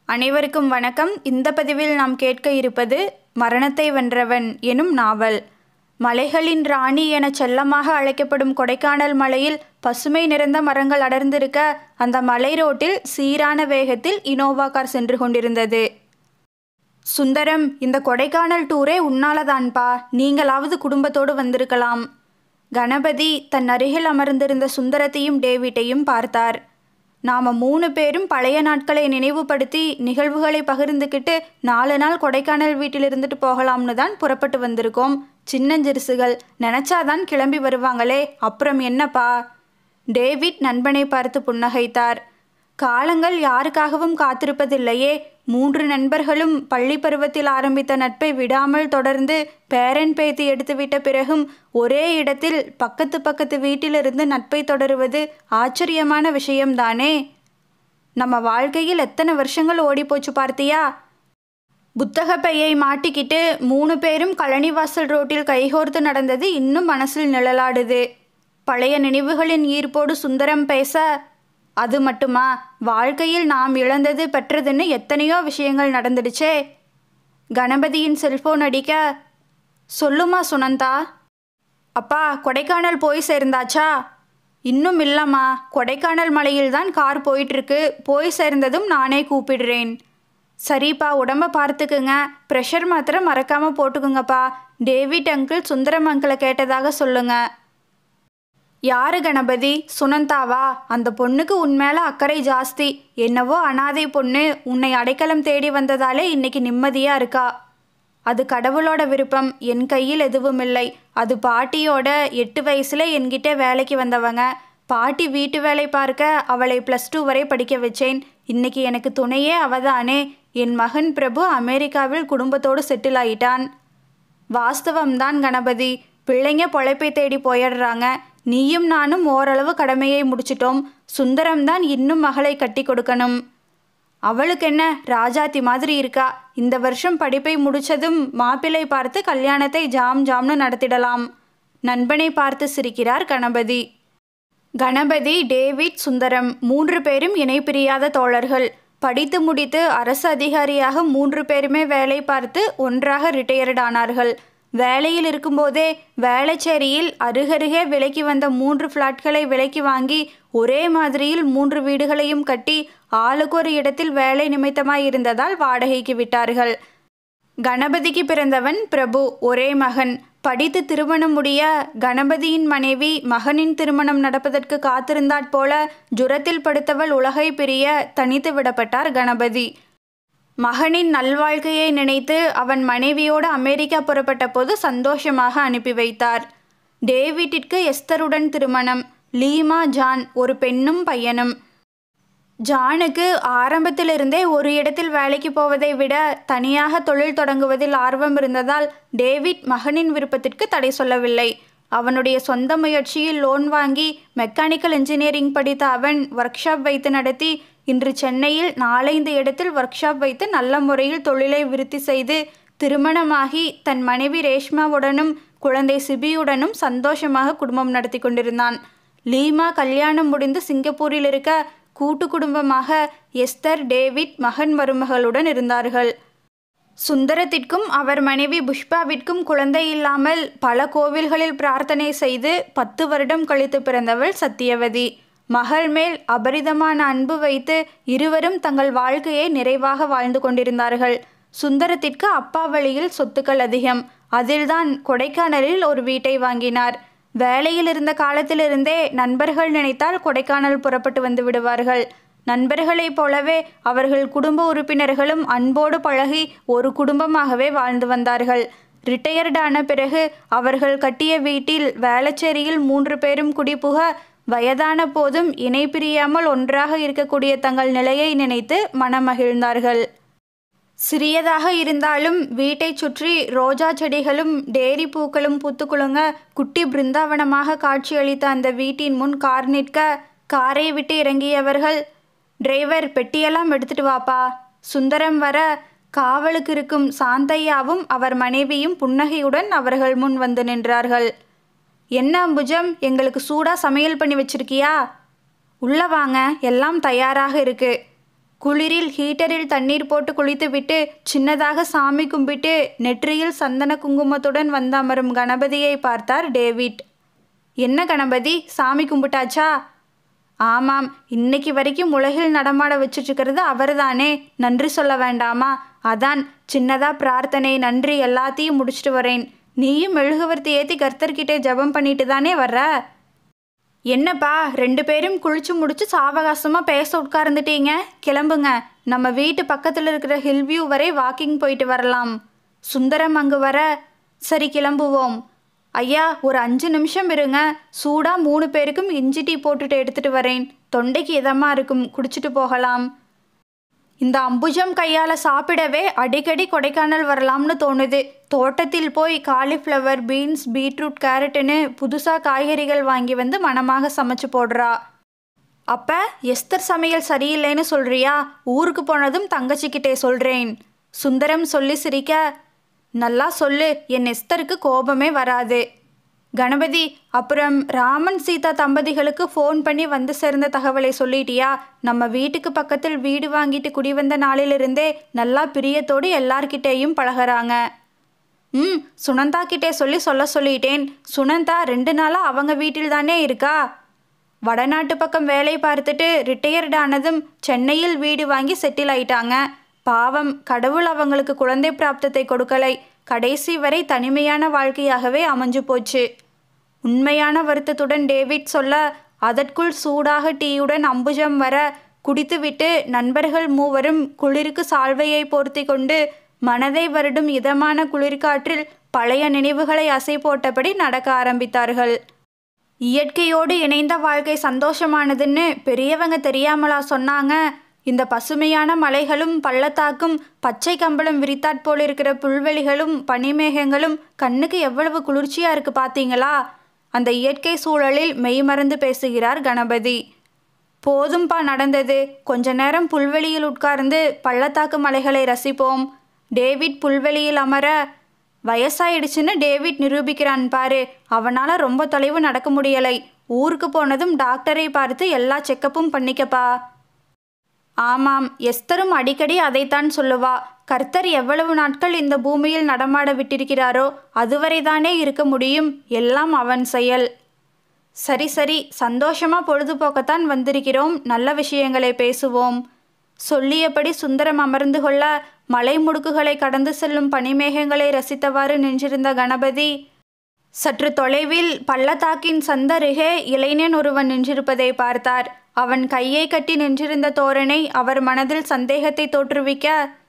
அனைவருக்கும் வணக்கம் இந்த பதிவில் நாம் கேட்க இருப்பது மரணத்தை வென்றவன் எனும் நாவல் மலைகளின் ராணி என செல்லமாக அழைக்கப்படும் கொடைக்கானல் மலையில் பசுமை நிறைந்த மரங்கள் அடர்ந்திருக்க அந்த மலை ரோட்டில் சீரான வேகத்தில் இனோவா கார் சென்று கொண்டிருந்தது சுந்தரம் இந்த கொடைக்கானல் டூரே உன்னாலதான்பா நீங்களாவது குடும்பத்தோடு வந்திருக்கலாம் கணபதி தன் அருகில் அமர்ந்திருந்த சுந்தரத்தையும் டேவிட்டையும் பார்த்தார் நாம மூணு பேரும் பழைய நாட்களை நினைவுபடுத்தி நிகழ்வுகளை பகிர்ந்துக்கிட்டு நாலு நாள் கொடைக்கானல் வீட்டில் இருந்துட்டு போகலாம்னு தான் புறப்பட்டு வந்திருக்கோம் சின்னஞ்சிறுசுகள் நினச்சாதான் கிளம்பி வருவாங்களே அப்புறம் என்னப்பா டேவிட் நண்பனை பார்த்து புன்னகைத்தார் காலங்கள் யாருக்காகவும் காத்திருப்பதில்லையே மூன்று நண்பர்களும் பள்ளி பருவத்தில் ஆரம்பித்த நட்பை விடாமல் தொடர்ந்து பேரன் பேத்தி எடுத்துவிட்ட பிறகும் ஒரே இடத்தில் பக்கத்து பக்கத்து வீட்டிலிருந்து நட்பை தொடருவது ஆச்சரியமான விஷயம்தானே நம்ம வாழ்க்கையில் எத்தனை வருஷங்கள் ஓடிப்போச்சு பார்த்தியா புத்தக பையை மாட்டிக்கிட்டு மூணு பேரும் கழனிவாசல் ரோட்டில் கைகோர்த்து நடந்தது இன்னும் மனசில் நிழலாடுது பழைய நினைவுகளின் ஈர்ப்போடு சுந்தரம் பேச அது மட்டுமா வாழ்க்கையில் நாம் இழந்தது பெற்றதுன்னு எத்தனையோ விஷயங்கள் நடந்துடுச்சே கணபதியின் செல்போன் அடிக்க சொல்லுமா சுனந்தா அப்பா கொடைக்கானல் போய் சேர்ந்தாச்சா இன்னும் இல்லைம்மா கொடைக்கானல் மலையில் தான் கார் போயிட்டுருக்கு போய் சேர்ந்ததும் நானே கூப்பிடுறேன் சரிப்பா உடம்ப பார்த்துக்குங்க ப்ரெஷர் மாத்திரை மறக்காமல் போட்டுக்குங்கப்பா டேவிட் அங்கிள் சுந்தரம் அங்கிளை கேட்டதாக சொல்லுங்கள் யாரு கணபதி சுனந்தாவா அந்த பொண்ணுக்கு உன் மேல அக்கறை ஜாஸ்தி என்னவோ அனாதை பொண்ணு உன்னை அடைக்கலம் தேடி வந்ததாலே இன்னைக்கு நிம்மதியா இருக்கா அது கடவுளோட விருப்பம் என் கையில் எதுவும் இல்லை அது பாட்டியோட எட்டு வயசுல என்கிட்ட வேலைக்கு வந்தவங்க பாட்டி வீட்டு வேலை பார்க்க அவளை ப்ளஸ் டூ வரை படிக்க வச்சேன் இன்னைக்கு எனக்கு துணையே அவதானே என் மகன் பிரபு அமெரிக்காவில் குடும்பத்தோடு செட்டில் ஆயிட்டான் வாஸ்தவம்தான் கணபதி பிள்ளைங்க பொழைப்பை தேடி போயிடுறாங்க நீயும் நானும் ஓரளவு கடமையை முடிச்சிட்டோம் சுந்தரம்தான் இன்னும் மகளை கட்டி கொடுக்கணும் அவளுக்கு என்ன ராஜாத்தி மாதிரி இருக்கா இந்த வருஷம் படிப்பை முடிச்சதும் மாப்பிள்ளை பார்த்து கல்யாணத்தை ஜாம் ஜாம்னு நடத்திடலாம் நண்பனை பார்த்து சிரிக்கிறார் கணபதி கணபதி டேவிட் சுந்தரம் மூன்று பேரும் இணைப்பிரியாத தோழர்கள் படித்து முடித்து அரசு அதிகாரியாக மூன்று பேருமே வேலை பார்த்து ஒன்றாக ரிட்டையர்ட் ஆனார்கள் வேலையில் இருக்கும்போதே வேளச்சேரியில் அருகருகே விலைக்கு வந்த மூன்று ஃப்ளாட்களை விலைக்கு வாங்கி ஒரே மாதிரியில் மூன்று வீடுகளையும் கட்டி ஆளுக்கு ஒரு இடத்தில் வேலை நிமித்தமாய் இருந்ததால் வாடகைக்கு விட்டார்கள் கணபதிக்கு பிறந்தவன் பிரபு ஒரே மகன் படித்து திருமணம் முடிய கணபதியின் மனைவி மகனின் திருமணம் நடப்பதற்கு காத்திருந்தாற் போல ஜுரத்தில் படுத்தவள் உலகை பிரிய தனித்து விடப்பட்டார் கணபதி மகனின் நல்வாழ்க்கையை நினைத்து அவன் மனைவியோடு அமெரிக்கா புறப்பட்ட போது சந்தோஷமாக அனுப்பி வைத்தார் டேவிட்டிற்கு எஸ்தருடன் திருமணம் லீமா ஜான் ஒரு பெண்ணும் பையனும் ஜானுக்கு ஆரம்பத்திலிருந்தே ஒரு இடத்தில் வேலைக்கு போவதை விட தனியாக தொழில் தொடங்குவதில் ஆர்வம் இருந்ததால் டேவிட் மகனின் விருப்பத்திற்கு தடை சொல்லவில்லை அவனுடைய சொந்த முயற்சியில் லோன் வாங்கி மெக்கானிக்கல் இன்ஜினியரிங் படித்த அவன் ஒர்க் ஷாப் வைத்து நடத்தி இன்று சென்னையில் நாலைந்து இடத்தில் ஒர்க் ஷாப் வைத்து நல்ல முறையில் தொழிலை விருத்தி செய்து திருமணமாகி தன் மனைவி ரேஷ்மாவுடனும் குழந்தை சிபியுடனும் சந்தோஷமாக குடும்பம் நடத்தி கொண்டிருந்தான் லீமா கல்யாணம் முடிந்து சிங்கப்பூரில் இருக்க கூட்டு குடும்பமாக எஸ்தர் டேவிட் மகன் மருமகளுடன் இருந்தார்கள் சுந்தரத்திற்கும் அவர் மனைவி புஷ்பாவிற்கும் குழந்தை இல்லாமல் பல கோவில்களில் பிரார்த்தனை செய்து பத்து வருடம் கழித்து பிறந்தவள் சத்தியவதி மகள் மேல் அபரிதமான அன்பு வைத்து இருவரும் தங்கள் வாழ்க்கையை நிறைவாக வாழ்ந்து கொண்டிருந்தார்கள் சுந்தரத்திற்கு அப்பா வழியில் சொத்துக்கள் அதிகம் அதில்தான் கொடைக்கானலில் ஒரு வீட்டை வாங்கினார் வேலையில் இருந்த காலத்திலிருந்தே நண்பர்கள் நினைத்தால் கொடைக்கானல் புறப்பட்டு வந்து விடுவார்கள் நண்பர்களைப் போலவே அவர்கள் குடும்ப உறுப்பினர்களும் அன்போடு பழகி ஒரு குடும்பமாகவே வாழ்ந்து வந்தார்கள் ரிட்டையர்ட் ஆன பிறகு அவர்கள் கட்டிய வீட்டில் வேளச்சேரியில் மூன்று பேரும் குடிபுக வயதான போதும் இணை பிரியாமல் ஒன்றாக இருக்கக்கூடிய தங்கள் நிலையை நினைத்து மனமகிழ்ந்தார்கள் சிறியதாக இருந்தாலும் வீட்டை சுற்றி ரோஜா செடிகளும் டேரி பூக்களும் பூத்துக்குலுங்க குட்டி பிருந்தாவனமாக காட்சியளித்த அந்த வீட்டின் முன் கார் நிற்க காரை விட்டு இறங்கியவர்கள் டிரைவர் பெட்டியெல்லாம் எடுத்துட்டு வாப்பா சுந்தரம் வர காவலுக்கு இருக்கும் சாந்தையாவும் அவர் மனைவியும் புன்னகையுடன் அவர்கள் முன் வந்து நின்றார்கள் என்ன அம்புஜம் எங்களுக்கு சூடாக சமையல் பண்ணி வச்சிருக்கியா உள்ள வாங்க எல்லாம் தயாராக இருக்கு குளிரில் ஹீட்டரில் தண்ணீர் போட்டு குளித்துவிட்டு சின்னதாக சாமி கும்பிட்டு நெற்றியில் சந்தன குங்குமத்துடன் வந்து அமரும் கணபதியை பார்த்தார் டேவிட் என்ன கணபதி சாமி கும்பிட்டாச்சா ஆமாம் இன்னைக்கு வரைக்கும் உலகில் நடமாட வச்சுட்டுருக்கிறது அவர்தானே நன்றி சொல்ல வேண்டாமா அதான் சின்னதா பிரார்த்தனை நன்றி எல்லாத்தையும் முடிச்சிட்டு வரேன் நீயும் மெழுகுவர்த்தி ஏற்றி கர்த்தர்கிட்டே ஜெபம் பண்ணிட்டு தானே வர்ற என்னப்பா ரெண்டு பேரும் குளிச்சு முடிச்சு சாவகாசமாக பேச உட்கார்ந்துட்டீங்க கிளம்புங்க நம்ம வீட்டு பக்கத்தில் இருக்கிற ஹில்வியூ வரை வாக்கிங் போயிட்டு வரலாம் சுந்தரம் அங்கு வர சரி கிளம்புவோம் ஐயா ஒரு அஞ்சு நிமிஷம் இருங்க சூடாக மூணு பேருக்கும் இஞ்சி டீ போட்டுட்டு எடுத்துட்டு வரேன் தொண்டைக்கு இதமாக இருக்கும் குடிச்சிட்டு போகலாம் இந்த அம்புஜம் கையால் சாப்பிடவே அடிக்கடி கொடைக்கானல் வரலாம்னு தோணுது தோட்டத்தில் போய் காலிஃப்ளவர் பீன்ஸ் பீட்ரூட் கேரட்டுன்னு புதுசாக காய்கறிகள் வாங்கி வந்து மனமாக சமைச்சு போடுறா அப்ப எஸ்தர் சமையல் சரியில்லைன்னு சொல்றியா ஊருக்கு போனதும் தங்கச்சிக்கிட்டே சொல்றேன் சுந்தரம் சொல்லி சிரிக்க நல்லா சொல்லு என் எஸ்தருக்கு கோபமே வராது கணபதி அப்புறம் ராமன் சீதா தம்பதிகளுக்கு ஃபோன் பண்ணி வந்து சேர்ந்த தகவலை சொல்லிட்டியா நம்ம வீட்டுக்கு பக்கத்தில் வீடு வாங்கிட்டு குடி வந்த நாளிலிருந்தே நல்லா பிரியத்தோடு எல்லார்கிட்டேயும் பழகுறாங்க ம் சுனந்தா கிட்டே சொல்லி சொல்ல சொல்லிட்டேன் சுனந்தா ரெண்டு நாளாக அவங்க வீட்டில் தானே இருக்கா வடநாட்டு பக்கம் வேலை பார்த்துட்டு ரிட்டையர்ட் ஆனதும் சென்னையில் வீடு வாங்கி செட்டில் ஆயிட்டாங்க பாவம் கடவுள் அவங்களுக்கு குழந்தை பிராப்தத்தை கொடுக்கலை கடைசி வரை தனிமையான வாழ்க்கையாகவே அமைஞ்சு போச்சு உண்மையான வருத்தத்துடன் டேவிட் சொல்ல அதற்குள் சூடாக டீயுடன் அம்புஜம் வர குடித்துவிட்டு நண்பர்கள் மூவரும் குளிருக்கு சால்வையை போர்த்தி கொண்டு மனதை வருடும் இதமான குளிர்காற்றில் பழைய நினைவுகளை அசை போட்டபடி நடக்க ஆரம்பித்தார்கள் இயற்கையோடு இணைந்த வாழ்க்கை சந்தோஷமானதுன்னு பெரியவங்க தெரியாமலா சொன்னாங்க இந்த பசுமையான மலைகளும் பள்ளத்தாக்கும் பச்சை கம்பளம் விரித்தாற் போல் இருக்கிற புல்வெளிகளும் பனிமேகங்களும் கண்ணுக்கு எவ்வளவு குளிர்ச்சியா இருக்கு பாத்தீங்களா அந்த இயற்கை சூழலில் மெய்மறந்து பேசுகிறார் கணபதி போதும்பா நடந்தது கொஞ்ச நேரம் புல்வெளியில் உட்கார்ந்து பள்ளத்தாக்கு மலைகளை ரசிப்போம் டேவிட் புல்வெளியில் அமர வயசாயிடுச்சுன்னு டேவிட் நிரூபிக்கிறான் பாரு அவனால ரொம்ப தொலைவு நடக்க முடியலை ஊருக்கு போனதும் டாக்டரை பார்த்து எல்லா செக்கப்பும் பண்ணிக்கப்பா ஆமாம் எஸ்தரும் அடிக்கடி அதைத்தான் சொல்லுவா கர்த்தர் எவ்வளவு நாட்கள் இந்த பூமியில் நடமாட விட்டிருக்கிறாரோ அதுவரைதானே இருக்க முடியும் எல்லாம் அவன் செயல் சரி சரி சந்தோஷமா பொழுதுபோக்கத்தான் வந்திருக்கிறோம் நல்ல விஷயங்களை பேசுவோம் சொல்லியபடி சுந்தரம் அமர்ந்து கொள்ள மலை முடுக்குகளை கடந்து செல்லும் பனிமேகங்களை ரசித்தவாறு நின்றிருந்த கணபதி சற்று தொலைவில் பள்ளத்தாக்கின் சந்தருகே இளைஞன் ஒருவன் நின்றிருப்பதை பார்த்தார் அவன் கையை கட்டி நின்றிருந்த தோரணை அவர் மனதில் சந்தேகத்தை தோற்றுவிக்க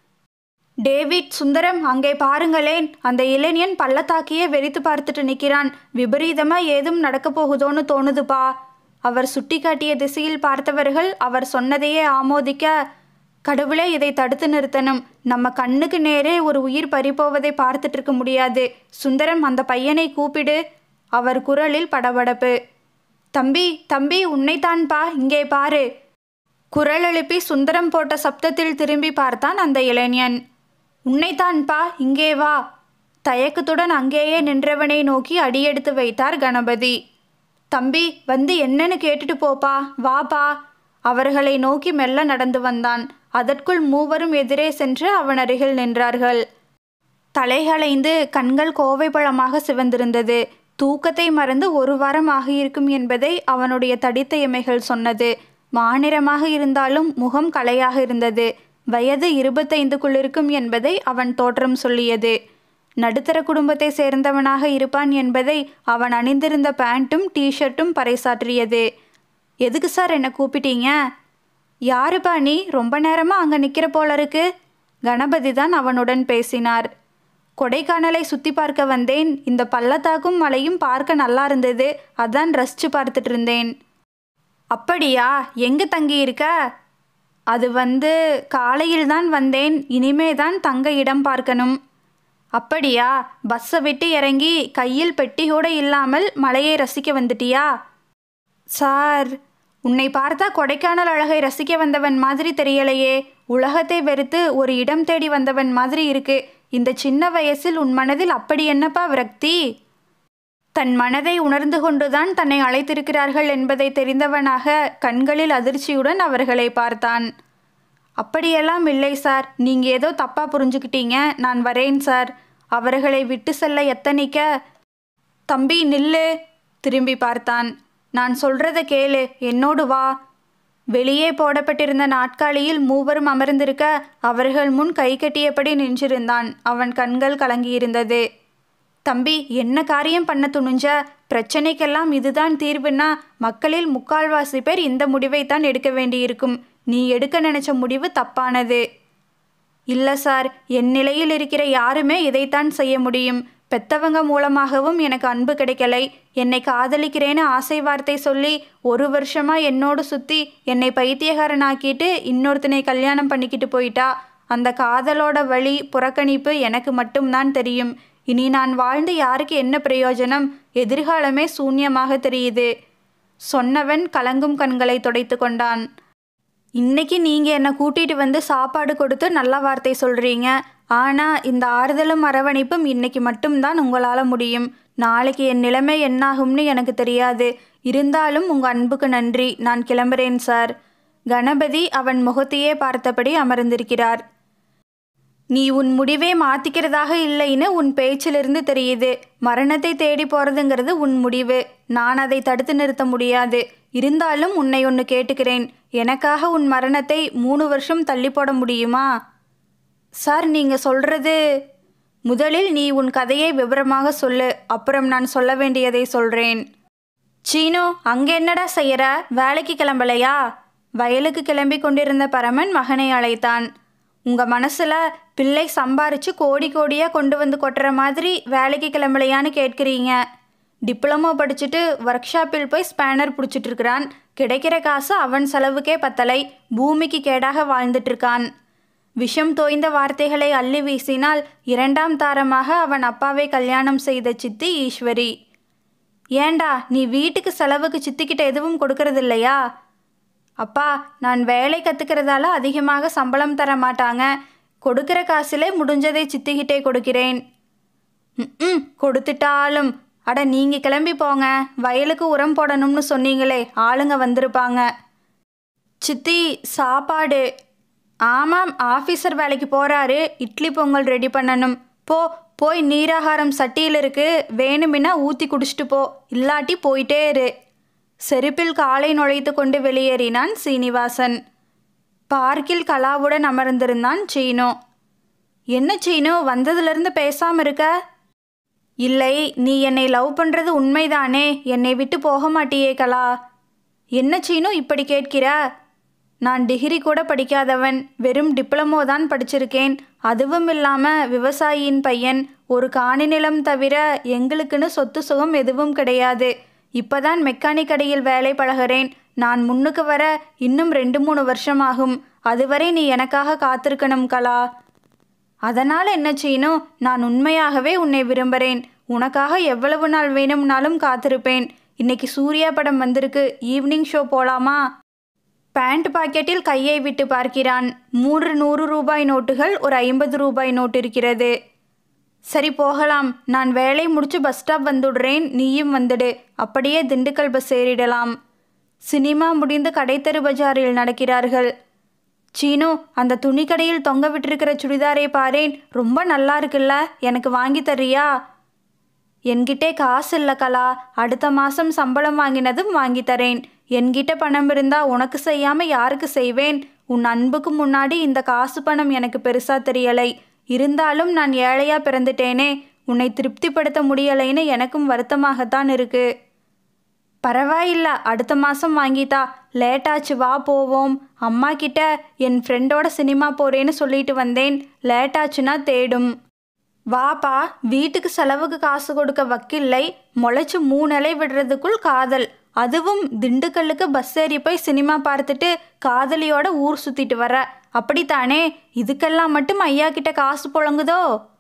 டேவிட் சுந்தரம் அங்கே பாருங்களேன் அந்த இளைஞன் பள்ளத்தாக்கியே வெறித்து பார்த்துட்டு நிற்கிறான் விபரீதமா ஏதும் நடக்கப் போகுதோன்னு தோணுதுப்பா அவர் சுட்டிக்காட்டிய திசையில் பார்த்தவர்கள் அவர் சொன்னதையே ஆமோதிக்க கடவுளே இதை தடுத்து நிறுத்தணும் நம்ம கண்ணுக்கு நேரே ஒரு உயிர் பறிபோவதை பார்த்துட்டு இருக்க முடியாது சுந்தரம் அந்த பையனை கூப்பிடு அவர் குரலில் படபடப்பு தம்பி தம்பி உன்னைத்தான்பா இங்கே பாரு குரல் எழுப்பி சுந்தரம் போட்ட சப்தத்தில் திரும்பி பார்த்தான் அந்த இளைஞன் உன்னைத்தான்பா இங்கே வா தயக்கத்துடன் அங்கேயே நின்றவனை நோக்கி அடியெடுத்து வைத்தார் கணபதி தம்பி வந்து என்னன்னு கேட்டுட்டு போப்பா வாப்பா அவர்களை நோக்கி மெல்ல நடந்து வந்தான் அதற்குள் மூவரும் எதிரே சென்று அவன் அருகில் நின்றார்கள் தலைகளைந்து கண்கள் கோவை பழமாக சிவந்திருந்தது தூக்கத்தை மறந்து ஒரு வாரம் ஆகியிருக்கும் என்பதை அவனுடைய தடித்த இமைகள் சொன்னது மாநிறமாக இருந்தாலும் முகம் கலையாக இருந்தது வயது இருபத்தைந்துக்குள் இருக்கும் என்பதை அவன் தோற்றம் சொல்லியது நடுத்தர குடும்பத்தை சேர்ந்தவனாக இருப்பான் என்பதை அவன் அணிந்திருந்த பேண்ட்டும் டீஷர்ட்டும் பறைசாற்றியது எதுக்கு சார் என்னை கூப்பிட்டீங்க யாருப்பா நீ ரொம்ப நேரமாக அங்கே நிற்கிற போல இருக்கு கணபதி தான் அவனுடன் பேசினார் கொடைக்கானலை சுற்றி பார்க்க வந்தேன் இந்த பள்ளத்தாக்கும் மலையும் பார்க்க நல்லா இருந்தது அதான் ரசிச்சு பார்த்துட்டு இருந்தேன் அப்படியா எங்கே தங்கி இருக்க அது வந்து காலையில் தான் வந்தேன் இனிமே தான் தங்க இடம் பார்க்கணும் அப்படியா பஸ்ஸை விட்டு இறங்கி கையில் பெட்டியோட இல்லாமல் மலையை ரசிக்க வந்துட்டியா சார் உன்னை பார்த்தா கொடைக்கானல் அழகை ரசிக்க வந்தவன் மாதிரி தெரியலையே உலகத்தை வெறுத்து ஒரு இடம் தேடி வந்தவன் மாதிரி இருக்கு இந்த சின்ன வயசில் உன் மனதில் அப்படி என்னப்பா விரக்தி தன் மனதை உணர்ந்து கொண்டுதான் தன்னை அழைத்திருக்கிறார்கள் என்பதை தெரிந்தவனாக கண்களில் அதிர்ச்சியுடன் அவர்களை பார்த்தான் அப்படியெல்லாம் இல்லை சார் நீங்க ஏதோ தப்பா புரிஞ்சுக்கிட்டீங்க நான் வரேன் சார் அவர்களை விட்டு செல்ல எத்தனிக்க தம்பி நில்லு திரும்பி பார்த்தான் நான் சொல்றத கேளு என்னோடு வா வெளியே போடப்பட்டிருந்த நாட்காலியில் மூவரும் அமர்ந்திருக்க அவர்கள் முன் கை கட்டியபடி நின்றிருந்தான் அவன் கண்கள் கலங்கியிருந்தது தம்பி என்ன காரியம் பண்ண துணிஞ்ச பிரச்சனைக்கெல்லாம் இதுதான் தீர்வுன்னா மக்களில் முக்கால்வாசி பேர் இந்த முடிவை தான் எடுக்க வேண்டியிருக்கும் நீ எடுக்க நினைச்ச முடிவு தப்பானது இல்லை சார் என் நிலையில் இருக்கிற யாருமே இதைத்தான் செய்ய முடியும் பெத்தவங்க மூலமாகவும் எனக்கு அன்பு கிடைக்கலை என்னை காதலிக்கிறேன்னு ஆசை வார்த்தை சொல்லி ஒரு வருஷமா என்னோடு சுற்றி என்னை பைத்தியகாரனாக்கிட்டு இன்னொருத்தனை கல்யாணம் பண்ணிக்கிட்டு போயிட்டா அந்த காதலோட வழி புறக்கணிப்பு எனக்கு மட்டும்தான் தெரியும் இனி நான் வாழ்ந்து யாருக்கு என்ன பிரயோஜனம் எதிர்காலமே சூன்யமாக தெரியுது சொன்னவன் கலங்கும் கண்களை துடைத்து கொண்டான் இன்னைக்கு நீங்க என்னை கூட்டிட்டு வந்து சாப்பாடு கொடுத்து நல்ல வார்த்தை சொல்றீங்க ஆனா இந்த ஆறுதலும் அரவணைப்பும் இன்னைக்கு மட்டும்தான் உங்களால முடியும் நாளைக்கு என் நிலைமை என்னாகும்னு எனக்கு தெரியாது இருந்தாலும் உங்க அன்புக்கு நன்றி நான் கிளம்புறேன் சார் கணபதி அவன் முகத்தையே பார்த்தபடி அமர்ந்திருக்கிறார் நீ உன் முடிவே மாத்திக்கிறதாக இல்லைன்னு உன் பேச்சிலிருந்து தெரியுது மரணத்தை தேடி போறதுங்கிறது உன் முடிவு நான் அதை தடுத்து நிறுத்த முடியாது இருந்தாலும் உன்னை ஒன்று கேட்டுக்கிறேன் எனக்காக உன் மரணத்தை மூணு வருஷம் தள்ளி போட முடியுமா சார் நீங்க சொல்றது முதலில் நீ உன் கதையை விவரமாக சொல்லு அப்புறம் நான் சொல்ல வேண்டியதை சொல்றேன் சீனு அங்க என்னடா செய்யற வேலைக்கு கிளம்பலையா வயலுக்கு கிளம்பி கொண்டிருந்த பரமன் மகனை அழைத்தான் உங்க மனசுல பிள்ளை சம்பாரிச்சு கோடி கோடியா கொண்டு வந்து கொட்டுற மாதிரி வேலைக்கு கிளம்பலையான்னு கேட்குறீங்க டிப்ளமோ படிச்சுட்டு ஒர்க் ஷாப்பில் போய் ஸ்பேனர் பிடிச்சிட்டு இருக்கிறான் கிடைக்கிற காசு அவன் செலவுக்கே பத்தலை பூமிக்கு கேடாக வாழ்ந்துட்டு இருக்கான் விஷம் தோய்ந்த வார்த்தைகளை அள்ளி வீசினால் இரண்டாம் தாரமாக அவன் அப்பாவை கல்யாணம் செய்த சித்தி ஈஸ்வரி ஏண்டா நீ வீட்டுக்கு செலவுக்கு சித்திக்கிட்ட எதுவும் கொடுக்கறது இல்லையா அப்பா நான் வேலை கற்றுக்கிறதால அதிகமாக சம்பளம் தர மாட்டாங்க கொடுக்கிற காசிலே முடிஞ்சதை சித்திக்கிட்டே கொடுக்கிறேன் ம் கொடுத்துட்டாலும் அட நீங்கள் கிளம்பி போங்க வயலுக்கு உரம் போடணும்னு சொன்னீங்களே ஆளுங்க வந்திருப்பாங்க சித்தி சாப்பாடு ஆமாம் ஆஃபீஸர் வேலைக்கு போகிறாரு இட்லி பொங்கல் ரெடி பண்ணணும் போ போய் நீராகாரம் சட்டியில் இருக்கு வேணுமின்னா ஊற்றி குடிச்சிட்டு போ இல்லாட்டி போயிட்டே இரு செருப்பில் காலை நுழைத்து கொண்டு வெளியேறினான் சீனிவாசன் பார்க்கில் கலாவுடன் அமர்ந்திருந்தான் சீனோ என்ன சீனோ வந்ததுலேருந்து பேசாம இருக்க இல்லை நீ என்னை லவ் பண்ணுறது உண்மைதானே என்னை விட்டு போக மாட்டியே கலா என்ன சீனு இப்படி கேட்கிற நான் டிகிரி கூட படிக்காதவன் வெறும் டிப்ளமோ தான் படிச்சிருக்கேன் அதுவும் இல்லாமல் விவசாயியின் பையன் ஒரு காணி நிலம் தவிர எங்களுக்குன்னு சொத்து சுகம் எதுவும் கிடையாது இப்பதான் மெக்கானிக் கடையில் வேலை பழகிறேன் நான் முன்னுக்கு வர இன்னும் ரெண்டு மூணு வருஷம் ஆகும் அதுவரை நீ எனக்காக காத்திருக்கணும் கலா அதனால் என்ன செய்யணும் நான் உண்மையாகவே உன்னை விரும்புகிறேன் உனக்காக எவ்வளவு நாள் வேணும்னாலும் காத்திருப்பேன் இன்னைக்கு சூர்யா படம் வந்திருக்கு ஈவினிங் ஷோ போலாமா பேண்ட் பாக்கெட்டில் கையை விட்டு பார்க்கிறான் மூன்று நூறு ரூபாய் நோட்டுகள் ஒரு ஐம்பது ரூபாய் நோட்டு இருக்கிறது சரி போகலாம் நான் வேலை முடிச்சு பஸ் ஸ்டாப் வந்துடுறேன் நீயும் வந்துடு அப்படியே திண்டுக்கல் பஸ் ஏறிடலாம் சினிமா முடிந்து கடைத்தெரு பஜாரில் நடக்கிறார்கள் சீனு அந்த துணிக்கடையில் தொங்க விட்டிருக்கிற சுடிதாரை பாரேன் ரொம்ப நல்லா இருக்குல்ல எனக்கு வாங்கி தர்றியா என்கிட்டே காசு இல்லை கலா அடுத்த மாதம் சம்பளம் வாங்கினதும் வாங்கி தரேன் என்கிட்ட பணம் இருந்தா உனக்கு செய்யாம யாருக்கு செய்வேன் உன் அன்புக்கு முன்னாடி இந்த காசு பணம் எனக்கு பெருசா தெரியலை இருந்தாலும் நான் ஏழையா பிறந்துட்டேனே உன்னை திருப்திப்படுத்த முடியலைன்னு எனக்கும் வருத்தமாகத்தான் இருக்கு பரவாயில்ல அடுத்த மாதம் வாங்கித்தா லேட்டாச்சு வா போவோம் அம்மா கிட்ட என் ஃப்ரெண்டோட சினிமா போறேன்னு சொல்லிட்டு வந்தேன் லேட்டாச்சுன்னா தேடும் வாப்பா வீட்டுக்கு செலவுக்கு காசு கொடுக்க வக்கில்லை முளைச்சு மூணலை விடுறதுக்குள் காதல் அதுவும் திண்டுக்கல்லுக்கு பஸ் ஏறி போய் சினிமா பார்த்துட்டு காதலியோட ஊர் சுத்திட்டு வர அப்படித்தானே இதுக்கெல்லாம் மட்டும் ஐயா கிட்ட காசு புழங்குதோ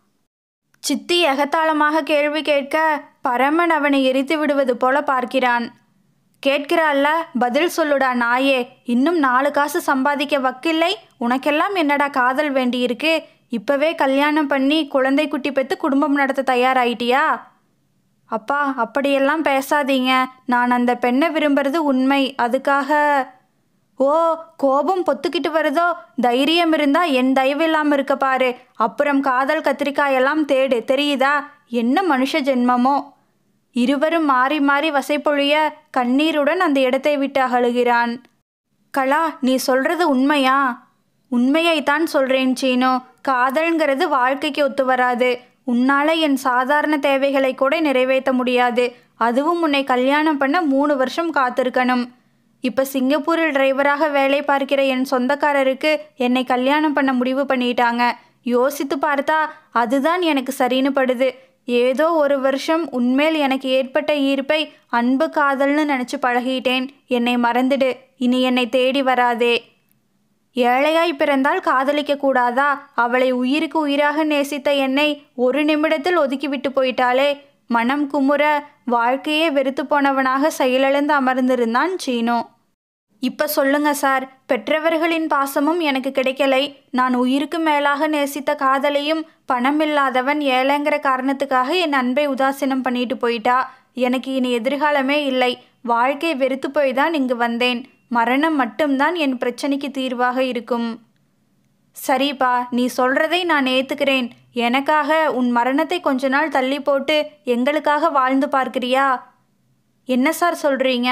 சித்தி எகத்தாளமாக கேள்வி கேட்க பரமன் அவனை எரித்து விடுவது போல பார்க்கிறான் கேட்கிறாள்ல பதில் சொல்லுடா நாயே இன்னும் நாலு காசு சம்பாதிக்க வக்கில்லை உனக்கெல்லாம் என்னடா காதல் வேண்டியிருக்கு இப்பவே கல்யாணம் பண்ணி குழந்தை குட்டி பெற்று குடும்பம் நடத்த தயாராயிட்டியா அப்பா அப்படியெல்லாம் பேசாதீங்க நான் அந்த பெண்ணை விரும்புறது உண்மை அதுக்காக ஓ கோபம் பொத்துக்கிட்டு வருதோ தைரியம் இருந்தா என் தயவு இல்லாம இருக்க பாரு அப்புறம் காதல் கத்திரிக்காயெல்லாம் தேடு தெரியுதா என்ன மனுஷ ஜென்மமோ இருவரும் மாறி மாறி வசைப்பொழிய கண்ணீருடன் அந்த இடத்தை விட்டு அகலுகிறான் கலா நீ சொல்றது உண்மையா உண்மையைத்தான் சொல்றேன் சீனோ காதல்ங்கிறது வாழ்க்கைக்கு ஒத்து வராது உன்னால என் சாதாரண தேவைகளை கூட நிறைவேற்ற முடியாது அதுவும் உன்னை கல்யாணம் பண்ண மூணு வருஷம் காத்திருக்கணும் இப்ப சிங்கப்பூரில் டிரைவராக வேலை பார்க்கிற என் சொந்தக்காரருக்கு என்னை கல்யாணம் பண்ண முடிவு பண்ணிட்டாங்க யோசித்து பார்த்தா அதுதான் எனக்கு சரின்னு படுது ஏதோ ஒரு வருஷம் உன்மேல் எனக்கு ஏற்பட்ட ஈர்ப்பை அன்பு காதல்னு நினச்சி பழகிட்டேன் என்னை மறந்துடு இனி என்னை தேடி வராதே ஏழையாய் பிறந்தால் காதலிக்க கூடாதா அவளை உயிருக்கு உயிராக நேசித்த என்னை ஒரு நிமிடத்தில் ஒதுக்கிவிட்டு போயிட்டாளே மனம் குமுற வாழ்க்கையே வெறுத்து போனவனாக செயலிழந்து அமர்ந்திருந்தான் சீனோ இப்ப சொல்லுங்க சார் பெற்றவர்களின் பாசமும் எனக்கு கிடைக்கலை நான் உயிருக்கு மேலாக நேசித்த காதலையும் பணம் இல்லாதவன் ஏழைங்கிற காரணத்துக்காக என் அன்பை உதாசீனம் பண்ணிட்டு போயிட்டா எனக்கு இனி எதிர்காலமே இல்லை வாழ்க்கை வெறுத்து போய் தான் இங்கு வந்தேன் மரணம் மட்டும்தான் என் பிரச்சனைக்கு தீர்வாக இருக்கும் சரிப்பா நீ சொல்றதை நான் ஏத்துக்கிறேன் எனக்காக உன் மரணத்தை கொஞ்ச நாள் தள்ளி போட்டு எங்களுக்காக வாழ்ந்து பார்க்கிறியா என்ன சார் சொல்றீங்க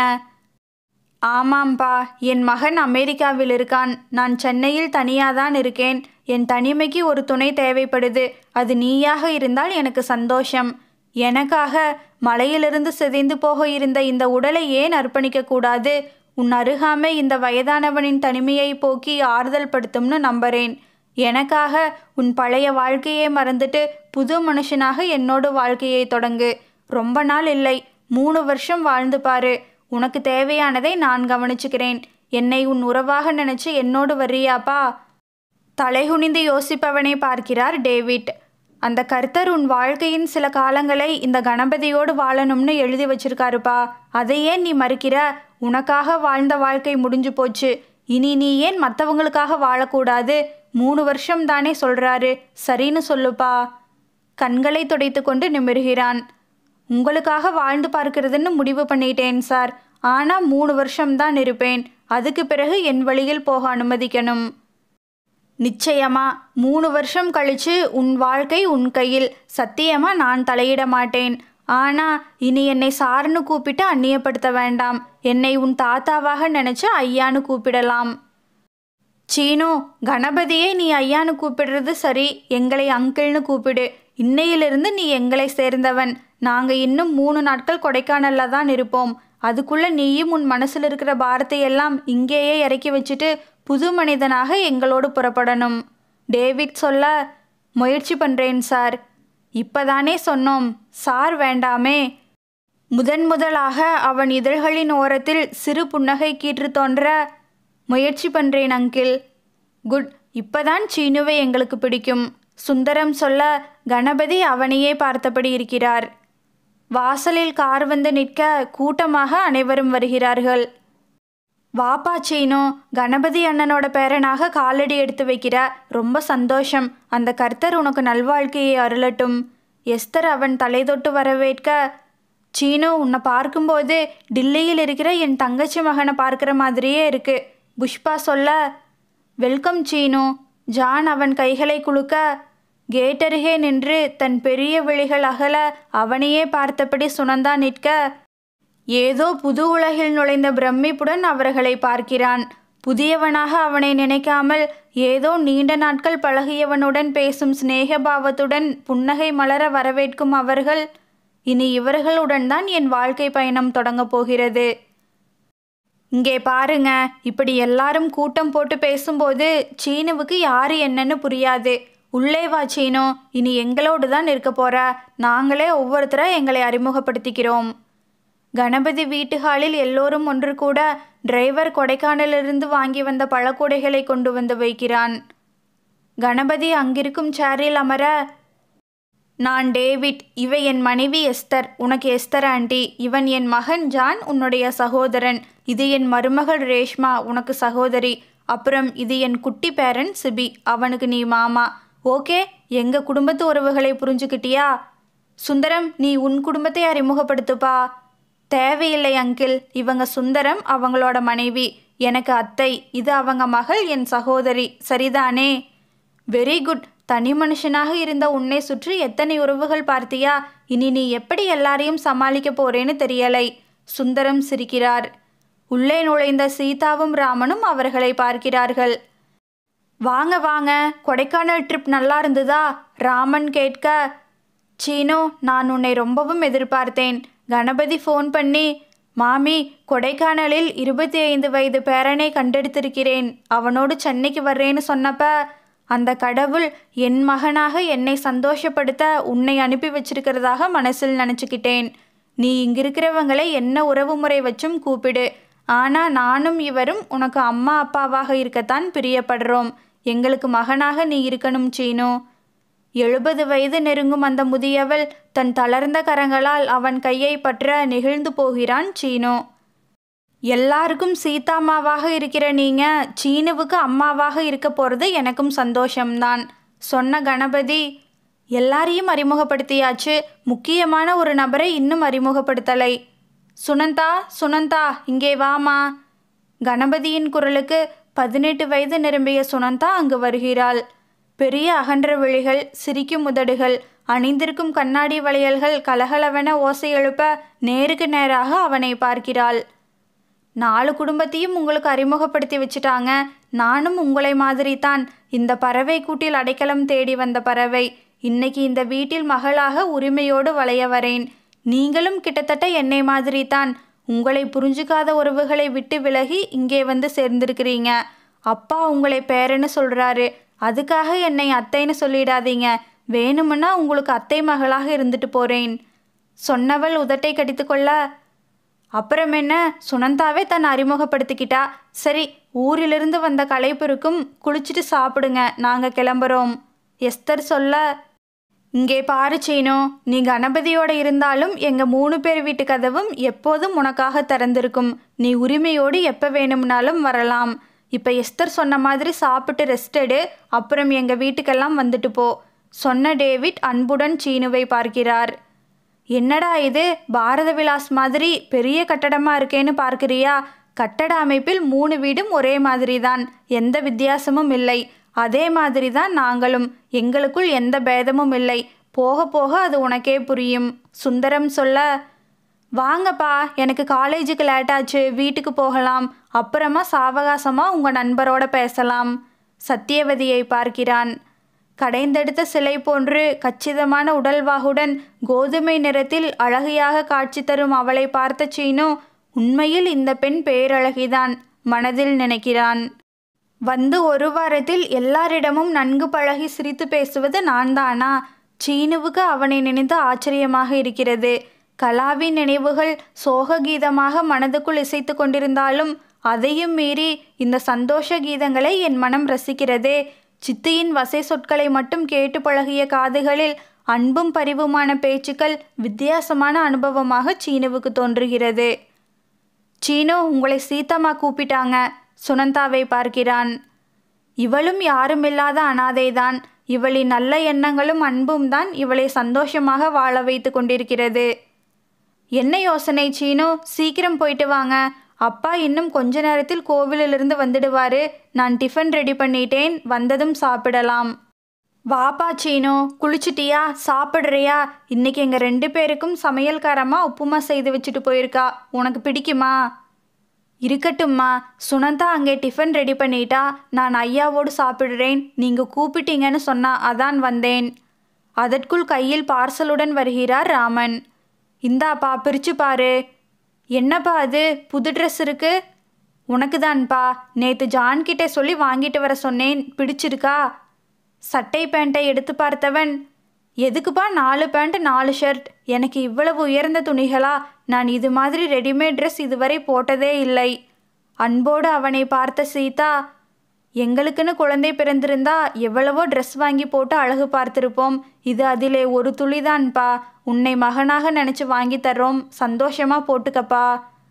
ஆமாம்பா என் மகன் அமெரிக்காவில் இருக்கான் நான் சென்னையில் தனியாக தான் இருக்கேன் என் தனிமைக்கு ஒரு துணை தேவைப்படுது அது நீயாக இருந்தால் எனக்கு சந்தோஷம் எனக்காக மலையிலிருந்து சிதைந்து போக இருந்த இந்த உடலை ஏன் அர்ப்பணிக்க கூடாது உன் அருகாமை இந்த வயதானவனின் தனிமையை போக்கி ஆறுதல் படுத்தும்னு நம்புறேன் எனக்காக உன் பழைய வாழ்க்கையை மறந்துட்டு புது மனுஷனாக என்னோட வாழ்க்கையை தொடங்கு ரொம்ப நாள் இல்லை மூணு வருஷம் வாழ்ந்து பாரு உனக்கு தேவையானதை நான் கவனிச்சுக்கிறேன் என்னை உன் உறவாக நினைச்சு என்னோடு வர்றியாப்பா தலைகுனிந்து யோசிப்பவனை பார்க்கிறார் டேவிட் அந்த கர்த்தர் உன் வாழ்க்கையின் சில காலங்களை இந்த கணபதியோடு வாழணும்னு எழுதி வச்சிருக்காருப்பா அதை ஏன் நீ மறுக்கிற உனக்காக வாழ்ந்த வாழ்க்கை முடிஞ்சு போச்சு இனி நீ ஏன் மற்றவங்களுக்காக வாழக்கூடாது மூணு வருஷம் தானே சொல்றாரு சரின்னு சொல்லுப்பா கண்களை துடைத்து கொண்டு நிமிர்கிறான் உங்களுக்காக வாழ்ந்து பார்க்கிறதுன்னு முடிவு பண்ணிட்டேன் சார் ஆனால் மூணு வருஷம்தான் இருப்பேன் அதுக்கு பிறகு என் வழியில் போக அனுமதிக்கணும் நிச்சயமா மூணு வருஷம் கழிச்சு உன் வாழ்க்கை உன் கையில் சத்தியமா நான் தலையிட மாட்டேன் ஆனா இனி என்னை சார்னு கூப்பிட்டு அந்நியப்படுத்த வேண்டாம் என்னை உன் தாத்தாவாக நினைச்சு ஐயான்னு கூப்பிடலாம் சீனு கணபதியை நீ ஐயான்னு கூப்பிடுறது சரி எங்களை அங்கிள்னு கூப்பிடு இன்னையிலிருந்து நீ எங்களை சேர்ந்தவன் நாங்க இன்னும் மூணு நாட்கள் கொடைக்கானல்ல தான் இருப்போம் அதுக்குள்ள நீயும் உன் மனசுல இருக்கிற பாரத்தை எல்லாம் இங்கேயே இறக்கி வச்சுட்டு புது மனிதனாக எங்களோடு புறப்படணும் டேவிட் சொல்ல முயற்சி பண்றேன் சார் இப்பதானே சொன்னோம் சார் வேண்டாமே முதன் முதலாக அவன் இதழ்களின் ஓரத்தில் சிறு புன்னகை கீற்று தோன்ற முயற்சி பண்றேன் அங்கிள் குட் இப்பதான் சீனுவை எங்களுக்கு பிடிக்கும் சுந்தரம் சொல்ல கணபதி அவனையே பார்த்தபடி இருக்கிறார் வாசலில் கார் வந்து நிற்க கூட்டமாக அனைவரும் வருகிறார்கள் வாப்பா சீனு கணபதி அண்ணனோட பேரனாக காலடி எடுத்து வைக்கிற ரொம்ப சந்தோஷம் அந்த கர்த்தர் உனக்கு நல்வாழ்க்கையை அருளட்டும் எஸ்தர் அவன் தலை தொட்டு வரவேற்க சீனு உன்னை பார்க்கும்போது டில்லியில் இருக்கிற என் தங்கச்சி மகனை பார்க்குற மாதிரியே இருக்கு புஷ்பா சொல்ல வெல்கம் சீனு ஜான் அவன் கைகளை குலுக்க கேட்டருகே நின்று தன் பெரிய விழிகள் அகல அவனையே பார்த்தபடி சுனந்தா நிற்க ஏதோ புது உலகில் நுழைந்த பிரமிப்புடன் அவர்களை பார்க்கிறான் புதியவனாக அவனை நினைக்காமல் ஏதோ நீண்ட நாட்கள் பழகியவனுடன் பேசும் சிநேகபாவத்துடன் புன்னகை மலர வரவேற்கும் அவர்கள் இனி இவர்களுடன் தான் என் வாழ்க்கை பயணம் தொடங்கப் போகிறது இங்கே பாருங்க இப்படி எல்லாரும் கூட்டம் போட்டு பேசும்போது சீனுவுக்கு யாரு என்னன்னு புரியாது உள்ளே வா சீனு இனி எங்களோடு தான் இருக்க போற நாங்களே ஒவ்வொருத்தரா எங்களை அறிமுகப்படுத்திக்கிறோம் கணபதி வீட்டு ஹாலில் எல்லோரும் ஒன்று கூட டிரைவர் கொடைக்கானலிருந்து வாங்கி வந்த பழக்கூடைகளை கொண்டு வந்து வைக்கிறான் கணபதி அங்கிருக்கும் சேரில் அமர நான் டேவிட் இவ என் மனைவி எஸ்தர் உனக்கு எஸ்தர் ஆண்டி இவன் என் மகன் ஜான் உன்னுடைய சகோதரன் இது என் மருமகள் ரேஷ்மா உனக்கு சகோதரி அப்புறம் இது என் குட்டி பேரன் சிபி அவனுக்கு நீ மாமா ஓகே எங்க குடும்பத்து உறவுகளை புரிஞ்சுக்கிட்டியா சுந்தரம் நீ உன் குடும்பத்தை அறிமுகப்படுத்துப்பா தேவையில்லை அங்கிள் இவங்க சுந்தரம் அவங்களோட மனைவி எனக்கு அத்தை இது அவங்க மகள் என் சகோதரி சரிதானே வெரி குட் தனி மனுஷனாக இருந்த உன்னை சுற்றி எத்தனை உறவுகள் பார்த்தியா இனி நீ எப்படி எல்லாரையும் சமாளிக்க போறேன்னு தெரியலை சுந்தரம் சிரிக்கிறார் உள்ளே நுழைந்த சீதாவும் ராமனும் அவர்களை பார்க்கிறார்கள் வாங்க வாங்க கொடைக்கானல் ட்ரிப் நல்லா இருந்ததா ராமன் கேட்க சீனு நான் உன்னை ரொம்பவும் எதிர்பார்த்தேன் கணபதி ஃபோன் பண்ணி மாமி கொடைக்கானலில் இருபத்தி ஐந்து வயது பேரனை கண்டெடுத்திருக்கிறேன் அவனோடு சென்னைக்கு வர்றேன்னு சொன்னப்ப அந்த கடவுள் என் மகனாக என்னை சந்தோஷப்படுத்த உன்னை அனுப்பி வச்சிருக்கிறதாக மனசில் நினச்சிக்கிட்டேன் நீ இங்கிருக்கிறவங்களை என்ன உறவு முறை வச்சும் கூப்பிடு ஆனால் நானும் இவரும் உனக்கு அம்மா அப்பாவாக இருக்கத்தான் பிரியப்படுறோம் எங்களுக்கு மகனாக நீ இருக்கணும் சீனு எழுபது வயது நெருங்கும் அந்த முதியவள் தன் தளர்ந்த கரங்களால் அவன் கையை பற்ற நெகிழ்ந்து போகிறான் சீனு எல்லாருக்கும் சீதாம்மாவாக இருக்கிற நீங்க சீனுவுக்கு அம்மாவாக இருக்க போகிறது எனக்கும் சந்தோஷம்தான் சொன்ன கணபதி எல்லாரையும் அறிமுகப்படுத்தியாச்சு முக்கியமான ஒரு நபரை இன்னும் அறிமுகப்படுத்தலை சுனந்தா சுனந்தா இங்கே வாமா கணபதியின் குரலுக்கு பதினெட்டு வயது நிரம்பிய சுனந்தா அங்கு வருகிறாள் பெரிய அகன்ற விழிகள் சிரிக்கும் உதடுகள் அணிந்திருக்கும் கண்ணாடி வளையல்கள் கலகலவென ஓசை எழுப்ப நேருக்கு நேராக அவனை பார்க்கிறாள் நாலு குடும்பத்தையும் உங்களுக்கு அறிமுகப்படுத்தி வச்சுட்டாங்க நானும் உங்களை மாதிரி தான் இந்த பறவை கூட்டில் அடைக்கலம் தேடி வந்த பறவை இன்னைக்கு இந்த வீட்டில் மகளாக உரிமையோடு வளைய வரேன் நீங்களும் கிட்டத்தட்ட என்னை மாதிரி தான் உங்களை புரிஞ்சுக்காத உறவுகளை விட்டு விலகி இங்கே வந்து சேர்ந்திருக்கிறீங்க அப்பா உங்களை பேரன்னு சொல்றாரு அதுக்காக என்னை அத்தைன்னு சொல்லிடாதீங்க வேணுமுன்னா உங்களுக்கு அத்தை மகளாக இருந்துட்டு போறேன் சொன்னவள் உதட்டை கடித்துக்கொள்ள அப்புறம் என்ன சுனந்தாவே தன்னை அறிமுகப்படுத்திக்கிட்டா சரி ஊரிலிருந்து வந்த களைப்பிருக்கும் குளிச்சுட்டு சாப்பிடுங்க நாங்கள் கிளம்புறோம் எஸ்தர் சொல்ல இங்கே பாரு சீனு நீ கணபதியோட இருந்தாலும் எங்க மூணு பேர் வீட்டு கதவும் எப்போதும் உனக்காக திறந்திருக்கும் நீ உரிமையோடு எப்போ வேணும்னாலும் வரலாம் இப்போ எஸ்தர் சொன்ன மாதிரி சாப்பிட்டு ரெஸ்ட் எடு அப்புறம் எங்க வீட்டுக்கெல்லாம் வந்துட்டு போ சொன்ன டேவிட் அன்புடன் சீனுவை பார்க்கிறார் என்னடா இது பாரத விலாஸ் மாதிரி பெரிய கட்டடமா இருக்கேன்னு பார்க்கிறியா கட்டட அமைப்பில் மூணு வீடும் ஒரே மாதிரி தான் எந்த வித்தியாசமும் இல்லை அதே மாதிரி தான் நாங்களும் எங்களுக்குள் எந்த பேதமும் இல்லை போக போக அது உனக்கே புரியும் சுந்தரம் சொல்ல வாங்கப்பா எனக்கு காலேஜுக்கு லேட் ஆச்சு வீட்டுக்கு போகலாம் அப்புறமா சாவகாசமாக உங்கள் நண்பரோட பேசலாம் சத்தியவதியை பார்க்கிறான் கடைந்தெடுத்த சிலை போன்று கச்சிதமான உடல்வாகுடன் கோதுமை நிறத்தில் அழகியாக காட்சி தரும் அவளை பார்த்த சீனு உண்மையில் இந்த பெண் பேரழகிதான் மனதில் நினைக்கிறான் வந்து ஒரு வாரத்தில் எல்லாரிடமும் நன்கு பழகி சிரித்து பேசுவது நான் தானா சீனுவுக்கு அவனை நினைத்து ஆச்சரியமாக இருக்கிறது கலாவின் நினைவுகள் சோக கீதமாக மனதுக்குள் இசைத்து கொண்டிருந்தாலும் அதையும் மீறி இந்த சந்தோஷ கீதங்களை என் மனம் ரசிக்கிறதே சித்தியின் வசை சொற்களை மட்டும் கேட்டு பழகிய காதுகளில் அன்பும் பரிவுமான பேச்சுக்கள் வித்தியாசமான அனுபவமாக சீனுவுக்கு தோன்றுகிறது சீனு உங்களை சீதம்மா கூப்பிட்டாங்க சுனந்தாவை பார்க்கிறான் இவளும் யாருமில்லாத அனாதைதான் இவளின் நல்ல எண்ணங்களும் அன்பும் தான் இவளை சந்தோஷமாக வாழ வைத்து கொண்டிருக்கிறது என்ன யோசனை சீனு சீக்கிரம் போயிட்டு வாங்க அப்பா இன்னும் கொஞ்ச நேரத்தில் கோவிலிலிருந்து வந்துடுவாரு நான் டிஃபன் ரெடி பண்ணிட்டேன் வந்ததும் சாப்பிடலாம் வாப்பா சீனு குளிச்சிட்டியா சாப்பிட்றியா இன்னைக்கு எங்கள் ரெண்டு பேருக்கும் சமையல்காரமா உப்புமா செய்து வச்சுட்டு போயிருக்கா உனக்கு பிடிக்குமா இருக்கட்டும்மா சுனந்தா அங்கே டிஃபன் ரெடி பண்ணிட்டா நான் ஐயாவோடு சாப்பிடுறேன் நீங்கள் கூப்பிட்டீங்கன்னு சொன்னா அதான் வந்தேன் அதற்குள் கையில் பார்சலுடன் வருகிறார் ராமன் இந்தாப்பா பிரிச்சு பாரு என்னப்பா அது புது ட்ரெஸ் இருக்கு உனக்கு தான்ப்பா நேற்று ஜான்கிட்ட சொல்லி வாங்கிட்டு வர சொன்னேன் பிடிச்சிருக்கா சட்டை பேண்ட்டை எடுத்து பார்த்தவன் எதுக்குப்பா நாலு பேண்ட் நாலு ஷர்ட் எனக்கு இவ்வளவு உயர்ந்த துணிகளா நான் இது மாதிரி ரெடிமேட் ட்ரெஸ் இதுவரை போட்டதே இல்லை அன்போடு அவனை பார்த்த சீதா எங்களுக்குன்னு குழந்தை பிறந்திருந்தா எவ்வளவோ ட்ரெஸ் வாங்கி போட்டு அழகு பார்த்திருப்போம் இது அதிலே ஒரு துளிதான்ப்பா உன்னை மகனாக நினச்சி வாங்கி தர்றோம் சந்தோஷமா போட்டுக்கப்பா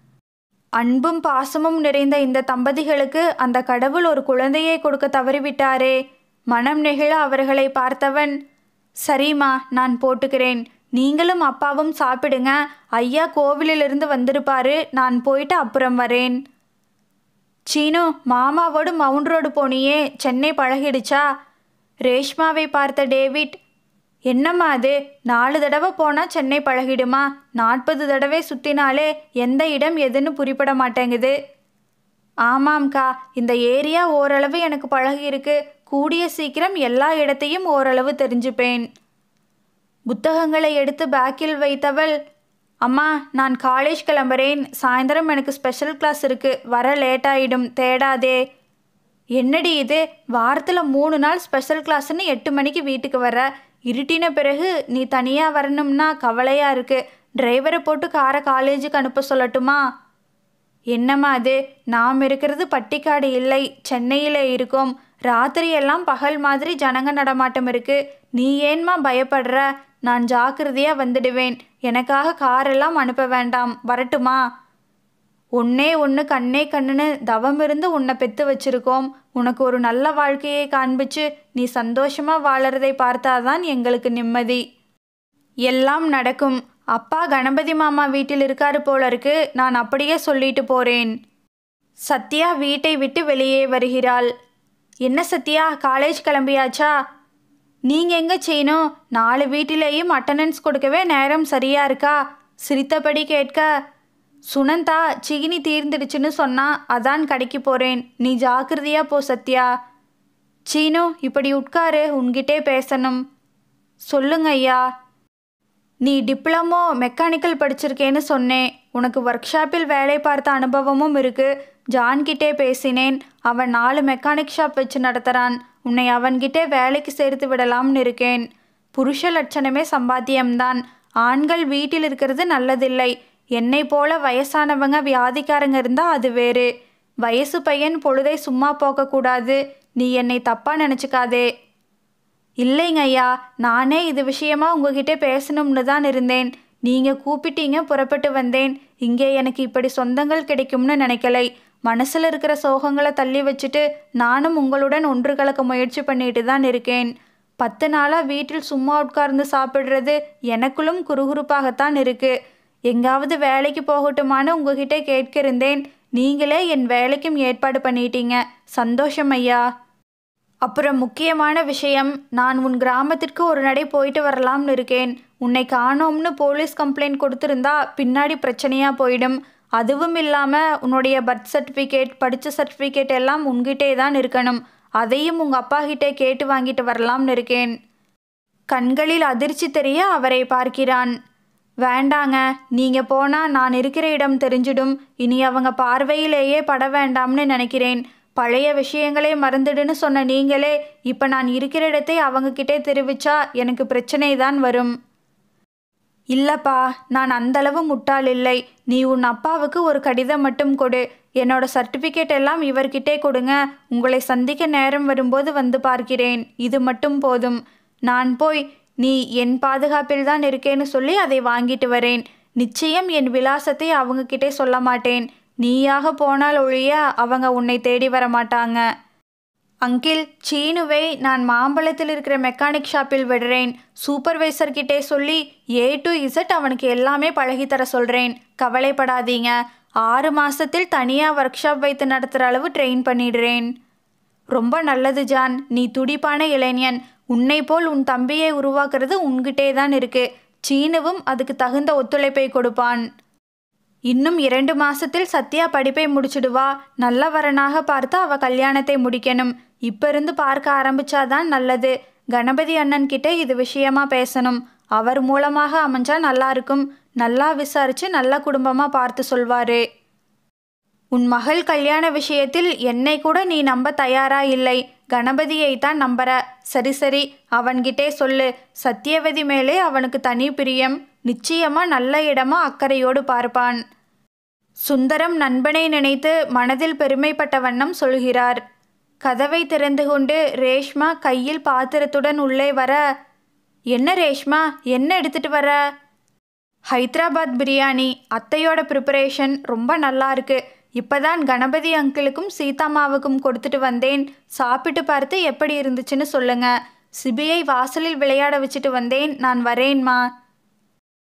அன்பும் பாசமும் நிறைந்த இந்த தம்பதிகளுக்கு அந்த கடவுள் ஒரு குழந்தையை கொடுக்க தவறிவிட்டாரே மனம் நெகிழ அவர்களை பார்த்தவன் சரிம்மா நான் போட்டுக்கிறேன் நீங்களும் அப்பாவும் சாப்பிடுங்க ஐயா கோவிலிலிருந்து வந்திருப்பாரு நான் போயிட்டு அப்புறம் வரேன் சீனு மாமாவோடு மவுண்ட் ரோடு போனியே சென்னை பழகிடுச்சா ரேஷ்மாவை பார்த்த டேவிட் என்னம்மா அது நாலு தடவை போனால் சென்னை பழகிடுமா நாற்பது தடவை சுற்றினாலே எந்த இடம் எதுன்னு புரிப்பட மாட்டேங்குது ஆமாம்க்கா இந்த ஏரியா ஓரளவு எனக்கு பழகியிருக்கு கூடிய சீக்கிரம் எல்லா இடத்தையும் ஓரளவு தெரிஞ்சுப்பேன் புத்தகங்களை எடுத்து பேக்கில் வைத்தவள் அம்மா நான் காலேஜ் கிளம்புறேன் சாயந்தரம் எனக்கு ஸ்பெஷல் கிளாஸ் இருக்கு வர லேட் ஆயிடும் தேடாதே என்னடி இது வாரத்தில் மூணு நாள் ஸ்பெஷல் கிளாஸ்னு எட்டு மணிக்கு வீட்டுக்கு வர இருட்டின பிறகு நீ தனியாக வரணும்னா கவலையாக இருக்கு டிரைவரை போட்டு காரை காலேஜுக்கு அனுப்ப சொல்லட்டுமா என்னம்மா அது நாம் இருக்கிறது பட்டிக்காடு இல்லை சென்னையில் இருக்கோம் ராத்திரி எல்லாம் பகல் மாதிரி ஜனங்க நடமாட்டம் இருக்கு நீ ஏன்மா பயப்படுற நான் ஜாக்கிரதையாக வந்துடுவேன் எனக்காக காரெல்லாம் அனுப்ப வேண்டாம் வரட்டுமா ஒன்னே ஒன்று கண்ணே கண்ணுன்னு தவம் இருந்து உன்னை பெத்து வச்சிருக்கோம் உனக்கு ஒரு நல்ல வாழ்க்கையை காண்பிச்சு நீ சந்தோஷமா வாழறதை பார்த்தாதான் எங்களுக்கு நிம்மதி எல்லாம் நடக்கும் அப்பா கணபதி மாமா வீட்டில் இருக்காரு போல இருக்கு நான் அப்படியே சொல்லிட்டு போறேன் சத்யா வீட்டை விட்டு வெளியே வருகிறாள் என்ன சத்யா காலேஜ் கிளம்பியாச்சா நீங்க எங்க செய்யணும் நாலு வீட்டிலேயும் அட்டண்டன்ஸ் கொடுக்கவே நேரம் சரியா இருக்கா சிரித்தபடி கேட்க சுனந்தா சிகினி தீர்ந்துடுச்சுன்னு சொன்னா அதான் கடைக்கு போறேன் நீ ஜாக்கிரதையா போ சத்யா சீனு இப்படி உட்காரு உன்கிட்டே பேசணும் சொல்லுங்க ஐயா நீ டிப்ளமோ மெக்கானிக்கல் படிச்சிருக்கேன்னு சொன்னேன் உனக்கு ஒர்க் ஷாப்பில் வேலை பார்த்த அனுபவமும் இருக்கு ஜான்கிட்டே பேசினேன் அவன் நாலு மெக்கானிக் ஷாப் வச்சு நடத்துகிறான் உன்னை அவன்கிட்டே வேலைக்கு சேர்த்து விடலாம்னு இருக்கேன் புருஷ லட்சணமே சம்பாத்தியம்தான் ஆண்கள் வீட்டில் இருக்கிறது நல்லதில்லை என்னை போல வயசானவங்க வியாதிக்காரங்க இருந்தால் அது வேறு வயசு பையன் பொழுதை சும்மா போக்கக்கூடாது நீ என்னை தப்பா நினச்சிக்காதே இல்லைங்க ஐயா நானே இது விஷயமா உங்ககிட்ட பேசணும்னு தான் இருந்தேன் நீங்கள் கூப்பிட்டீங்க புறப்பட்டு வந்தேன் இங்கே எனக்கு இப்படி சொந்தங்கள் கிடைக்கும்னு நினைக்கலை மனசில் இருக்கிற சோகங்களை தள்ளி வச்சுட்டு நானும் உங்களுடன் ஒன்று கலக்க முயற்சி பண்ணிட்டு தான் இருக்கேன் பத்து நாளாக வீட்டில் சும்மா உட்கார்ந்து சாப்பிட்றது எனக்குள்ளும் குறுகுறுப்பாகத்தான் இருக்கு எங்காவது வேலைக்கு போகட்டுமான்னு உங்ககிட்ட கேட்க இருந்தேன் நீங்களே என் வேலைக்கும் ஏற்பாடு பண்ணிட்டீங்க சந்தோஷம் ஐயா அப்புறம் முக்கியமான விஷயம் நான் உன் கிராமத்திற்கு ஒரு நடை போயிட்டு வரலாம்னு இருக்கேன் உன்னை காணோம்னு போலீஸ் கம்ப்ளைண்ட் கொடுத்துருந்தா பின்னாடி பிரச்சனையாக போயிடும் அதுவும் இல்லாமல் உன்னுடைய பர்த் சர்டிஃபிகேட் படித்த சர்டிஃபிகேட் எல்லாம் உன்கிட்டே தான் இருக்கணும் அதையும் உங்கள் அப்பா கிட்டே கேட்டு வாங்கிட்டு வரலாம்னு இருக்கேன் கண்களில் அதிர்ச்சி தெரிய அவரை பார்க்கிறான் வேண்டாங்க நீங்கள் போனால் நான் இருக்கிற இடம் தெரிஞ்சிடும் இனி அவங்க பார்வையிலேயே பட வேண்டாம்னு நினைக்கிறேன் பழைய விஷயங்களே மறந்துடுன்னு சொன்ன நீங்களே இப்போ நான் இருக்கிற இடத்தை அவங்கக்கிட்டே தெரிவிச்சா எனக்கு பிரச்சனை தான் வரும் இல்லப்பா நான் அந்தளவு முட்டாள் இல்லை நீ உன் அப்பாவுக்கு ஒரு கடிதம் மட்டும் கொடு என்னோட சர்டிஃபிகேட் எல்லாம் இவர்கிட்டே கொடுங்க உங்களை சந்திக்க நேரம் வரும்போது வந்து பார்க்கிறேன் இது மட்டும் போதும் நான் போய் நீ என் பாதுகாப்பில் தான் இருக்கேன்னு சொல்லி அதை வாங்கிட்டு வரேன் நிச்சயம் என் விலாசத்தை அவங்கக்கிட்டே சொல்ல மாட்டேன் நீயாக போனால் ஒழிய அவங்க உன்னை தேடி வர மாட்டாங்க அங்கிள் சீனுவை நான் மாம்பழத்தில் இருக்கிற மெக்கானிக் ஷாப்பில் விடுறேன் சூப்பர்வைசர் கிட்டே சொல்லி ஏ டு இசட் அவனுக்கு எல்லாமே பழகித்தர சொல்கிறேன் கவலைப்படாதீங்க ஆறு மாசத்தில் தனியாக ஒர்க் ஷாப் வைத்து நடத்துகிற அளவு ட்ரெயின் பண்ணிடுறேன் ரொம்ப நல்லது ஜான் நீ துடிப்பான இளைஞன் உன்னை போல் உன் தம்பியை உருவாக்குறது உன்கிட்டே தான் இருக்கு சீனுவும் அதுக்கு தகுந்த ஒத்துழைப்பை கொடுப்பான் இன்னும் இரண்டு மாசத்தில் சத்யா படிப்பை முடிச்சிடுவா நல்ல வரனாக பார்த்து அவ கல்யாணத்தை முடிக்கணும் இப்ப இருந்து பார்க்க ஆரம்பிச்சாதான் நல்லது கணபதி அண்ணன் கிட்ட இது விஷயமா பேசணும் அவர் மூலமாக அமைஞ்சா நல்லா இருக்கும் நல்லா விசாரிச்சு நல்ல குடும்பமா பார்த்து சொல்வாரு உன் மகள் கல்யாண விஷயத்தில் என்னை கூட நீ நம்ப தயாரா இல்லை கணபதியை தான் நம்புற சரி சரி அவன்கிட்டே சொல்லு சத்தியவதி மேலே அவனுக்கு தனி பிரியம் நிச்சயமா நல்ல இடமா அக்கறையோடு பார்ப்பான் சுந்தரம் நண்பனை நினைத்து மனதில் பெருமைப்பட்ட வண்ணம் சொல்கிறார் கதவை திறந்து கொண்டு ரேஷ்மா கையில் பாத்திரத்துடன் உள்ளே வர என்ன ரேஷ்மா என்ன எடுத்துட்டு வர ஹைதராபாத் பிரியாணி அத்தையோட ப்ரிப்பரேஷன் ரொம்ப நல்லா இருக்கு இப்பதான் கணபதி அங்கிளுக்கும் சீதாமாவுக்கும் கொடுத்துட்டு வந்தேன் சாப்பிட்டு பார்த்து எப்படி இருந்துச்சுன்னு சொல்லுங்க சிபியை வாசலில் விளையாட வச்சுட்டு வந்தேன் நான் வரேன்மா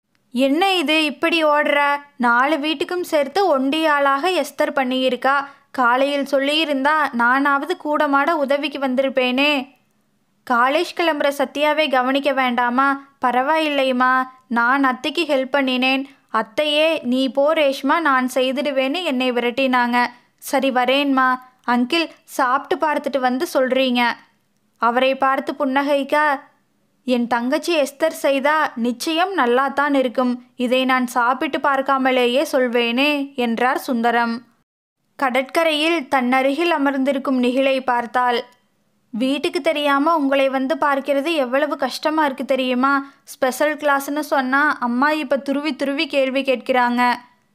என்ன இது இப்படி ஓடுற நாலு வீட்டுக்கும் சேர்த்து ஒண்டி ஆளாக எஸ்தர் பண்ணியிருக்கா காலையில் சொல்லியிருந்தா நானாவது கூடமாட உதவிக்கு வந்திருப்பேனே காலேஜ் கிளம்புற சத்யாவை கவனிக்க வேண்டாமா பரவாயில்லைம்மா நான் அத்தைக்கு ஹெல்ப் பண்ணினேன் அத்தையே நீ போ ரேஷ்மா நான் செய்திடுவேன்னு என்னை விரட்டினாங்க சரி வரேன்மா அங்கிள் சாப்பிட்டு பார்த்துட்டு வந்து சொல்கிறீங்க அவரை பார்த்து புன்னகைக்க என் தங்கச்சி எஸ்தர் செய்தா நிச்சயம் நல்லாத்தான் இருக்கும் இதை நான் சாப்பிட்டு பார்க்காமலேயே சொல்வேனே என்றார் சுந்தரம் கடற்கரையில் தன்னருகில் அமர்ந்திருக்கும் நிகிலை பார்த்தாள் வீட்டுக்கு தெரியாம உங்களை வந்து பார்க்கிறது எவ்வளவு கஷ்டமா இருக்கு தெரியுமா ஸ்பெஷல் கிளாஸ்னு சொன்னா அம்மா இப்ப துருவி துருவி கேள்வி கேட்கிறாங்க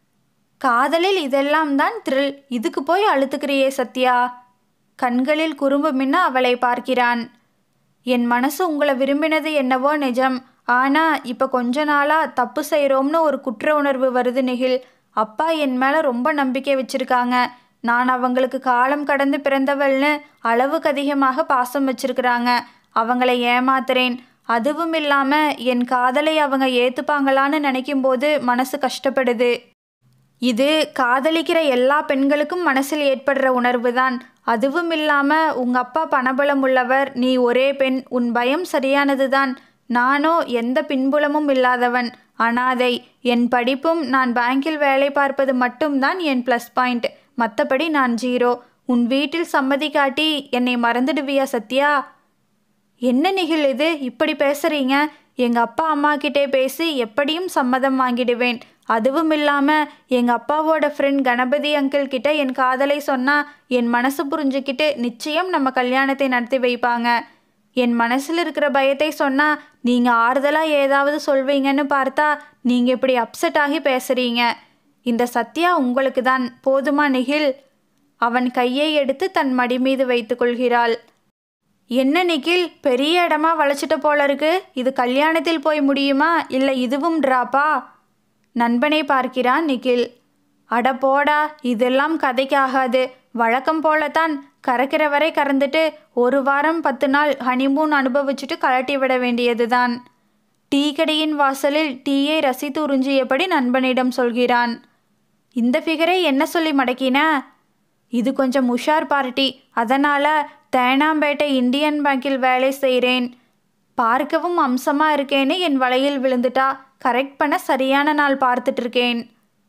காதலில் இதெல்லாம் தான் த்ரில் இதுக்கு போய் அழுத்துக்கிறியே சத்யா கண்களில் குறும்பு மின்ன அவளை பார்க்கிறான் என் மனசு உங்களை விரும்பினது என்னவோ நிஜம் ஆனா இப்ப கொஞ்ச நாளா தப்பு செய்கிறோம்னு ஒரு குற்ற உணர்வு வருது நிகில் அப்பா என் மேல ரொம்ப நம்பிக்கை வச்சிருக்காங்க நான் அவங்களுக்கு காலம் கடந்து பிறந்தவள்னு அளவுக்கு அதிகமாக பாசம் வச்சிருக்கிறாங்க அவங்கள ஏமாத்துறேன் அதுவும் இல்லாம என் காதலை அவங்க ஏத்துப்பாங்களான்னு நினைக்கும் போது மனசு கஷ்டப்படுது இது காதலிக்கிற எல்லா பெண்களுக்கும் மனசில் ஏற்படுற உணர்வு தான் அதுவும் இல்லாம உங்க அப்பா பணபலம் உள்ளவர் நீ ஒரே பெண் உன் பயம் சரியானது தான் நானோ எந்த பின்புலமும் இல்லாதவன் அனாதை என் படிப்பும் நான் பேங்கில் வேலை பார்ப்பது மட்டும்தான் என் ப்ளஸ் பாயிண்ட் மற்றபடி நான் ஜீரோ உன் வீட்டில் சம்மதி காட்டி என்னை மறந்துடுவியா சத்யா என்ன நிகில் இது இப்படி பேசுறீங்க எங்க அப்பா அம்மா கிட்டே பேசி எப்படியும் சம்மதம் வாங்கிடுவேன் அதுவும் இல்லாம எங்க அப்பாவோட ஃப்ரெண்ட் கணபதி அங்கிள் கிட்ட என் காதலை சொன்னா என் மனசு புரிஞ்சுக்கிட்டு நிச்சயம் நம்ம கல்யாணத்தை நடத்தி வைப்பாங்க என் மனசில் இருக்கிற பயத்தை சொன்னா நீங்க ஆறுதலா ஏதாவது சொல்வீங்கன்னு பார்த்தா நீங்க இப்படி அப்செட் ஆகி பேசுறீங்க இந்த சத்யா உங்களுக்கு தான் போதுமா நிகில் அவன் கையை எடுத்து தன் மடி மீது வைத்துக் கொள்கிறாள் என்ன நிகில் பெரிய இடமா வளைச்சிட்ட போல இருக்கு இது கல்யாணத்தில் போய் முடியுமா இல்லை இதுவும் ட்ராப்பா நண்பனை பார்க்கிறான் நிகில் அட போடா இதெல்லாம் கதைக்கு ஆகாது வழக்கம் போலத்தான் கறக்கிற வரை கறந்துட்டு ஒரு வாரம் பத்து நாள் ஹனிமூன் அனுபவிச்சுட்டு கழட்டி விட வேண்டியதுதான் டீ கடையின் வாசலில் டீயை ரசித்து உறிஞ்சியபடி நண்பனிடம் சொல்கிறான் இந்த ஃபிகரை என்ன சொல்லி மடக்கின இது கொஞ்சம் உஷார் பார்ட்டி அதனால் தேனாம்பேட்டை இந்தியன் பேங்கில் வேலை செய்கிறேன் பார்க்கவும் அம்சமாக இருக்கேன்னு என் வலையில் விழுந்துட்டா கரெக்ட் பண்ண சரியான நாள் பார்த்துட்டு இருக்கேன்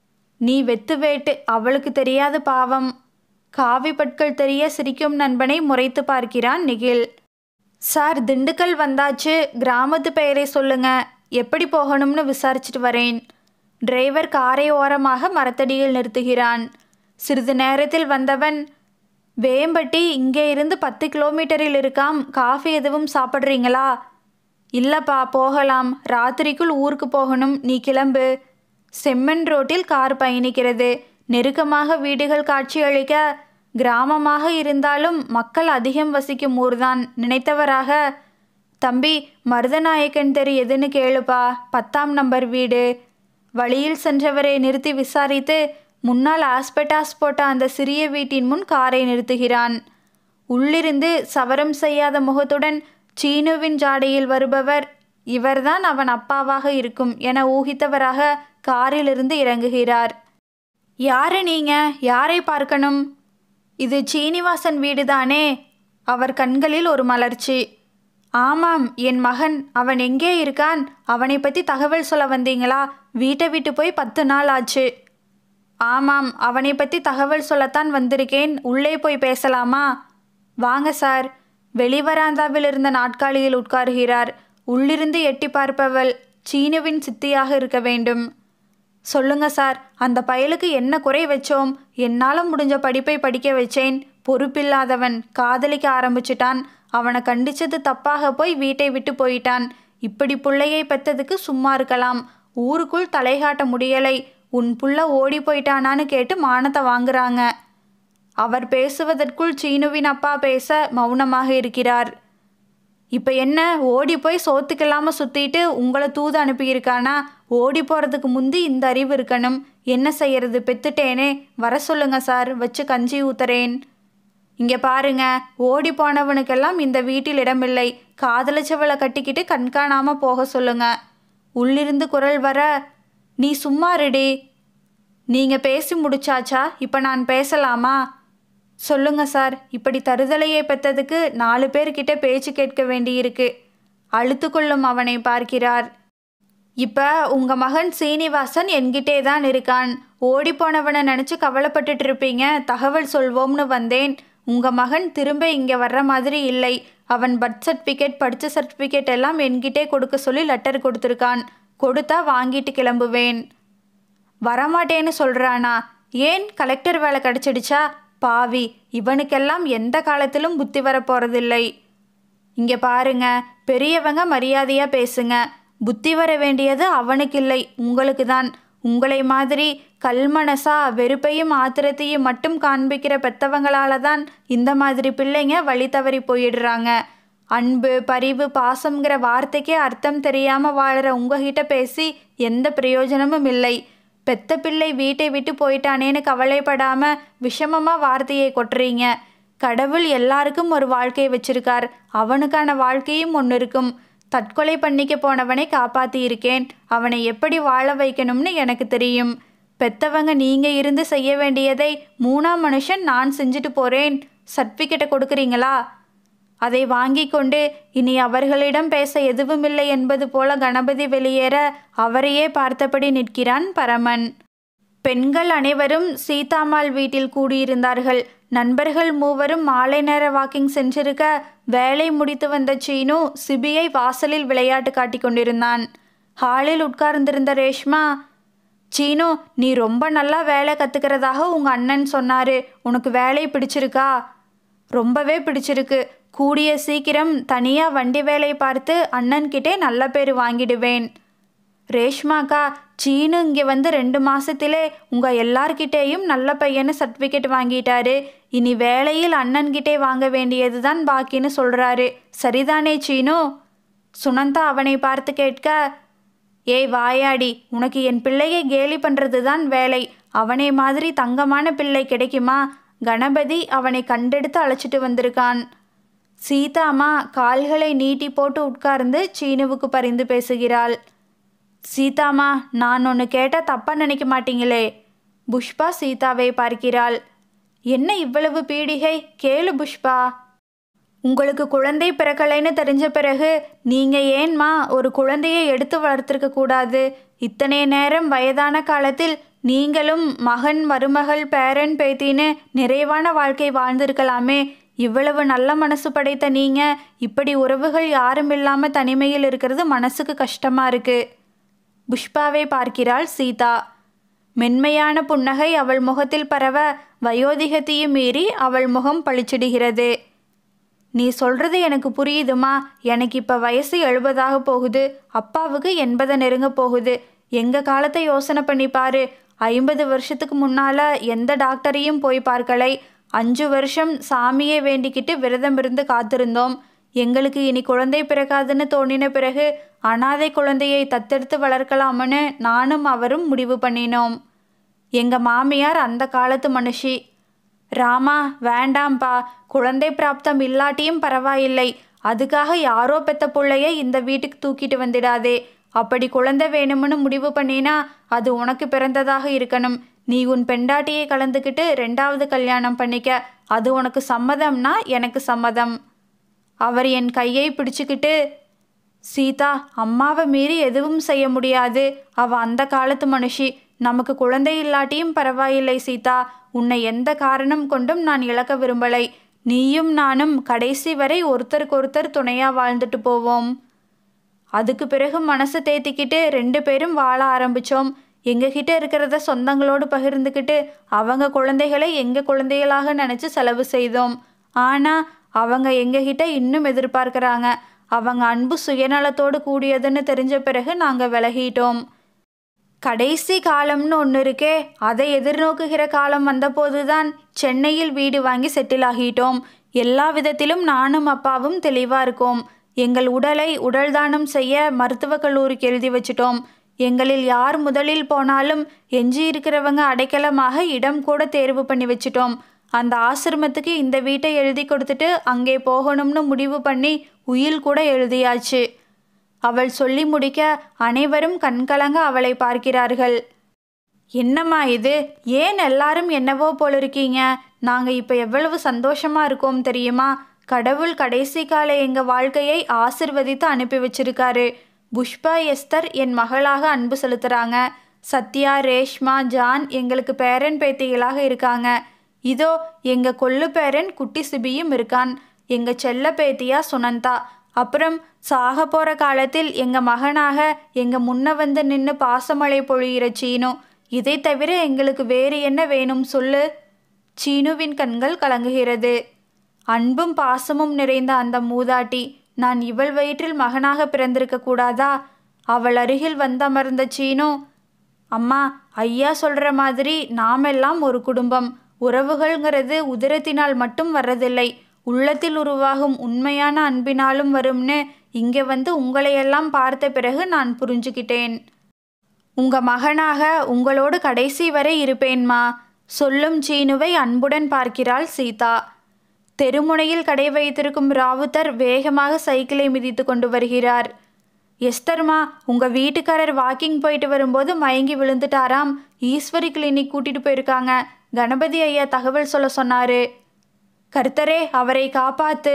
நீ வெத்து வேட்டு அவளுக்கு தெரியாது பாவம் காவி பட்கள் தெரிய சிரிக்கும் நண்பனை முறைத்து பார்க்கிறான் நிகில் சார் திண்டுக்கல் வந்தாச்சு கிராமத்து பெயரை சொல்லுங்க எப்படி போகணும்னு விசாரிச்சுட்டு வரேன் டிரைவர் காரை ஓரமாக மரத்தடியில் நிறுத்துகிறான் சிறிது நேரத்தில் வந்தவன் வேம்பட்டி இங்கே இருந்து பத்து கிலோமீட்டரில் இருக்காம் காஃபி எதுவும் சாப்பிட்றீங்களா இல்லப்பா போகலாம் ராத்திரிக்குள் ஊருக்கு போகணும் நீ கிளம்பு செம்மண் ரோட்டில் கார் பயணிக்கிறது நெருக்கமாக வீடுகள் காட்சியளிக்க கிராமமாக இருந்தாலும் மக்கள் அதிகம் வசிக்கும் ஊர்தான் நினைத்தவராக தம்பி மருதநாயக்கன் தெரு எதுன்னு கேளுப்பா பத்தாம் நம்பர் வீடு வழியில் சென்றவரை நிறுத்தி விசாரித்து முன்னால் ஆஸ்பெட்டாஸ் போட்ட அந்த சிறிய வீட்டின் முன் காரை நிறுத்துகிறான் உள்ளிருந்து சவரம் செய்யாத முகத்துடன் சீனுவின் ஜாடையில் வருபவர் இவர்தான் அவன் அப்பாவாக இருக்கும் என ஊகித்தவராக காரிலிருந்து இறங்குகிறார் யாரு நீங்க யாரை பார்க்கணும் இது சீனிவாசன் வீடுதானே அவர் கண்களில் ஒரு மலர்ச்சி ஆமாம் என் மகன் அவன் எங்கே இருக்கான் அவனை பற்றி தகவல் சொல்ல வந்தீங்களா வீட்டை விட்டு போய் பத்து நாள் ஆச்சு ஆமாம் அவனை பற்றி தகவல் சொல்லத்தான் வந்திருக்கேன் உள்ளே போய் பேசலாமா வாங்க சார் வெளிவராந்தாவில் இருந்த நாட்காலியில் உட்காருகிறார் உள்ளிருந்து எட்டி பார்ப்பவள் சீனுவின் சித்தியாக இருக்க வேண்டும் சொல்லுங்க சார் அந்த பயலுக்கு என்ன குறை வச்சோம் என்னால் முடிஞ்ச படிப்பை படிக்க வச்சேன் பொறுப்பில்லாதவன் காதலிக்க ஆரம்பிச்சிட்டான் அவனை கண்டிச்சது தப்பாக போய் வீட்டை விட்டு போயிட்டான் இப்படி புள்ளையை பெத்ததுக்கு சும்மா இருக்கலாம் ஊருக்குள் தலைகாட்ட முடியலை உன் புள்ள ஓடி போயிட்டானான்னு கேட்டு மானத்தை வாங்குறாங்க அவர் பேசுவதற்குள் சீனுவின் அப்பா பேச மௌனமாக இருக்கிறார் இப்போ என்ன ஓடி போய் சோத்துக்கெல்லாம சுத்திட்டு உங்களை தூது அனுப்பியிருக்கானா ஓடி போறதுக்கு முந்தி இந்த அறிவு இருக்கணும் என்ன செய்யறது பெத்துட்டேனே வர சொல்லுங்க சார் வச்சு கஞ்சி ஊத்துறேன் இங்க பாருங்க ஓடி போனவனுக்கெல்லாம் இந்த வீட்டில் இடமில்லை காதலிச்சவளை கட்டிக்கிட்டு கண்காணாம போக சொல்லுங்க உள்ளிருந்து குரல் வர நீ சும்மா ரெடி நீங்க பேசி முடிச்சாச்சா இப்போ நான் பேசலாமா சொல்லுங்க சார் இப்படி தருதலையை பெற்றதுக்கு நாலு பேர்கிட்ட பேச்சு கேட்க வேண்டியிருக்கு அழுத்து கொள்ளும் அவனை பார்க்கிறார் இப்ப உங்க மகன் சீனிவாசன் என்கிட்டே தான் இருக்கான் ஓடி போனவனை நினைச்சு கவலைப்பட்டுட்டு இருப்பீங்க தகவல் சொல்வோம்னு வந்தேன் உங்க மகன் திரும்ப இங்க வர்ற மாதிரி இல்லை அவன் பர்த் சர்டிஃபிகேட் படிச்ச சர்டிஃபிகேட் எல்லாம் என்கிட்டே கொடுக்க சொல்லி லெட்டர் கொடுத்துருக்கான் கொடுத்தா வாங்கிட்டு கிளம்புவேன் வரமாட்டேன்னு சொல்றானா ஏன் கலெக்டர் வேலை கிடைச்சிடுச்சா பாவி இவனுக்கெல்லாம் எந்த காலத்திலும் புத்தி வர போறதில்லை இங்க பாருங்க பெரியவங்க மரியாதையா பேசுங்க புத்தி வர வேண்டியது அவனுக்கு இல்லை உங்களுக்கு தான் உங்களை மாதிரி கல்மனசா வெறுப்பையும் ஆத்திரத்தையும் மட்டும் காண்பிக்கிற பெத்தவங்களால தான் இந்த மாதிரி பிள்ளைங்க வழி தவறி போயிடுறாங்க அன்பு பரிவு பாசம்ங்கிற வார்த்தைக்கே அர்த்தம் தெரியாம வாழற உங்ககிட்ட பேசி எந்த பிரயோஜனமும் இல்லை பெத்த பிள்ளை வீட்டை விட்டு போயிட்டானேன்னு கவலைப்படாம விஷமமா வார்த்தையை கொட்டுறீங்க கடவுள் எல்லாருக்கும் ஒரு வாழ்க்கையை வச்சிருக்கார் அவனுக்கான வாழ்க்கையும் ஒன்று இருக்கும் தற்கொலை பண்ணிக்க போனவனை காப்பாத்தி இருக்கேன் அவனை எப்படி வாழ வைக்கணும்னு எனக்கு தெரியும் பெத்தவங்க நீங்க இருந்து செய்ய வேண்டியதை மூணாம் மனுஷன் நான் செஞ்சுட்டு போறேன் சர்டிஃபிகேட்டை கொடுக்குறீங்களா அதை வாங்கி கொண்டு இனி அவர்களிடம் பேச எதுவுமில்லை என்பது போல கணபதி வெளியேற அவரையே பார்த்தபடி நிற்கிறான் பரமன் பெண்கள் அனைவரும் சீதாம்மாள் வீட்டில் கூடியிருந்தார்கள் நண்பர்கள் மூவரும் மாலை நேர வாக்கிங் சென்றிருக்க வேலை முடித்து வந்த சீனு சிபியை வாசலில் விளையாட்டு காட்டிக் கொண்டிருந்தான் ஹாலில் உட்கார்ந்திருந்த ரேஷ்மா சீனு நீ ரொம்ப நல்லா வேலை கத்துக்கிறதாக உங்க அண்ணன் சொன்னாரு உனக்கு வேலை பிடிச்சிருக்கா ரொம்பவே பிடிச்சிருக்கு கூடிய சீக்கிரம் தனியா வண்டி வேலை பார்த்து அண்ணன்கிட்டே நல்ல பேர் வாங்கிடுவேன் ரேஷ்மாக்கா சீனு இங்கே வந்து ரெண்டு மாசத்திலே உங்க எல்லார்கிட்டேயும் நல்ல பையன்னு சர்டிஃபிகேட் வாங்கிட்டாரு இனி வேலையில் அண்ணன்கிட்டே வாங்க வேண்டியது தான் பாக்கின்னு சொல்றாரு சரிதானே சீனு சுனந்தா அவனை பார்த்து கேட்க ஏய் வாயாடி உனக்கு என் பிள்ளையை கேலி பண்றது தான் வேலை அவனை மாதிரி தங்கமான பிள்ளை கிடைக்குமா கணபதி அவனை கண்டெடுத்து அழைச்சிட்டு வந்திருக்கான் சீதாமா கால்களை நீட்டி போட்டு உட்கார்ந்து சீனுவுக்கு பரிந்து பேசுகிறாள் சீதாமா நான் ஒன்று கேட்டால் தப்பாக நினைக்க மாட்டீங்களே புஷ்பா சீதாவை பார்க்கிறாள் என்ன இவ்வளவு பீடிகை கேளு புஷ்பா உங்களுக்கு குழந்தை பிறக்கலைன்னு தெரிஞ்ச பிறகு நீங்க ஏன்மா ஒரு குழந்தையை எடுத்து வளர்த்திருக்க கூடாது இத்தனை நேரம் வயதான காலத்தில் நீங்களும் மகன் மருமகள் பேரன் பேத்தின்னு நிறைவான வாழ்க்கை வாழ்ந்திருக்கலாமே இவ்வளவு நல்ல மனசு படைத்த நீங்க இப்படி உறவுகள் யாரும் இல்லாம தனிமையில் இருக்கிறது மனசுக்கு கஷ்டமா இருக்கு புஷ்பாவை பார்க்கிறாள் சீதா மென்மையான புன்னகை அவள் முகத்தில் பரவ வயோதிகத்தையும் மீறி அவள் முகம் பளிச்சிடுகிறது நீ சொல்றது எனக்கு புரியுதுமா எனக்கு இப்ப வயசு எழுபதாக போகுது அப்பாவுக்கு எண்பதை நெருங்க போகுது எங்க காலத்தை யோசனை பண்ணி பாரு ஐம்பது வருஷத்துக்கு முன்னால எந்த டாக்டரையும் போய் பார்க்கலை அஞ்சு வருஷம் சாமியை வேண்டிக்கிட்டு விரதம் இருந்து காத்திருந்தோம் எங்களுக்கு இனி குழந்தை பிறக்காதுன்னு தோணின பிறகு அனாதை குழந்தையை தத்தெடுத்து வளர்க்கலாம்னு நானும் அவரும் முடிவு பண்ணினோம் எங்க மாமியார் அந்த காலத்து மனுஷி ராமா வேண்டாம்பா குழந்தை பிராப்தம் இல்லாட்டியும் பரவாயில்லை அதுக்காக யாரோ பெத்த புள்ளைய இந்த வீட்டுக்கு தூக்கிட்டு வந்துடாதே அப்படி குழந்தை வேணும்னு முடிவு பண்ணினா அது உனக்கு பிறந்ததாக இருக்கணும் நீ உன் பெண்டாட்டியை கலந்துக்கிட்டு ரெண்டாவது கல்யாணம் பண்ணிக்க அது உனக்கு சம்மதம்னா எனக்கு சம்மதம் அவர் என் கையை பிடிச்சுக்கிட்டு சீதா அம்மாவை மீறி எதுவும் செய்ய முடியாது அவ அந்த காலத்து மனுஷி நமக்கு குழந்தை இல்லாட்டியும் பரவாயில்லை சீதா உன்னை எந்த காரணம் கொண்டும் நான் இழக்க விரும்பலை நீயும் நானும் கடைசி வரை ஒருத்தருக்கொருத்தர் துணையா வாழ்ந்துட்டு போவோம் அதுக்கு பிறகு மனசை தேத்திக்கிட்டு ரெண்டு பேரும் வாழ ஆரம்பிச்சோம் எங்ககிட்ட இருக்கிறத சொந்தங்களோடு பகிர்ந்துக்கிட்டு அவங்க குழந்தைகளை எங்க குழந்தைகளாக நினைச்சு செலவு செய்தோம் ஆனா அவங்க எங்ககிட்ட இன்னும் எதிர்பார்க்கறாங்க அவங்க அன்பு சுயநலத்தோடு கூடியதுன்னு தெரிஞ்ச பிறகு நாங்க விலகிட்டோம் கடைசி காலம்னு ஒன்று இருக்கே அதை எதிர்நோக்குகிற காலம் வந்தபோதுதான் சென்னையில் வீடு வாங்கி செட்டில் ஆகிட்டோம் எல்லா விதத்திலும் நானும் அப்பாவும் தெளிவா இருக்கோம் எங்கள் உடலை உடல் தானம் செய்ய மருத்துவக் கல்லூரிக்கு எழுதி வச்சிட்டோம் எங்களில் யார் முதலில் போனாலும் எஞ்சி இருக்கிறவங்க அடைக்கலமாக இடம் கூட தேர்வு பண்ணி வச்சிட்டோம் அந்த ஆசிரமத்துக்கு இந்த வீட்டை எழுதி கொடுத்துட்டு அங்கே போகணும்னு முடிவு பண்ணி உயில் கூட எழுதியாச்சு அவள் சொல்லி முடிக்க அனைவரும் கண்கலங்க அவளை பார்க்கிறார்கள் என்னம்மா இது ஏன் எல்லாரும் என்னவோ போல இருக்கீங்க நாங்கள் இப்போ எவ்வளவு சந்தோஷமா இருக்கோம் தெரியுமா கடவுள் கடைசி கால எங்கள் வாழ்க்கையை ஆசிர்வதித்து அனுப்பி வச்சிருக்காரு புஷ்பா எஸ்தர் என் மகளாக அன்பு செலுத்துறாங்க சத்யா ரேஷ்மா ஜான் எங்களுக்கு பேரன் பேத்திகளாக இருக்காங்க இதோ எங்க கொள்ளு பேரன் குட்டி சிபியும் இருக்கான் எங்க செல்ல பேத்தியா சுனந்தா அப்புறம் சாக போற காலத்தில் எங்க மகனாக எங்க முன்ன வந்து நின்று பாசமழை பொழியிற சீனு இதை தவிர எங்களுக்கு வேறு என்ன வேணும் சொல்லு சீனுவின் கண்கள் கலங்குகிறது அன்பும் பாசமும் நிறைந்த அந்த மூதாட்டி நான் இவள் வயிற்றில் மகனாக பிறந்திருக்க கூடாதா அவள் அருகில் வந்தமர்ந்த சீனு அம்மா ஐயா சொல்ற மாதிரி நாமெல்லாம் ஒரு குடும்பம் உறவுகள்ங்கிறது உதிரத்தினால் மட்டும் வர்றதில்லை உள்ளத்தில் உருவாகும் உண்மையான அன்பினாலும் வரும்னு இங்கே வந்து உங்களையெல்லாம் பார்த்த பிறகு நான் புரிஞ்சுக்கிட்டேன் உங்க மகனாக உங்களோடு கடைசி வரை இருப்பேன்மா சொல்லும் சீனுவை அன்புடன் பார்க்கிறாள் சீதா தெருமுனையில் கடை வைத்திருக்கும் ராவுத்தர் வேகமாக சைக்கிளை மிதித்து கொண்டு வருகிறார் எஸ்தர்மா உங்க வீட்டுக்காரர் வாக்கிங் போயிட்டு வரும்போது மயங்கி விழுந்துட்டாராம் ஈஸ்வரி கிளினிக் கூட்டிட்டு போயிருக்காங்க கணபதி ஐயா தகவல் சொல்ல சொன்னாரு கர்த்தரே அவரை காப்பாத்து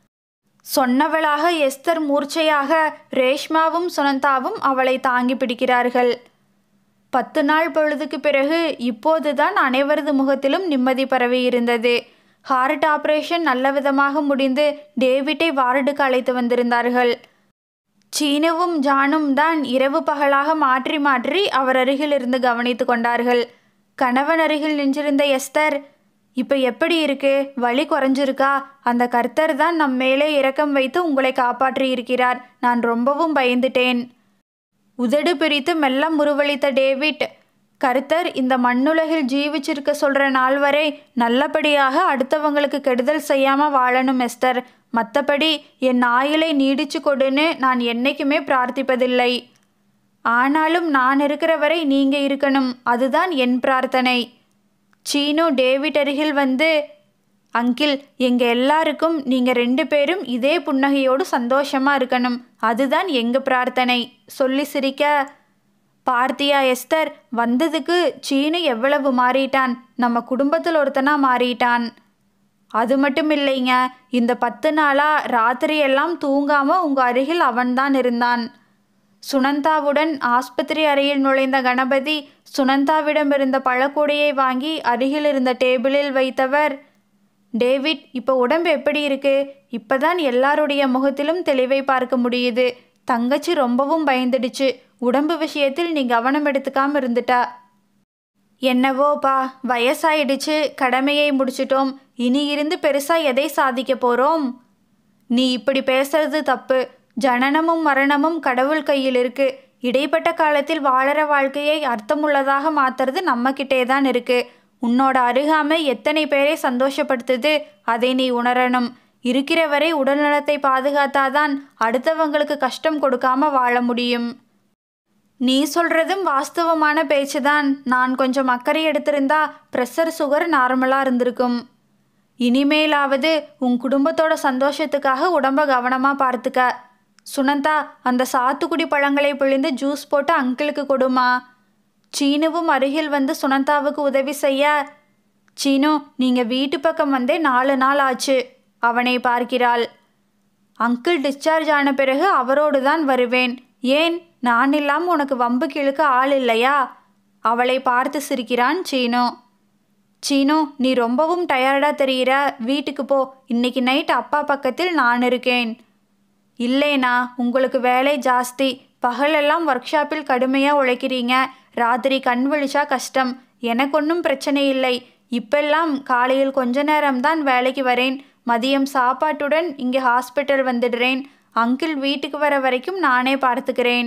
சொன்னவளாக எஸ்தர் மூர்ச்சையாக ரேஷ்மாவும் சுனந்தாவும் அவளை தாங்கி பிடிக்கிறார்கள் பத்து நாள் பொழுதுக்கு பிறகு இப்போதுதான் அனைவரது முகத்திலும் நிம்மதி பரவி இருந்தது ஹார்ட் ஆபரேஷன் நல்ல விதமாக முடிந்து டேவிட்டை வார்டுக்கு அழைத்து வந்திருந்தார்கள் சீனுவும் ஜானும் தான் இரவு பகலாக மாற்றி மாற்றி அவர் அருகில் இருந்து கவனித்து கொண்டார்கள் கணவன் அருகில் நின்றிருந்த எஸ்தர் இப்போ எப்படி இருக்கு வலி குறைஞ்சிருக்கா அந்த கர்த்தர் தான் நம் மேலே இரக்கம் வைத்து உங்களை காப்பாற்றி இருக்கிறார் நான் ரொம்பவும் பயந்துட்டேன் உதடு பிரித்து மெல்ல முருவளித்த டேவிட் கர்த்தர் இந்த மண்ணுலகில் ஜீவிச்சிருக்க சொல்ற நாள் வரை நல்லபடியாக அடுத்தவங்களுக்கு கெடுதல் செய்யாம வாழணும் எஸ்தர் மற்றபடி என் ஆயுளை நீடிச்சு கொடுன்னு நான் என்னைக்குமே பிரார்த்திப்பதில்லை ஆனாலும் நான் இருக்கிற வரை நீங்க இருக்கணும் அதுதான் என் பிரார்த்தனை சீனு டேவிட் அருகில் வந்து அங்கிள் எங்க எல்லாருக்கும் நீங்க ரெண்டு பேரும் இதே புன்னகையோடு சந்தோஷமா இருக்கணும் அதுதான் எங்க பிரார்த்தனை சொல்லி சிரிக்க பார்த்தியா எஸ்தர் வந்ததுக்கு சீனு எவ்வளவு மாறிட்டான் நம்ம குடும்பத்தில் ஒருத்தனா மாறிட்டான் அது மட்டும் இல்லைங்க இந்த பத்து நாளா ராத்திரி எல்லாம் தூங்காம உங்க அருகில் அவன்தான் இருந்தான் சுனந்தாவுடன் ஆஸ்பத்திரி அறையில் நுழைந்த கணபதி சுனந்தாவிடம் இருந்த பழக்கூடையை வாங்கி அருகில் இருந்த டேபிளில் வைத்தவர் டேவிட் இப்போ உடம்பு எப்படி இருக்கு இப்பதான் எல்லாருடைய முகத்திலும் தெளிவை பார்க்க முடியுது தங்கச்சி ரொம்பவும் பயந்துடுச்சு உடம்பு விஷயத்தில் நீ கவனம் எடுத்துக்காம இருந்துட்டா என்னவோப்பா வயசாயிடுச்சு கடமையை முடிச்சிட்டோம் இனி இருந்து பெருசா எதை சாதிக்க போறோம் நீ இப்படி பேசுறது தப்பு ஜனனமும் மரணமும் கடவுள் கையில் இருக்கு இடைப்பட்ட காலத்தில் வாழற வாழ்க்கையை அர்த்தமுள்ளதாக மாத்துறது நம்ம கிட்டே தான் இருக்கு உன்னோட அருகாமை எத்தனை பேரை சந்தோஷப்படுத்துது அதை நீ உணரணும் இருக்கிற வரை உடல்நலத்தை பாதுகாத்தாதான் அடுத்தவங்களுக்கு கஷ்டம் கொடுக்காம வாழ முடியும் நீ சொல்றதும் வாஸ்தவமான பேச்சுதான் நான் கொஞ்சம் அக்கறை எடுத்திருந்தா ப்ரெஷர் சுகர் நார்மலா இருந்திருக்கும் இனிமேலாவது உன் குடும்பத்தோட சந்தோஷத்துக்காக உடம்ப கவனமா பார்த்துக்க சுனந்தா அந்த சாத்துக்குடி பழங்களை பிழிந்து ஜூஸ் போட்டு அங்கிளுக்கு கொடுமா சீனுவும் அருகில் வந்து சுனந்தாவுக்கு உதவி செய்ய சீனு நீங்க வீட்டு பக்கம் வந்தே நாலு நாள் ஆச்சு அவனை பார்க்கிறாள் அங்கிள் டிஸ்சார்ஜ் ஆன பிறகு அவரோடு தான் வருவேன் ஏன் நான் இல்லாம உனக்கு வம்பு கிழக்க ஆள் இல்லையா அவளை பார்த்து சிரிக்கிறான் சீனு சீனு நீ ரொம்பவும் டயர்டா தெரிகிற வீட்டுக்கு போ இன்னைக்கு நைட் அப்பா பக்கத்தில் நான் இருக்கேன் இல்லைனா உங்களுக்கு வேலை ஜாஸ்தி பகலெல்லாம் ஒர்க் ஷாப்பில் கடுமையாக உழைக்கிறீங்க ராத்திரி கண் விழிச்சா கஷ்டம் எனக்கு ஒன்றும் பிரச்சனை இல்லை இப்பெல்லாம் காலையில் கொஞ்ச நேரம்தான் வேலைக்கு வரேன் மதியம் சாப்பாட்டுடன் இங்கே ஹாஸ்பிட்டல் வந்துடுறேன் அங்கிள் வீட்டுக்கு வர வரைக்கும் நானே பார்த்துக்கிறேன்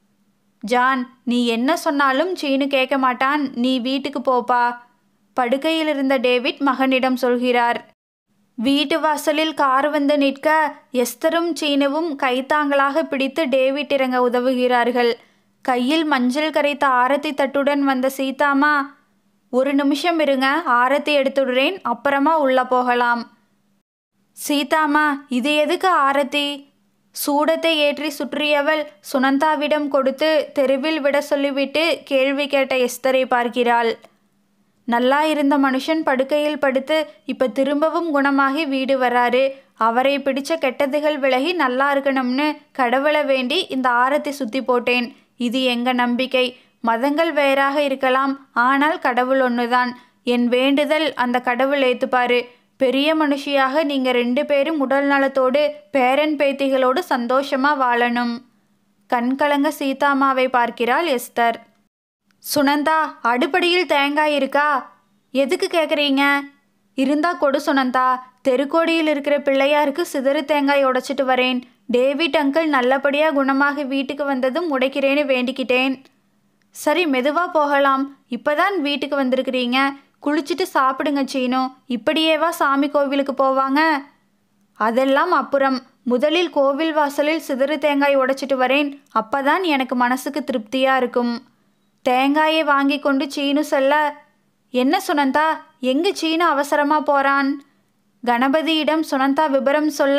ஜான் நீ என்ன சொன்னாலும் சீனு கேட்க மாட்டான் நீ வீட்டுக்கு போப்பா படுக்கையில் இருந்த டேவிட் மகனிடம் சொல்கிறார் வீட்டு வாசலில் கார் வந்து நிற்க எஸ்தரும் சீனுவும் கைத்தாங்களாக பிடித்து டேவிட் இறங்க உதவுகிறார்கள் கையில் மஞ்சள் கரைத்த ஆரத்தி தட்டுடன் வந்த சீதாமா ஒரு நிமிஷம் இருங்க ஆரத்தி எடுத்துடுறேன் அப்புறமா உள்ள போகலாம் சீதாமா இது எதுக்கு ஆரத்தி சூடத்தை ஏற்றி சுற்றியவள் சுனந்தாவிடம் கொடுத்து தெருவில் விட சொல்லிவிட்டு கேள்வி கேட்ட எஸ்தரை பார்க்கிறாள் நல்லா இருந்த மனுஷன் படுக்கையில் படுத்து இப்ப திரும்பவும் குணமாகி வீடு வராரு அவரை பிடிச்ச கெட்டதுகள் விலகி நல்லா இருக்கணும்னு கடவுளை வேண்டி இந்த ஆரத்தை சுத்தி போட்டேன் இது எங்க நம்பிக்கை மதங்கள் வேறாக இருக்கலாம் ஆனால் கடவுள் ஒண்ணுதான் என் வேண்டுதல் அந்த கடவுள் ஏத்துப்பாரு பெரிய மனுஷியாக நீங்க ரெண்டு பேரும் உடல் நலத்தோடு பேரன் பேத்திகளோடு சந்தோஷமா வாழணும் கண்கலங்க சீதாமாவை பார்க்கிறாள் எஸ்தர் சுனந்தா அடுப்படியில் தேங்காய் இருக்கா எதுக்கு கேட்குறீங்க இருந்தா கொடு சுனந்தா தெருக்கோடியில் இருக்கிற பிள்ளையாருக்கு சிதறு தேங்காய் உடைச்சிட்டு வரேன் டேவிட் அங்கிள் நல்லபடியாக குணமாக வீட்டுக்கு வந்ததும் உடைக்கிறேன்னு வேண்டிக்கிட்டேன் சரி மெதுவாக போகலாம் இப்போதான் வீட்டுக்கு வந்திருக்கிறீங்க குளிச்சுட்டு சாப்பிடுங்க சீனு இப்படியேவா சாமி கோவிலுக்கு போவாங்க அதெல்லாம் அப்புறம் முதலில் கோவில் வாசலில் சிதறு தேங்காய் உடைச்சிட்டு வரேன் அப்பதான் எனக்கு மனசுக்கு திருப்தியா இருக்கும் தேங்காயை வாங்கி கொண்டு சீனு செல்ல என்ன சுனந்தா எங்க சீனு அவசரமா போறான் கணபதியிடம் சுனந்தா விபரம் சொல்ல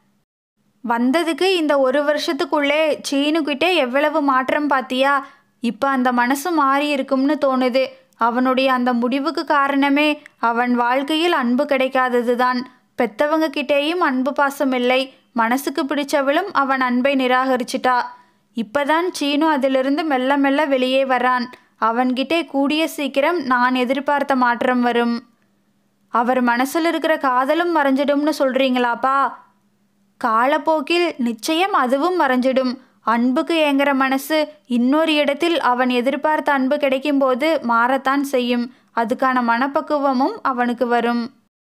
வந்ததுக்கு இந்த ஒரு வருஷத்துக்குள்ளே சீனுக்கிட்டே எவ்வளவு மாற்றம் பாத்தியா இப்போ அந்த மனசு மாறி இருக்கும்னு தோணுது அவனுடைய அந்த முடிவுக்கு காரணமே அவன் வாழ்க்கையில் அன்பு கிடைக்காதது தான் பெத்தவங்க கிட்டேயும் அன்பு பாசம் இல்லை மனசுக்கு பிடிச்சவளும் அவன் அன்பை நிராகரிச்சிட்டா இப்பதான் சீனு அதிலிருந்து மெல்ல மெல்ல வெளியே வரான் அவன்கிட்டே கூடிய சீக்கிரம் நான் எதிர்பார்த்த மாற்றம் வரும் அவர் மனசில் இருக்கிற காதலும் மறைஞ்சிடும்னு சொல்றீங்களாப்பா காலப்போக்கில் நிச்சயம் அதுவும் மறைஞ்சிடும் அன்புக்கு ஏங்குற மனசு இன்னொரு இடத்தில் அவன் எதிர்பார்த்த அன்பு கிடைக்கும்போது மாறத்தான் செய்யும் அதுக்கான மனப்பக்குவமும் அவனுக்கு வரும்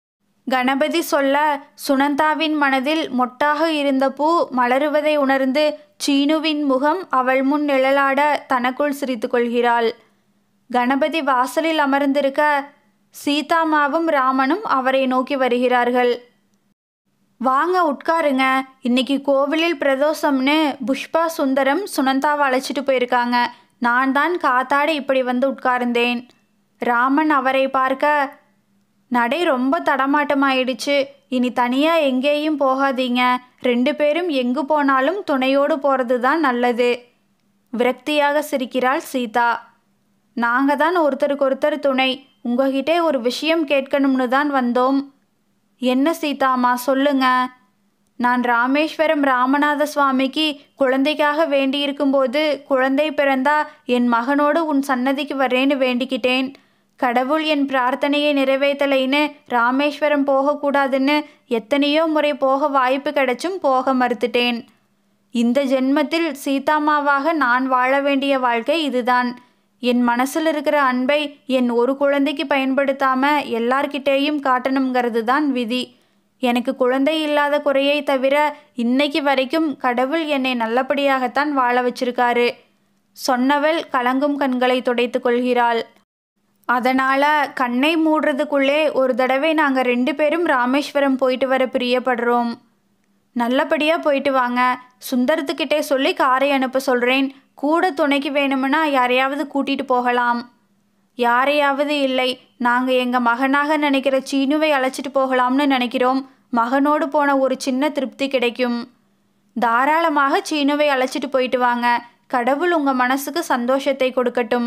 கணபதி சொல்ல சுனந்தாவின் மனதில் மொட்டாக இருந்த பூ மலருவதை உணர்ந்து சீனுவின் முகம் அவள் முன் நிழலாட தனக்குள் சிரித்து கொள்கிறாள் கணபதி வாசலில் அமர்ந்திருக்க சீதாமாவும் ராமனும் அவரை நோக்கி வருகிறார்கள் வாங்க உட்காருங்க இன்னைக்கு கோவிலில் பிரதோஷம்னு புஷ்பா சுந்தரம் சுனந்தாவை அழைச்சிட்டு போயிருக்காங்க நான் தான் காத்தாட இப்படி வந்து உட்கார்ந்தேன் ராமன் அவரை பார்க்க நடை ரொம்ப தடமாட்டமாயிடுச்சு இனி தனியா எங்கேயும் போகாதீங்க ரெண்டு பேரும் எங்கு போனாலும் துணையோடு போறது தான் நல்லது விரக்தியாக சிரிக்கிறாள் சீதா நாங்க தான் ஒருத்தருக்கு ஒருத்தர் துணை உங்ககிட்ட ஒரு விஷயம் கேட்கணும்னு தான் வந்தோம் என்ன சீதாம்மா சொல்லுங்க நான் ராமேஸ்வரம் ராமநாத சுவாமிக்கு குழந்தைக்காக வேண்டியிருக்கும்போது குழந்தை பிறந்தா என் மகனோடு உன் சன்னதிக்கு வரேன்னு வேண்டிக்கிட்டேன் கடவுள் என் பிரார்த்தனையை நிறைவேற்றலைன்னு ராமேஸ்வரம் போகக்கூடாதுன்னு எத்தனையோ முறை போக வாய்ப்பு கிடைச்சும் போக மறுத்துட்டேன் இந்த ஜென்மத்தில் சீதாமாவாக நான் வாழ வேண்டிய வாழ்க்கை இதுதான் என் மனசில் இருக்கிற அன்பை என் ஒரு குழந்தைக்கு பயன்படுத்தாம எல்லார்கிட்டேயும் காட்டணுங்கிறது தான் விதி எனக்கு குழந்தை இல்லாத குறையை தவிர இன்னைக்கு வரைக்கும் கடவுள் என்னை நல்லபடியாகத்தான் வாழ வச்சிருக்காரு சொன்னவள் கலங்கும் கண்களை துடைத்து கொள்கிறாள் அதனால கண்ணை மூடுறதுக்குள்ளே ஒரு தடவை நாங்கள் ரெண்டு பேரும் ராமேஸ்வரம் போயிட்டு வர பிரியப்படுறோம் நல்லபடியாக போயிட்டு வாங்க சுந்தரத்துக்கிட்டே சொல்லி காரை அனுப்ப சொல்கிறேன் கூட துணைக்கு வேணும்னா யாரையாவது கூட்டிட்டு போகலாம் யாரையாவது இல்லை நாங்கள் எங்கள் மகனாக நினைக்கிற சீனுவை அழைச்சிட்டு போகலாம்னு நினைக்கிறோம் மகனோடு போன ஒரு சின்ன திருப்தி கிடைக்கும் தாராளமாக சீனுவை அழைச்சிட்டு போயிட்டு வாங்க கடவுள் உங்கள் மனசுக்கு சந்தோஷத்தை கொடுக்கட்டும்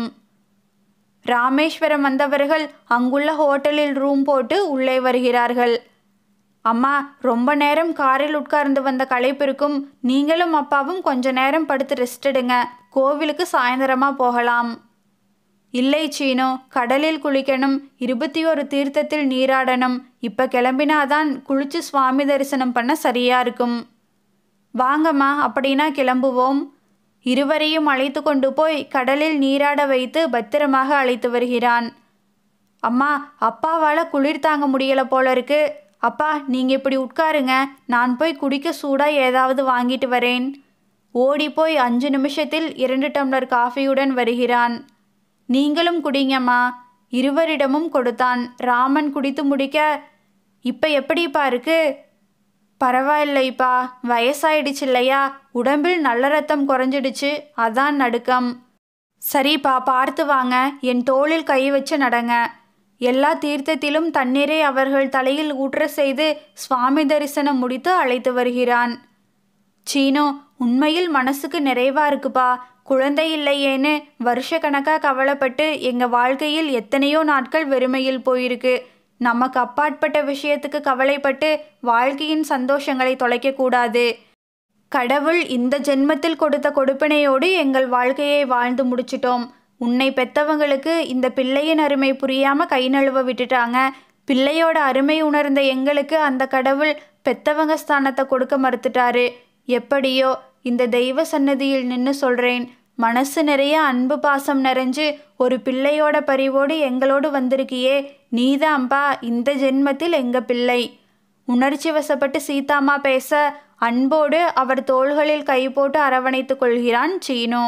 ராமேஸ்வரம் வந்தவர்கள் அங்குள்ள ஹோட்டலில் ரூம் போட்டு உள்ளே வருகிறார்கள் அம்மா ரொம்ப நேரம் காரில் உட்கார்ந்து வந்த களைப்பிருக்கும் நீங்களும் அப்பாவும் கொஞ்ச நேரம் படுத்து ரெஸ்ட் எடுங்க கோவிலுக்கு சாயந்தரமா போகலாம் இல்லை சீனோ கடலில் குளிக்கணும் இருபத்தி ஒரு தீர்த்தத்தில் நீராடணும் இப்ப கிளம்பினாதான் குளிச்சு சுவாமி தரிசனம் பண்ண சரியா இருக்கும் வாங்கம்மா அப்படின்னா கிளம்புவோம் இருவரையும் அழைத்து கொண்டு போய் கடலில் நீராட வைத்து பத்திரமாக அழைத்து வருகிறான் அம்மா அப்பாவால் குளிர் தாங்க முடியல போல இருக்கு அப்பா நீங்க இப்படி உட்காருங்க நான் போய் குடிக்க சூடா ஏதாவது வாங்கிட்டு வரேன் ஓடி போய் அஞ்சு நிமிஷத்தில் இரண்டு டம்ளர் காஃபியுடன் வருகிறான் நீங்களும் குடிங்கம்மா இருவரிடமும் கொடுத்தான் ராமன் குடித்து முடிக்க இப்ப எப்படிப்பா இருக்கு பரவாயில்லைப்பா வயசாயிடுச்சு இல்லையா உடம்பில் நல்ல ரத்தம் குறைஞ்சிடுச்சு அதான் நடுக்கம் சரிப்பா பார்த்து வாங்க என் தோளில் கை வச்சு நடங்க எல்லா தீர்த்தத்திலும் தண்ணீரை அவர்கள் தலையில் ஊற்ற செய்து சுவாமி தரிசனம் முடித்து அழைத்து வருகிறான் சீனோ உண்மையில் மனசுக்கு நிறைவா இருக்குப்பா குழந்தை இல்லையேன்னு வருஷ கணக்காக கவலைப்பட்டு எங்கள் வாழ்க்கையில் எத்தனையோ நாட்கள் வெறுமையில் போயிருக்கு நமக்கு அப்பாற்பட்ட விஷயத்துக்கு கவலைப்பட்டு வாழ்க்கையின் சந்தோஷங்களை தொலைக்கக்கூடாது கடவுள் இந்த ஜென்மத்தில் கொடுத்த கொடுப்பினையோடு எங்கள் வாழ்க்கையை வாழ்ந்து முடிச்சிட்டோம் உன்னை பெத்தவங்களுக்கு இந்த பிள்ளையின் அருமை புரியாம கை நழுவ விட்டுட்டாங்க பிள்ளையோட அருமை உணர்ந்த எங்களுக்கு அந்த கடவுள் பெத்தவங்க ஸ்தானத்தை கொடுக்க மறுத்துட்டாரு எப்படியோ இந்த தெய்வ சன்னதியில் நின்று சொல்றேன் மனசு நிறைய அன்பு பாசம் நிறைஞ்சு ஒரு பிள்ளையோட பரிவோடு எங்களோடு வந்திருக்கியே நீதான்பா இந்த ஜென்மத்தில் எங்க பிள்ளை உணர்ச்சி வசப்பட்டு சீதாமா பேச அன்போடு அவர் தோள்களில் கை போட்டு அரவணைத்துக் கொள்கிறான் சீனு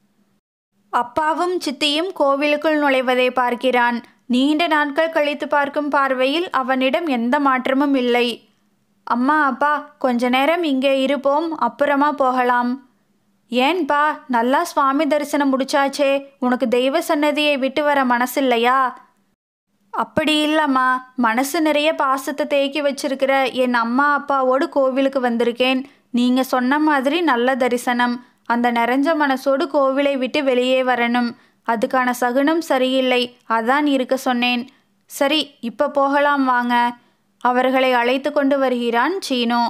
அப்பாவும் சித்தியும் கோவிலுக்குள் நுழைவதை பார்க்கிறான் நீண்ட நாட்கள் கழித்து பார்க்கும் பார்வையில் அவனிடம் எந்த மாற்றமும் இல்லை அம்மா அப்பா கொஞ்ச நேரம் இங்கே இருப்போம் அப்புறமா போகலாம் ஏன்பா நல்லா சுவாமி தரிசனம் முடிச்சாச்சே உனக்கு தெய்வ சன்னதியை விட்டு வர மனசில்லையா அப்படி இல்லம்மா மனசு நிறைய பாசத்தை தேக்கி வச்சிருக்கிற என் அம்மா அப்பாவோடு கோவிலுக்கு வந்திருக்கேன் நீங்க சொன்ன மாதிரி நல்ல தரிசனம் அந்த நிறைஞ்ச மனசோடு கோவிலை விட்டு வெளியே வரணும் அதுக்கான சகுனம் சரியில்லை அதான் இருக்க சொன்னேன் சரி இப்ப போகலாம் வாங்க அவர்களை அழைத்து கொண்டு வருகிறான் சீனோ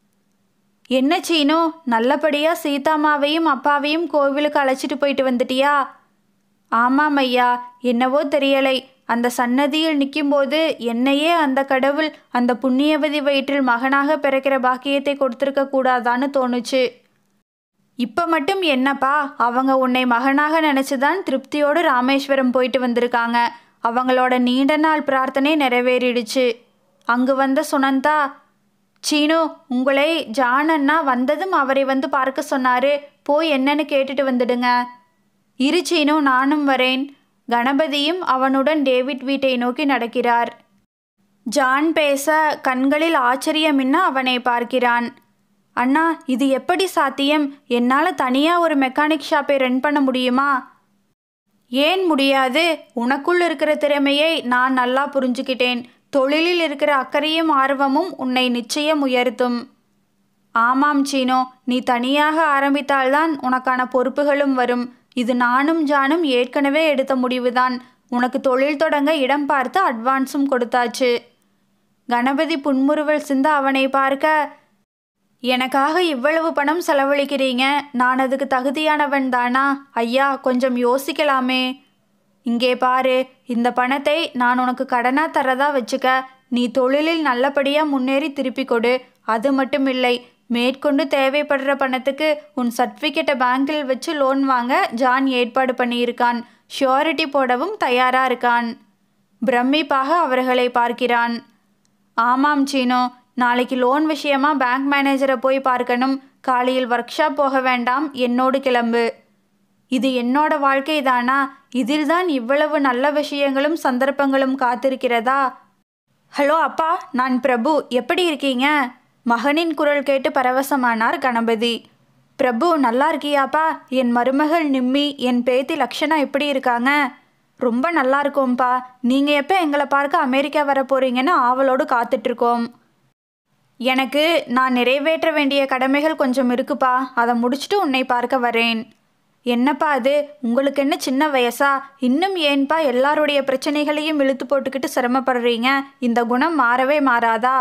என்ன சீனோ நல்லபடியா சீதாமாவையும் அப்பாவையும் கோவிலுக்கு அழைச்சிட்டு போயிட்டு வந்துட்டியா ஆமாம் ஐயா என்னவோ தெரியலை அந்த சன்னதியில் நிற்கும்போது என்னையே அந்த கடவுள் அந்த புண்ணியவதி வயிற்றில் மகனாக பிறக்கிற பாக்கியத்தை கொடுத்துருக்க கூடாதான்னு தோணுச்சு இப்போ மட்டும் என்னப்பா அவங்க உன்னை மகனாக நினச்சிதான் திருப்தியோடு ராமேஸ்வரம் போயிட்டு வந்திருக்காங்க அவங்களோட நீண்ட நாள் பிரார்த்தனை நிறைவேறிடுச்சு அங்கு வந்த சுனந்தா சீனு உங்களை ஜான் அண்ணா வந்ததும் அவரை வந்து பார்க்க சொன்னாரு போய் என்னன்னு கேட்டுட்டு வந்துடுங்க இரு சீனு நானும் வரேன் கணபதியும் அவனுடன் டேவிட் வீட்டை நோக்கி நடக்கிறார் ஜான் பேச கண்களில் ஆச்சரியமின்ன அவனை பார்க்கிறான் அண்ணா இது எப்படி சாத்தியம் என்னால் தனியாக ஒரு மெக்கானிக் ஷாப்பை ரன் பண்ண முடியுமா ஏன் முடியாது உனக்குள் இருக்கிற திறமையை நான் நல்லா புரிஞ்சுக்கிட்டேன் தொழிலில் இருக்கிற அக்கறையும் ஆர்வமும் உன்னை நிச்சயம் உயர்த்தும் ஆமாம் சீனோ நீ தனியாக ஆரம்பித்தால்தான் உனக்கான பொறுப்புகளும் வரும் இது நானும் ஜானும் ஏற்கனவே எடுத்த முடிவுதான் உனக்கு தொழில் தொடங்க இடம் பார்த்து அட்வான்ஸும் கொடுத்தாச்சு கணபதி புன்முறுவல் சிந்த அவனை பார்க்க எனக்காக இவ்வளவு பணம் செலவழிக்கிறீங்க நான் அதுக்கு தகுதியானவன் தானா ஐயா கொஞ்சம் யோசிக்கலாமே இங்கே பாரு இந்த பணத்தை நான் உனக்கு கடனா தரதா வச்சுக்க நீ தொழிலில் நல்லபடியாக முன்னேறி திருப்பி கொடு அது மட்டும் இல்லை மேற்கொண்டு தேவைப்படுற பணத்துக்கு உன் சர்டிஃபிகேட்டை பேங்கில் வச்சு லோன் வாங்க ஜான் ஏற்பாடு பண்ணியிருக்கான் ஷியோரிட்டி போடவும் தயாரா இருக்கான் பிரமிப்பாக அவர்களை பார்க்கிறான் ஆமாம் சீனோ நாளைக்கு லோன் விஷயமா பேங்க் மேனேஜரை போய் பார்க்கணும் காலையில் ஒர்க் ஷாப் போக வேண்டாம் என்னோடு கிளம்பு இது என்னோட வாழ்க்கை தானா இதில்தான் இவ்வளவு நல்ல விஷயங்களும் சந்தர்ப்பங்களும் காத்திருக்கிறதா ஹலோ அப்பா நான் பிரபு எப்படி இருக்கீங்க மகனின் குரல் கேட்டு பரவசமானார் கணபதி பிரபு நல்லா இருக்கியாப்பா என் மருமகள் நிம்மி என் பேத்தி லக்ஷனா எப்படி இருக்காங்க ரொம்ப நல்லா இருக்கோம்ப்பா நீங்கள் எப்போ எங்களை பார்க்க அமெரிக்கா வர போறீங்கன்னு ஆவலோடு காத்துட்ருக்கோம் எனக்கு நான் நிறைவேற்ற வேண்டிய கடமைகள் கொஞ்சம் இருக்குப்பா அதை முடிச்சுட்டு உன்னை பார்க்க வரேன் என்னப்பா அது உங்களுக்கு என்ன சின்ன வயசா இன்னும் ஏன்பா எல்லாருடைய பிரச்சனைகளையும் இழுத்து போட்டுக்கிட்டு சிரமப்படுறீங்க இந்த குணம் மாறவே மாறாதா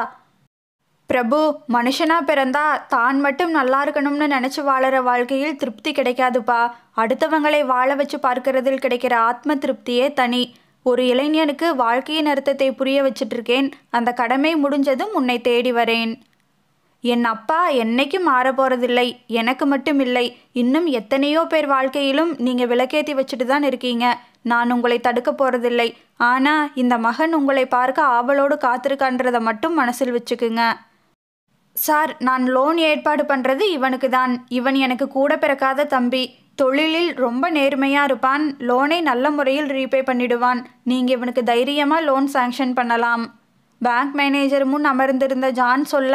பிரபு மனுஷனா பிறந்தா தான் மட்டும் நல்லா இருக்கணும்னு நினச்சி வாழற வாழ்க்கையில் திருப்தி கிடைக்காதுப்பா அடுத்தவங்களை வாழ வச்சு பார்க்கறதில் கிடைக்கிற ஆத்ம திருப்தியே தனி ஒரு இளைஞனுக்கு வாழ்க்கையின் அர்த்தத்தை புரிய வச்சிட்டு இருக்கேன் அந்த கடமை முடிஞ்சதும் உன்னை தேடி வரேன் என் அப்பா என்னைக்கும் மாற போறதில்லை எனக்கு மட்டும் இல்லை இன்னும் எத்தனையோ பேர் வாழ்க்கையிலும் நீங்க விளக்கேத்தி வச்சுட்டு தான் இருக்கீங்க நான் உங்களை தடுக்க போறதில்லை ஆனா இந்த மகன் உங்களை பார்க்க ஆவலோடு காத்திருக்கான்றதை மட்டும் மனசில் வச்சுக்குங்க சார் நான் லோன் ஏற்பாடு பண்ணுறது இவனுக்கு தான் இவன் எனக்கு கூட பிறக்காத தம்பி தொழிலில் ரொம்ப நேர்மையாக இருப்பான் லோனை நல்ல முறையில் ரீபே பண்ணிடுவான் நீங்கள் இவனுக்கு தைரியமாக லோன் சாங்ஷன் பண்ணலாம் பேங்க் மேனேஜர் முன் அமர்ந்திருந்த ஜான் சொல்ல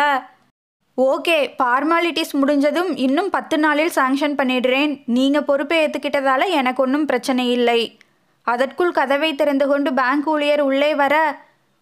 ஓகே ஃபார்மாலிட்டிஸ் முடிஞ்சதும் இன்னும் பத்து நாளில் சாங்ஷன் பண்ணிடுறேன் நீங்கள் பொறுப்பை ஏற்றுக்கிட்டதால எனக்கு ஒன்றும் பிரச்சனை இல்லை அதற்குள் கதவை திறந்து கொண்டு பேங்க் ஊழியர் உள்ளே வர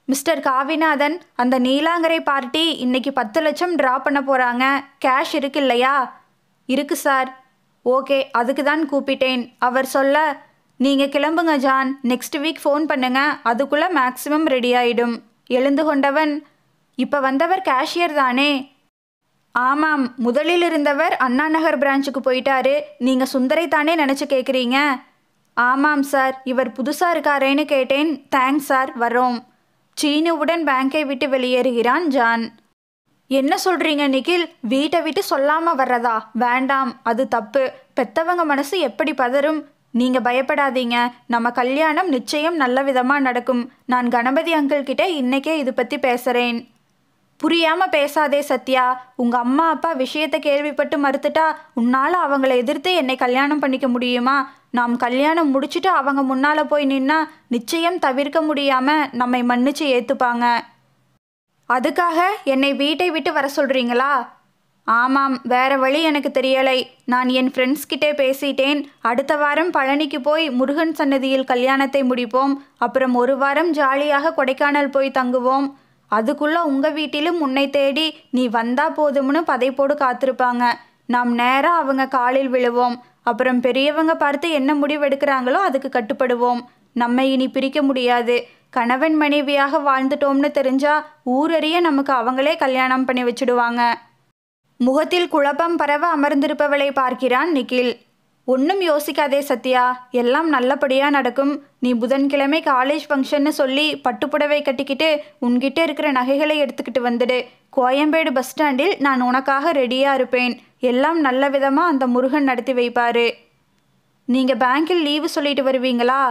மிஸ்டர் காவிநாதன் அந்த நீலாங்கரை பார்ட்டி இன்னைக்கு பத்து லட்சம் ட்ரா பண்ண போகிறாங்க கேஷ் இருக்கு இல்லையா இருக்கு சார் ஓகே அதுக்கு தான் கூப்பிட்டேன் அவர் சொல்ல நீங்கள் கிளம்புங்க ஜான் நெக்ஸ்ட் வீக் ஃபோன் பண்ணுங்க அதுக்குள்ளே மேக்ஸிமம் ரெடி ஆயிடும் எழுந்து கொண்டவன் இப்போ வந்தவர் கேஷியர் தானே ஆமாம் முதலில் இருந்தவர் அண்ணா நகர் பிரான்ச்சுக்கு போயிட்டாரு நீங்கள் சுந்தரை தானே நினச்சி கேட்குறீங்க ஆமாம் சார் இவர் புதுசாக இருக்காரேன்னு கேட்டேன் தேங்க்ஸ் சார் வரோம் சீனுவுடன் பேங்கை விட்டு வெளியேறுகிறான் ஜான் என்ன சொல்றீங்க நிகில் வீட்டை விட்டு சொல்லாம வர்றதா வேண்டாம் அது தப்பு பெத்தவங்க மனசு எப்படி பதறும் நீங்க பயப்படாதீங்க நம்ம கல்யாணம் நிச்சயம் நல்ல விதமா நடக்கும் நான் கணபதி அங்கிள் கிட்ட இன்னைக்கே இது பத்தி பேசுறேன் புரியாம பேசாதே சத்யா உங்க அம்மா அப்பா விஷயத்தை கேள்விப்பட்டு மறுத்துட்டா உன்னால அவங்கள எதிர்த்து என்னை கல்யாணம் பண்ணிக்க முடியுமா நாம் கல்யாணம் முடிச்சுட்டு அவங்க முன்னால போய் நின்னா நிச்சயம் தவிர்க்க முடியாம நம்மை மன்னிச்சு ஏத்துப்பாங்க அதுக்காக என்னை வீட்டை விட்டு வர சொல்றீங்களா ஆமாம் வேற வழி எனக்கு தெரியலை நான் என் ஃப்ரெண்ட்ஸ் கிட்டே பேசிட்டேன் அடுத்த வாரம் பழனிக்கு போய் முருகன் சன்னதியில் கல்யாணத்தை முடிப்போம் அப்புறம் ஒரு வாரம் ஜாலியாக கொடைக்கானல் போய் தங்குவோம் அதுக்குள்ள உங்க வீட்டிலும் உன்னை தேடி நீ வந்தா போதும்னு பதைப்போடு காத்திருப்பாங்க நாம் நேரா அவங்க காலில் விழுவோம் அப்புறம் பெரியவங்க பார்த்து என்ன முடிவெடுக்கிறாங்களோ அதுக்கு கட்டுப்படுவோம் நம்மை இனி பிரிக்க முடியாது கணவன் மனைவியாக வாழ்ந்துட்டோம்னு தெரிஞ்சா ஊரறிய நமக்கு அவங்களே கல்யாணம் பண்ணி வச்சிடுவாங்க முகத்தில் குழப்பம் பரவ அமர்ந்திருப்பவளை பார்க்கிறான் நிகில் ஒன்றும் யோசிக்காதே சத்யா எல்லாம் நல்லபடியாக நடக்கும் நீ புதன்கிழமை காலேஜ் ஃபங்க்ஷன்னு சொல்லி பட்டுப்புடவை கட்டிக்கிட்டு உன்கிட்ட இருக்கிற நகைகளை எடுத்துக்கிட்டு வந்துடு கோயம்பேடு பஸ் ஸ்டாண்டில் நான் உனக்காக ரெடியாக இருப்பேன் எல்லாம் நல்ல விதமாக அந்த முருகன் நடத்தி வைப்பாரு நீங்கள் பேங்கில் லீவு சொல்லிட்டு வருவீங்களா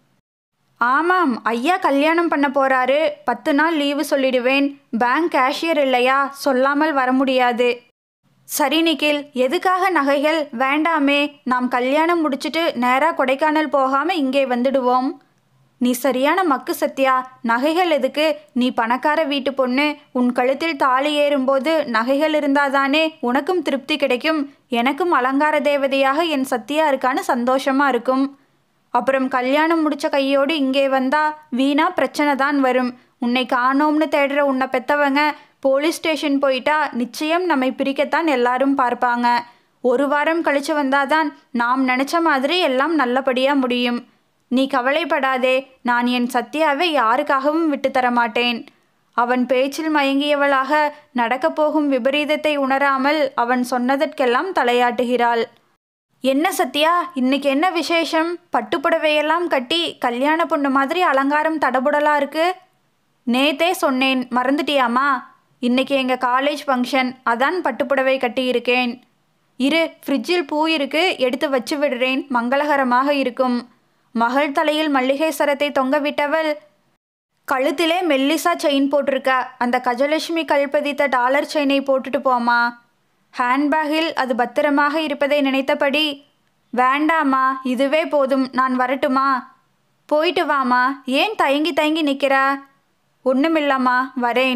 ஆமாம் ஐயா கல்யாணம் பண்ண போறாரு பத்து நாள் லீவு சொல்லிடுவேன் பேங்க் கேஷியர் இல்லையா சொல்லாமல் வர முடியாது சரி நிக்கில் எதுக்காக நகைகள் வேண்டாமே நாம் கல்யாணம் முடிச்சிட்டு நேராக கொடைக்கானல் போகாம இங்கே வந்துடுவோம் நீ சரியான மக்கு சத்யா நகைகள் எதுக்கு நீ பணக்கார வீட்டு பொண்ணு உன் கழுத்தில் தாலி ஏறும்போது நகைகள் இருந்தாதானே உனக்கும் திருப்தி கிடைக்கும் எனக்கும் அலங்கார தேவதையாக என் சத்யா இருக்கான்னு சந்தோஷமா இருக்கும் அப்புறம் கல்யாணம் முடிச்ச கையோடு இங்கே வந்தா வீணா பிரச்சனை தான் வரும் உன்னை காணோம்னு தேடுற உன்னை பெத்தவங்க போலீஸ் ஸ்டேஷன் போயிட்டா நிச்சயம் நம்மை பிரிக்கத்தான் எல்லாரும் பார்ப்பாங்க ஒரு வாரம் கழிச்சு வந்தாதான் நாம் நினைச்ச மாதிரி எல்லாம் நல்லபடியா முடியும் நீ கவலைப்படாதே நான் என் சத்யாவை யாருக்காகவும் விட்டு தர மாட்டேன் அவன் பேச்சில் மயங்கியவளாக நடக்கப் போகும் விபரீதத்தை உணராமல் அவன் சொன்னதற்கெல்லாம் தலையாட்டுகிறாள் என்ன சத்யா இன்னைக்கு என்ன விசேஷம் பட்டுப்புடவையெல்லாம் கட்டி கல்யாண பொண்ணு மாதிரி அலங்காரம் தடபுடலா இருக்கு நேத்தே சொன்னேன் மறந்துட்டியாமா இன்னைக்கு எங்க காலேஜ் ஃபங்க்ஷன் அதான் பட்டுப்புடவை கட்டியிருக்கேன் இரு ஃப்ரிட்ஜில் பூ இருக்கு எடுத்து வச்சு விடுறேன் மங்களகரமாக இருக்கும் மகள் தலையில் மல்லிகை சரத்தை தொங்க விட்டவள் கழுத்திலே மெல்லிசா செயின் போட்டிருக்க அந்த கஜலட்சுமி கல்பதித்த டாலர் செயினை போட்டுட்டு போமா ஹேண்ட்பேக்கில் அது பத்திரமாக இருப்பதை நினைத்தபடி வேண்டாமா இதுவே போதும் நான் வரட்டுமா போயிட்டு வாமா ஏன் தயங்கி தயங்கி நிற்கிற ஒன்றுமில்லம்மா வரேன்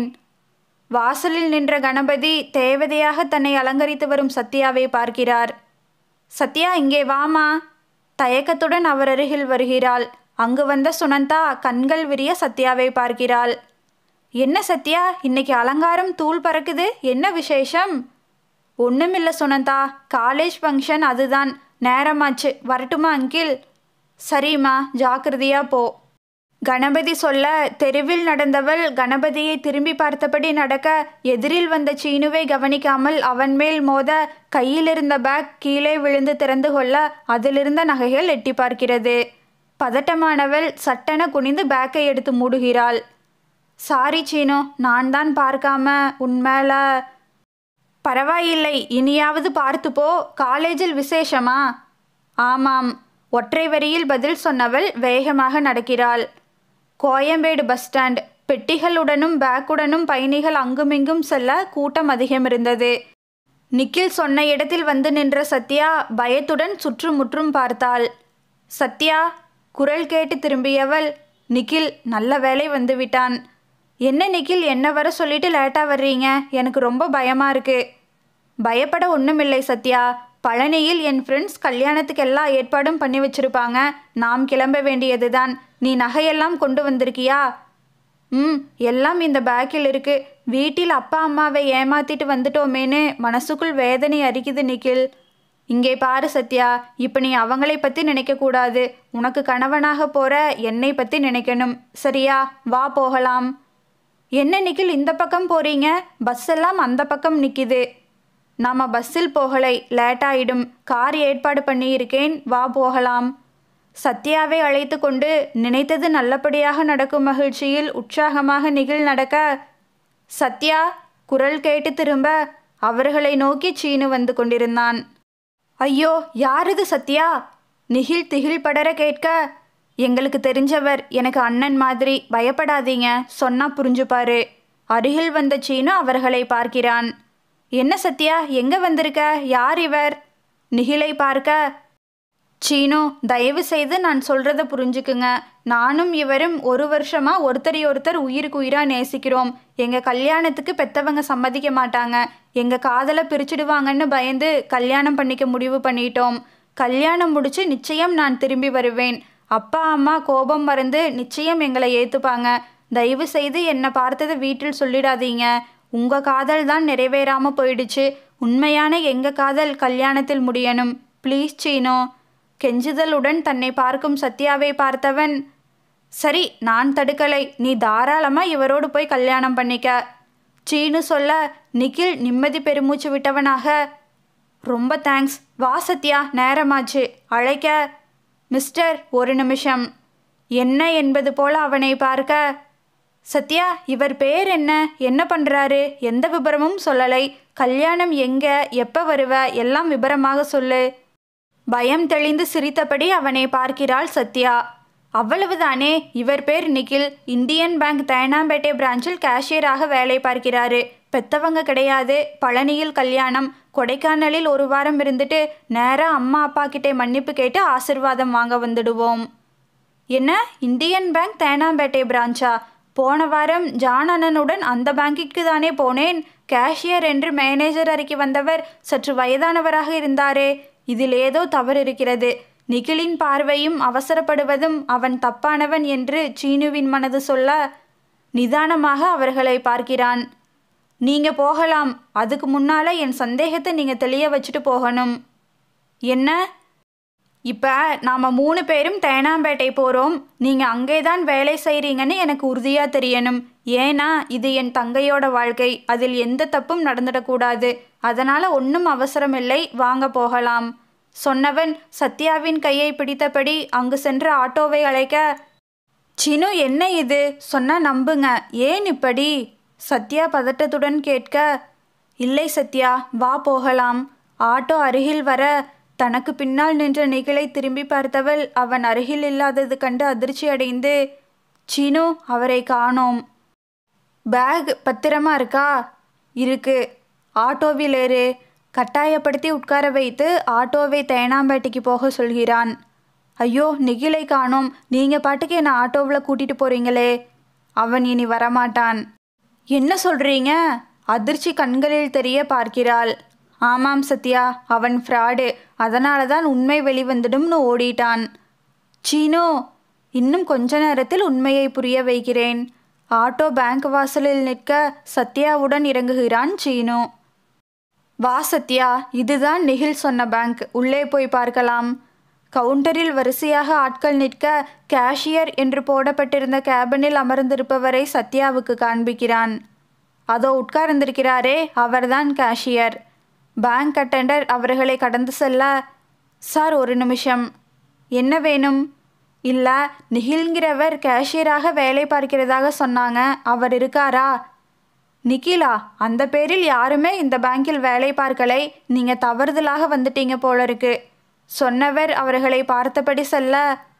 வாசலில் நின்ற கணபதி தேவதையாக தன்னை அலங்கரித்து வரும் சத்யாவை பார்க்கிறார் சத்யா இங்கே வாமா தயக்கத்துடன் அவர் அருகில் வருகிறாள் அங்கு வந்த சுனந்தா கண்கள் விரிய சத்யாவை பார்க்கிறாள் என்ன சத்யா இன்னைக்கு அலங்காரம் தூள் பறக்குது என்ன விசேஷம் ஒன்றுமில்ல சுனந்தா காலேஜ் ஃபங்க்ஷன் அதுதான் நேரமாச்சு வரட்டுமா அங்கிள் சரிம்மா ஜாக்கிரதையா போ கணபதி சொல்ல தெருவில் நடந்தவள் கணபதியை திரும்பி பார்த்தபடி நடக்க எதிரில் வந்த சீனுவை கவனிக்காமல் அவன் மேல் மோத கையில் இருந்த பேக் கீழே விழுந்து திறந்து கொள்ள அதிலிருந்த நகைகள் எட்டி பார்க்கிறது பதட்டமானவள் சட்டென குனிந்து பேக்கை எடுத்து மூடுகிறாள் சாரி சீனு நான் தான் பார்க்காம உன் மேல பரவாயில்லை இனியாவது பார்த்து போ காலேஜில் விசேஷமா ஆமாம் ஒற்றை வரியில் பதில் சொன்னவள் வேகமாக நடக்கிறாள் கோயம்பேடு பஸ் ஸ்டாண்ட் பெட்டிகளுடனும் பேக்குடனும் பயணிகள் அங்குமிங்கும் செல்ல கூட்டம் அதிகம் இருந்தது நிக்கில் சொன்ன இடத்தில் வந்து நின்ற சத்யா பயத்துடன் சுற்றுமுற்றும் பார்த்தாள் சத்யா குரல் கேட்டு திரும்பியவள் நிக்கில் நல்ல வேலை வந்து விட்டான் என்ன நிக்கில் என்ன வர சொல்லிட்டு லேட்டா வர்றீங்க எனக்கு ரொம்ப பயமா இருக்கு பயப்பட ஒன்றுமில்லை சத்யா பழனியில் என் ஃப்ரெண்ட்ஸ் கல்யாணத்துக்கு எல்லா ஏற்பாடும் பண்ணி வச்சிருப்பாங்க நாம் கிளம்ப வேண்டியதுதான் நீ நகையெல்லாம் கொண்டு வந்திருக்கியா ம் எல்லாம் இந்த பேக்கில் இருக்கு வீட்டில் அப்பா அம்மாவை ஏமாத்திட்டு வந்துட்டோமேன்னு மனசுக்குள் வேதனை அரிக்குது நிக்கில் இங்கே பாரு சத்யா இப்போ நீ அவங்களை பற்றி நினைக்கக்கூடாது உனக்கு கணவனாக போகிற என்னை பற்றி நினைக்கணும் சரியா வா போகலாம் என்ன நிக்கில் இந்த பக்கம் போறீங்க பஸ் எல்லாம் அந்த பக்கம் நிற்கிது நாம பஸ்ஸில் போகலை லேட் ஆயிடும் கார் ஏற்பாடு பண்ணியிருக்கேன் வா போகலாம் சத்யாவை அழைத்து கொண்டு நினைத்தது நல்லபடியாக நடக்கும் மகிழ்ச்சியில் உற்சாகமாக நிகில் நடக்க சத்யா குரல் கேட்டு திரும்ப அவர்களை நோக்கி சீனு வந்து கொண்டிருந்தான் ஐயோ யார் இது சத்யா நிகில் திகில் படர கேட்க எங்களுக்கு தெரிஞ்சவர் எனக்கு அண்ணன் மாதிரி பயப்படாதீங்க சொன்னா புரிஞ்சுப்பாரு அருகில் வந்த சீனு அவர்களை பார்க்கிறான் என்ன சத்யா எங்க வந்திருக்க யார் இவர் நிகிலை பார்க்க சீனு தயவு செய்து நான் சொல்றத புரிஞ்சுக்குங்க நானும் இவரும் ஒரு வருஷமா ஒருத்தரை ஒருத்தர் உயிருக்கு உயிரா நேசிக்கிறோம் எங்க கல்யாணத்துக்கு பெத்தவங்க சம்மதிக்க மாட்டாங்க எங்க காதலை பிரிச்சிடுவாங்கன்னு பயந்து கல்யாணம் பண்ணிக்க முடிவு பண்ணிட்டோம் கல்யாணம் முடிச்சு நிச்சயம் நான் திரும்பி வருவேன் அப்பா அம்மா கோபம் மறந்து நிச்சயம் எங்களை ஏத்துப்பாங்க தயவு செய்து என்னை பார்த்ததை வீட்டில் சொல்லிடாதீங்க உங்க காதல் தான் நிறைவேறாம போயிடுச்சு உண்மையான எங்க காதல் கல்யாணத்தில் முடியணும் ப்ளீஸ் சீனோ கெஞ்சுதலுடன் தன்னை பார்க்கும் சத்யாவை பார்த்தவன் சரி நான் தடுக்கலை நீ தாராளமா இவரோடு போய் கல்யாணம் பண்ணிக்க சீனு சொல்ல நிக்கில் நிம்மதி பெருமூச்சு விட்டவனாக ரொம்ப தேங்க்ஸ் வா சத்யா நேரமாச்சு அழைக்க மிஸ்டர் ஒரு நிமிஷம் என்ன என்பது போல அவனை பார்க்க சத்யா இவர் பேர் என்ன என்ன பண்றாரு எந்த விபரமும் சொல்லலை கல்யாணம் எங்க எப்ப வருவ எல்லாம் விபரமாக சொல்லு பயம் தெளிந்து சிரித்தபடி அவனை பார்க்கிறாள் சத்யா அவ்வளவுதானே இவர் பேர் நிக்கில் இந்தியன் பேங்க் தேனாம்பேட்டை பிரான்ச்சில் கேஷியராக வேலை பார்க்கிறாரு பெத்தவங்க கிடையாது பழனியில் கல்யாணம் கொடைக்கானலில் ஒரு வாரம் இருந்துட்டு நேரா அம்மா அப்பா கிட்டே மன்னிப்பு கேட்டு ஆசிர்வாதம் வாங்க வந்துடுவோம் என்ன இந்தியன் பேங்க் தேனாம்பேட்டை பிரான்ச்சா போன வாரம் ஜான் அண்ணனுடன் அந்த பேங்கிற்கு தானே போனேன் கேஷியர் என்று மேனேஜர் அறிக்கை வந்தவர் சற்று வயதானவராக இருந்தாரே இதில் ஏதோ தவறு இருக்கிறது நிகிலின் பார்வையும் அவசரப்படுவதும் அவன் தப்பானவன் என்று சீனுவின் மனது சொல்ல நிதானமாக அவர்களை பார்க்கிறான் நீங்க போகலாம் அதுக்கு முன்னால என் சந்தேகத்தை நீங்க தெளிய வச்சுட்டு போகணும் என்ன இப்போ நாம் மூணு பேரும் தேனாம்பேட்டை போகிறோம் நீங்கள் அங்கே தான் வேலை செய்கிறீங்கன்னு எனக்கு உறுதியாக தெரியணும் ஏன்னா இது என் தங்கையோட வாழ்க்கை அதில் எந்த தப்பும் நடந்துடக்கூடாது அதனால் ஒன்றும் அவசரமில்லை வாங்க போகலாம் சொன்னவன் சத்யாவின் கையை பிடித்தபடி அங்கு சென்ற ஆட்டோவை அழைக்க சினு என்ன இது சொன்னா நம்புங்க ஏன் இப்படி சத்யா பதட்டத்துடன் கேட்க இல்லை சத்யா வா போகலாம் ஆட்டோ அருகில் வர தனக்கு பின்னால் நின்ற நிகிலை திரும்பி பார்த்தவள் அவன் அருகில் இல்லாதது கண்டு அதிர்ச்சி அடைந்து சீனு அவரை காணோம் பேக் பத்திரமா இருக்கா இருக்கு ஆட்டோவில் ஏறு கட்டாயப்படுத்தி உட்கார வைத்து ஆட்டோவை தேனாம்பேட்டைக்கு போக சொல்கிறான் ஐயோ நிகிலை காணோம் நீங்கள் பாட்டுக்கு என்னை ஆட்டோவில் கூட்டிகிட்டு போகிறீங்களே அவன் இனி வரமாட்டான் என்ன சொல்கிறீங்க அதிர்ச்சி கண்களில் தெரிய பார்க்கிறாள் ஆமாம் சத்யா அவன் ஃப்ராடு அதனால தான் உண்மை வெளிவந்துடும்னு ஓடிட்டான் சீனு இன்னும் கொஞ்ச நேரத்தில் உண்மையை புரிய வைக்கிறேன் ஆட்டோ பேங்க் வாசலில் நிற்க சத்யாவுடன் இறங்குகிறான் சீனு வா சத்யா இதுதான் நிகில் சொன்ன பேங்க் உள்ளே போய் பார்க்கலாம் கவுண்டரில் வரிசையாக ஆட்கள் நிற்க கேஷியர் என்று போடப்பட்டிருந்த கேபினில் அமர்ந்திருப்பவரை சத்யாவுக்கு காண்பிக்கிறான் அதோ உட்கார்ந்திருக்கிறாரே அவர்தான் கேஷியர் பேங்க் அட்டெண்டர் அவர்களை கடந்து செல்ல சார் ஒரு நிமிஷம் என்ன வேணும் இல்லை நிகில்ங்கிறவர் கேஷியராக வேலை பார்க்கிறதாக சொன்னாங்க அவர் இருக்காரா நிக்கிலா அந்த பேரில் யாருமே இந்த பேங்கில் வேலை பார்க்கலை நீங்கள் தவறுதலாக வந்துட்டீங்க போல இருக்கு சொன்னவர் அவர்களை பார்த்தபடி செல்ல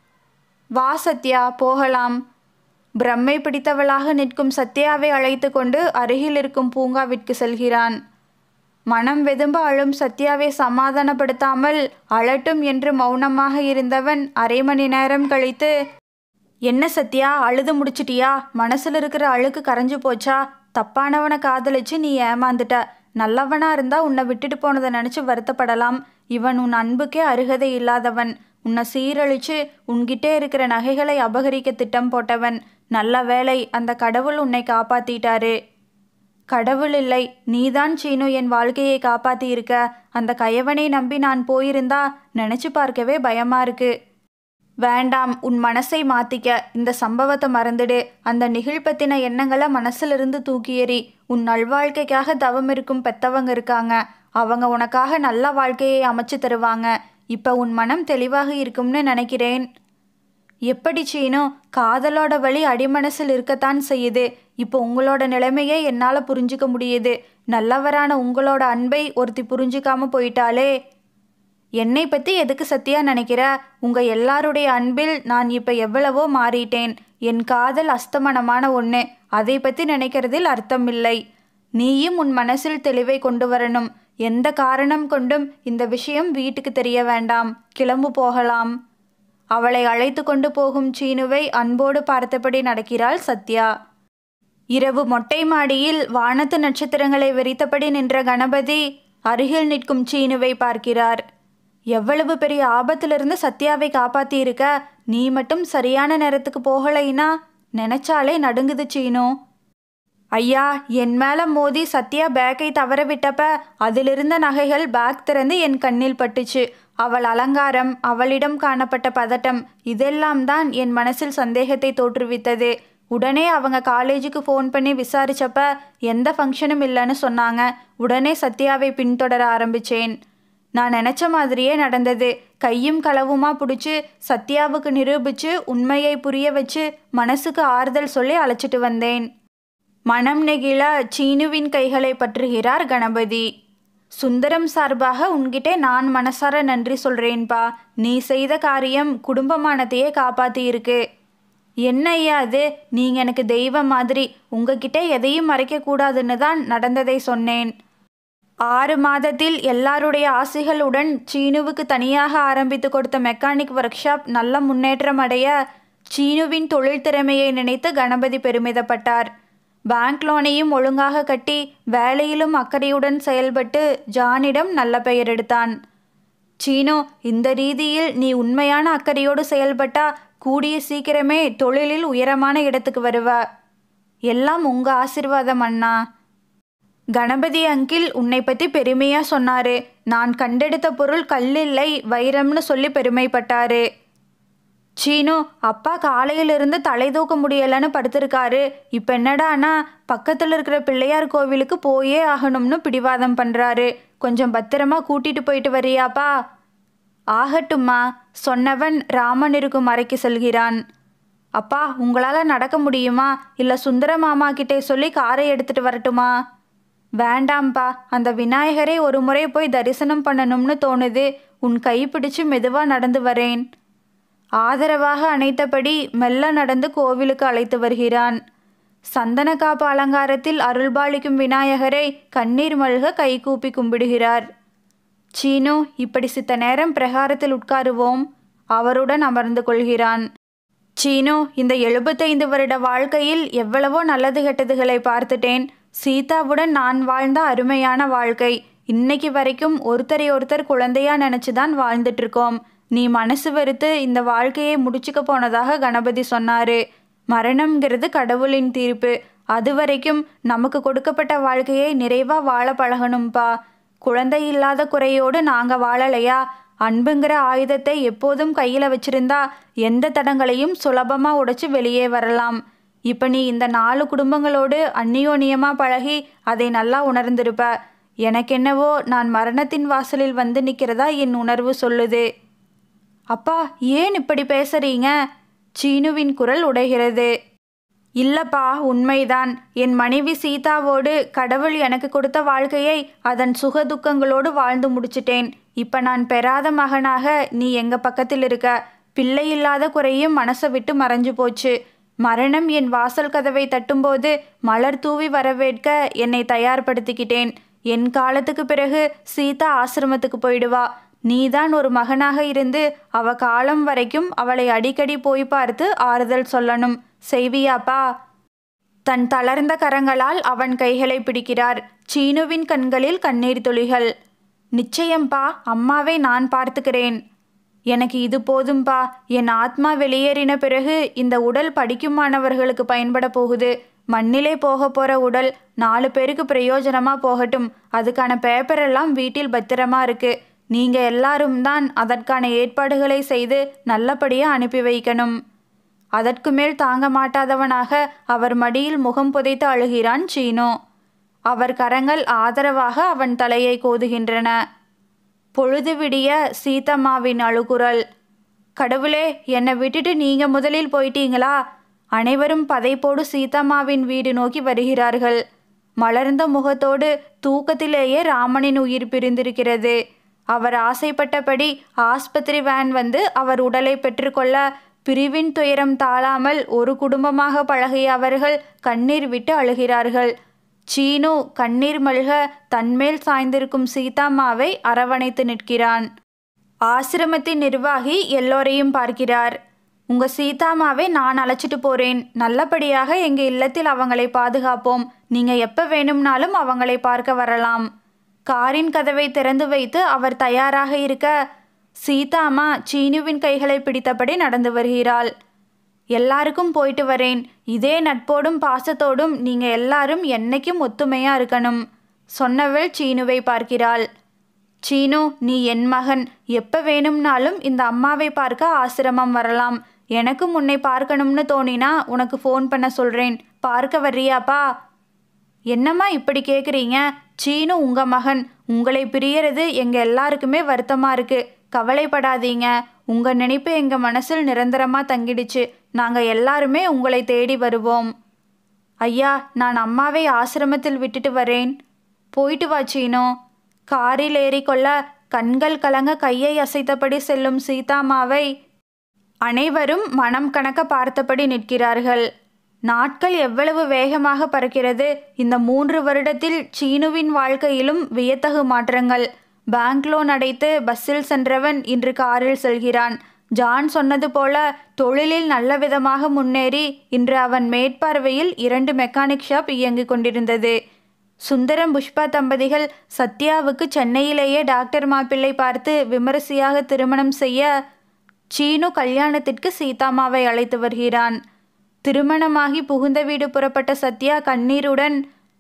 வா சத்யா போகலாம் பிரம்மை பிடித்தவளாக நிற்கும் சத்யாவை அழைத்து கொண்டு அருகில் இருக்கும் பூங்காவிற்கு செல்கிறான் மனம் வெதும்ப அழும் சத்யாவை சமாதானப்படுத்தாமல் அழட்டும் என்று மௌனமாக இருந்தவன் அரை மணி நேரம் கழித்து என்ன சத்யா அழுது முடிச்சிட்டியா மனசுல இருக்கிற அழுக்கு கரைஞ்சு போச்சா தப்பானவனை காதலிச்சு நீ ஏமாந்துட்ட நல்லவனா இருந்தா உன்னை விட்டுட்டு போனதை நினைச்சு வருத்தப்படலாம் இவன் உன் அன்புக்கே அருகதை இல்லாதவன் உன்னை சீரழிச்சு உன்கிட்டே இருக்கிற நகைகளை அபகரிக்க திட்டம் போட்டவன் நல்ல வேளை அந்த கடவுள் உன்னை காப்பாத்திட்டாரு கடவுள் இல்லை நீதான் சீனு என் வாழ்க்கையை காப்பாத்தி இருக்க அந்த கயவனை நம்பி நான் போயிருந்தா நினைச்சு பார்க்கவே பயமா இருக்கு வேண்டாம் உன் மனசை மாத்திக்க இந்த சம்பவத்தை மறந்துடு அந்த நிகழ்பத்தின எண்ணங்களை மனசிலிருந்து தூக்கி எறி உன் நல்வாழ்க்கைக்காக தவம் இருக்கும் பெத்தவங்க இருக்காங்க அவங்க உனக்காக நல்ல வாழ்க்கையை அமைச்சு தருவாங்க இப்ப உன் மனம் தெளிவாக இருக்கும்னு நினைக்கிறேன் எப்படி சீனு காதலோட வழி அடிமனசில் இருக்கத்தான் செய்யுது இப்போ உங்களோட நிலைமையை என்னால் புரிஞ்சுக்க முடியுது நல்லவரான உங்களோட அன்பை ஒருத்தி புரிஞ்சுக்காம போயிட்டாலே என்னை பற்றி எதுக்கு சத்தியா நினைக்கிற உங்க எல்லாருடைய அன்பில் நான் இப்போ எவ்வளவோ மாறிட்டேன் என் காதல் அஸ்தமனமான ஒன்று அதை பற்றி நினைக்கிறதில் அர்த்தமில்லை நீயும் உன் மனசில் தெளிவை கொண்டு வரணும் எந்த காரணம் கொண்டும் இந்த விஷயம் வீட்டுக்கு தெரிய வேண்டாம் கிளம்பு போகலாம் அவளை அழைத்து கொண்டு போகும் சீனுவை அன்போடு பார்த்தபடி நடக்கிறாள் சத்யா இரவு மொட்டை மாடியில் வானத்து நட்சத்திரங்களை விரித்தபடி நின்ற கணபதி அருகில் நிற்கும் சீனுவை பார்க்கிறார் எவ்வளவு பெரிய ஆபத்திலிருந்து சத்யாவை காப்பாத்தி இருக்க நீ மட்டும் சரியான நேரத்துக்கு போகலைனா நினைச்சாலே நடுங்குது சீனு ஐயா என் மேல மோதி சத்யா பேக்கை தவற விட்டப்ப அதிலிருந்த நகைகள் பேக் திறந்து என் கண்ணில் பட்டுச்சு அவள் அலங்காரம் அவளிடம் காணப்பட்ட பதட்டம் இதெல்லாம் தான் என் மனசில் சந்தேகத்தை தோற்றுவித்தது உடனே அவங்க காலேஜுக்கு ஃபோன் பண்ணி விசாரிச்சப்ப எந்த ஃபங்க்ஷனும் இல்லைன்னு சொன்னாங்க உடனே சத்யாவை பின்தொடர ஆரம்பிச்சேன் நான் நினச்ச மாதிரியே நடந்தது கையும் களவுமா பிடிச்சி சத்யாவுக்கு நிரூபிச்சு உண்மையை புரிய வச்சு மனசுக்கு ஆறுதல் சொல்லி அழைச்சிட்டு வந்தேன் மனம் நெகிழ சீனுவின் கைகளை பற்றுகிறார் கணபதி சுந்தரம் சார்பாக உன்கிட்ட நான் மனசார நன்றி சொல்றேன்பா நீ செய்த காரியம் குடும்பமானத்தையே காப்பாத்தி இருக்கு என்ன ஐயா அது நீங்க எனக்கு தெய்வம் மாதிரி உங்ககிட்ட எதையும் மறைக்க கூடாதுன்னு தான் நடந்ததை சொன்னேன் ஆறு மாதத்தில் எல்லாருடைய ஆசைகளுடன் சீனுவுக்கு தனியாக ஆரம்பித்து கொடுத்த மெக்கானிக் ஒர்க் ஷாப் நல்ல முன்னேற்றம் அடைய சீனுவின் தொழில் திறமையை நினைத்து கணபதி பெருமிதப்பட்டார் பேங்க் லோனையும் ஒழுங்காக கட்டி வேலையிலும் அக்கறையுடன் செயல்பட்டு ஜானிடம் நல்ல பெயர் எடுத்தான் சீனு இந்த ரீதியில் நீ உண்மையான அக்கறையோடு செயல்பட்டா கூடிய சீக்கிரமே தொழிலில் உயரமான இடத்துக்கு வருவ எல்லாம் உங்க ஆசிர்வாதம் அண்ணா கணபதி அங்கிள் உன்னை பற்றி பெருமையா சொன்னாரு நான் கண்டெடுத்த பொருள் கல்லில்லை வைரம்னு சொல்லி பெருமைப்பட்டாரு சீனு அப்பா காலையிலிருந்து தலை தூக்க முடியலன்னு படுத்திருக்காரு இப்போ என்னடானா பக்கத்தில் இருக்கிற பிள்ளையார் கோவிலுக்கு போயே ஆகணும்னு பிடிவாதம் பண்ணுறாரு கொஞ்சம் பத்திரமா கூட்டிட்டு போயிட்டு வரியாப்பா ஆகட்டும்மா சொன்னவன் ராமன் இருக்கும் அறைக்கு செல்கிறான் அப்பா உங்களால் நடக்க முடியுமா இல்லை சுந்தர மாமா கிட்டே சொல்லி காரை எடுத்துட்டு வரட்டுமா வேண்டாம்ப்பா அந்த விநாயகரை ஒரு முறை போய் தரிசனம் பண்ணணும்னு தோணுது உன் கை பிடிச்சு மெதுவாக நடந்து வரேன் ஆதரவாக அணைத்தபடி மெல்ல நடந்து கோவிலுக்கு அழைத்து வருகிறான் சந்தனக்காப்பு அலங்காரத்தில் அருள்பாலிக்கும் விநாயகரை கண்ணீர் மல்க கைகூப்பி கும்பிடுகிறார் சீனு இப்படி சித்த நேரம் பிரகாரத்தில் உட்காருவோம் அவருடன் அமர்ந்து கொள்கிறான் சீனு இந்த எழுபத்தைந்து வருட வாழ்க்கையில் எவ்வளவோ நல்லது கெட்டதுகளை பார்த்துட்டேன் சீதாவுடன் நான் வாழ்ந்த அருமையான வாழ்க்கை இன்னைக்கு வரைக்கும் ஒருத்தரை ஒருத்தர் குழந்தையா நினைச்சு தான் வாழ்ந்துட்டு இருக்கோம் நீ மனசு வெறுத்து இந்த வாழ்க்கையை முடிச்சுக்க போனதாக கணபதி சொன்னாரு மரணம்ங்கிறது கடவுளின் தீர்ப்பு அது வரைக்கும் நமக்கு கொடுக்கப்பட்ட வாழ்க்கையை நிறைவா வாழ பழகணும்பா குழந்தை இல்லாத குறையோடு நாங்க வாழலையா அன்புங்கிற ஆயுதத்தை எப்போதும் கையில வச்சிருந்தா எந்த தடங்களையும் சுலபமா உடைச்சு வெளியே வரலாம் இப்ப நீ இந்த நாலு குடும்பங்களோடு அந்நியோன்யமா பழகி அதை நல்லா உணர்ந்திருப்ப எனக்கென்னவோ நான் மரணத்தின் வாசலில் வந்து நிற்கிறதா என் உணர்வு சொல்லுது அப்பா ஏன் இப்படி பேசுறீங்க சீனுவின் குரல் உடைகிறது இல்லப்பா உண்மைதான் என் மனைவி சீதாவோடு கடவுள் எனக்கு கொடுத்த வாழ்க்கையை அதன் சுக துக்கங்களோடு வாழ்ந்து முடிச்சிட்டேன் இப்ப நான் பெறாத மகனாக நீ எங்க பக்கத்தில் இருக்க பிள்ளை இல்லாத குறையும் மனசை விட்டு மறைஞ்சு போச்சு மரணம் என் வாசல் கதவை தட்டும்போது மலர் தூவி வரவேற்க என்னை தயார்படுத்திக்கிட்டேன் என் காலத்துக்கு பிறகு சீதா ஆசிரமத்துக்கு போயிடுவா நீதான் ஒரு மகனாக இருந்து அவ காலம் வரைக்கும் அவளை அடிக்கடி போய் பார்த்து ஆறுதல் சொல்லணும் செய்வியாப்பா தன் தளர்ந்த கரங்களால் அவன் கைகளை பிடிக்கிறார் சீனுவின் கண்களில் கண்ணீர் துளிகள் நிச்சயம்பா அம்மாவை நான் பார்த்துக்கிறேன் எனக்கு இது போதும்பா என் ஆத்மா வெளியேறின பிறகு இந்த உடல் படிக்கும் மாணவர்களுக்கு பயன்பட போகுது மண்ணிலே போக போற உடல் நாலு பேருக்கு பிரயோஜனமா போகட்டும் அதுக்கான பேப்பர் எல்லாம் வீட்டில் பத்திரமா இருக்கு நீங்க எல்லாரும் தான் அதற்கான ஏற்பாடுகளை செய்து நல்லபடியா அனுப்பி வைக்கணும் அதற்கு மேல் தாங்க மாட்டாதவனாக அவர் மடியில் முகம் புதைத்து அழுகிறான் சீனோ அவர் கரங்கள் ஆதரவாக அவன் தலையை கோதுகின்றன பொழுது விடிய சீதம்மாவின் அழுகுரல் கடவுளே என்னை விட்டுட்டு நீங்க முதலில் போயிட்டீங்களா அனைவரும் பதைப்போடு சீதம்மாவின் வீடு நோக்கி வருகிறார்கள் மலர்ந்த முகத்தோடு தூக்கத்திலேயே ராமனின் உயிர் பிரிந்திருக்கிறது அவர் ஆசைப்பட்டபடி ஆஸ்பத்திரி வேன் வந்து அவர் உடலை பெற்றுக்கொள்ள பிரிவின் துயரம் தாழாமல் ஒரு குடும்பமாக பழகிய அவர்கள் கண்ணீர் விட்டு அழுகிறார்கள் சீனு கண்ணீர் மல்க தன்மேல் சாய்ந்திருக்கும் சீதாம்மாவை அரவணைத்து நிற்கிறான் ஆசிரமத்தின் நிர்வாகி எல்லோரையும் பார்க்கிறார் உங்க சீதாமாவை நான் அழைச்சிட்டு போறேன் நல்லபடியாக எங்க இல்லத்தில் அவங்களை பாதுகாப்போம் நீங்க எப்ப வேணும்னாலும் அவங்களை பார்க்க வரலாம் காரின் கதவை திறந்து வைத்து அவர் தயாராக இருக்க சீதாமா சீனுவின் கைகளை பிடித்தபடி நடந்து வருகிறாள் எல்லாருக்கும் போயிட்டு வரேன் இதே நட்போடும் பாசத்தோடும் நீங்க எல்லாரும் என்னைக்கும் ஒத்துமையா இருக்கணும் சொன்னவள் சீனுவை பார்க்கிறாள் சீனு நீ என் மகன் எப்ப வேணும்னாலும் இந்த அம்மாவை பார்க்க ஆசிரமம் வரலாம் எனக்கும் உன்னை பார்க்கணும்னு தோணினா உனக்கு ஃபோன் பண்ண சொல்றேன் பார்க்க வர்றியாப்பா என்னம்மா இப்படி கேட்குறீங்க சீனு உங்க மகன் உங்களை பிரியறது எங்க எல்லாருக்குமே வருத்தமா இருக்கு கவலைப்படாதீங்க உங்க நினைப்பு எங்க மனசில் நிரந்தரமா தங்கிடுச்சு நாங்க எல்லாருமே உங்களை தேடி வருவோம் ஐயா நான் அம்மாவை ஆசிரமத்தில் விட்டுட்டு வரேன் போயிட்டு வா சீனு காரில் ஏறிக்கொள்ள கண்கள் கலங்க கையை அசைத்தபடி செல்லும் சீதாமாவை அனைவரும் மனம் கணக்க பார்த்தபடி நிற்கிறார்கள் நாட்கள் எவ்வளவு வேகமாக பறக்கிறது இந்த மூன்று வருடத்தில் சீனுவின் வாழ்க்கையிலும் வியத்தகு மாற்றங்கள் பேங்க் லோன் அடைத்து பஸ்ஸில் சென்றவன் இன்று காரில் செல்கிறான் ஜான் சொன்னது போல தொழிலில் நல்ல விதமாக முன்னேறி இன்று அவன் மேற்பார்வையில் இரண்டு மெக்கானிக் ஷாப் இயங்கிக் கொண்டிருந்தது சுந்தரம் புஷ்பா தம்பதிகள் சத்யாவுக்கு சென்னையிலேயே டாக்டர் மாப்பிள்ளை பார்த்து விமரிசையாக திருமணம் செய்ய சீனு கல்யாணத்திற்கு சீதாமாவை அழைத்து வருகிறான் திருமணமாகி புகுந்த வீடு புறப்பட்ட சத்யா கண்ணீருடன்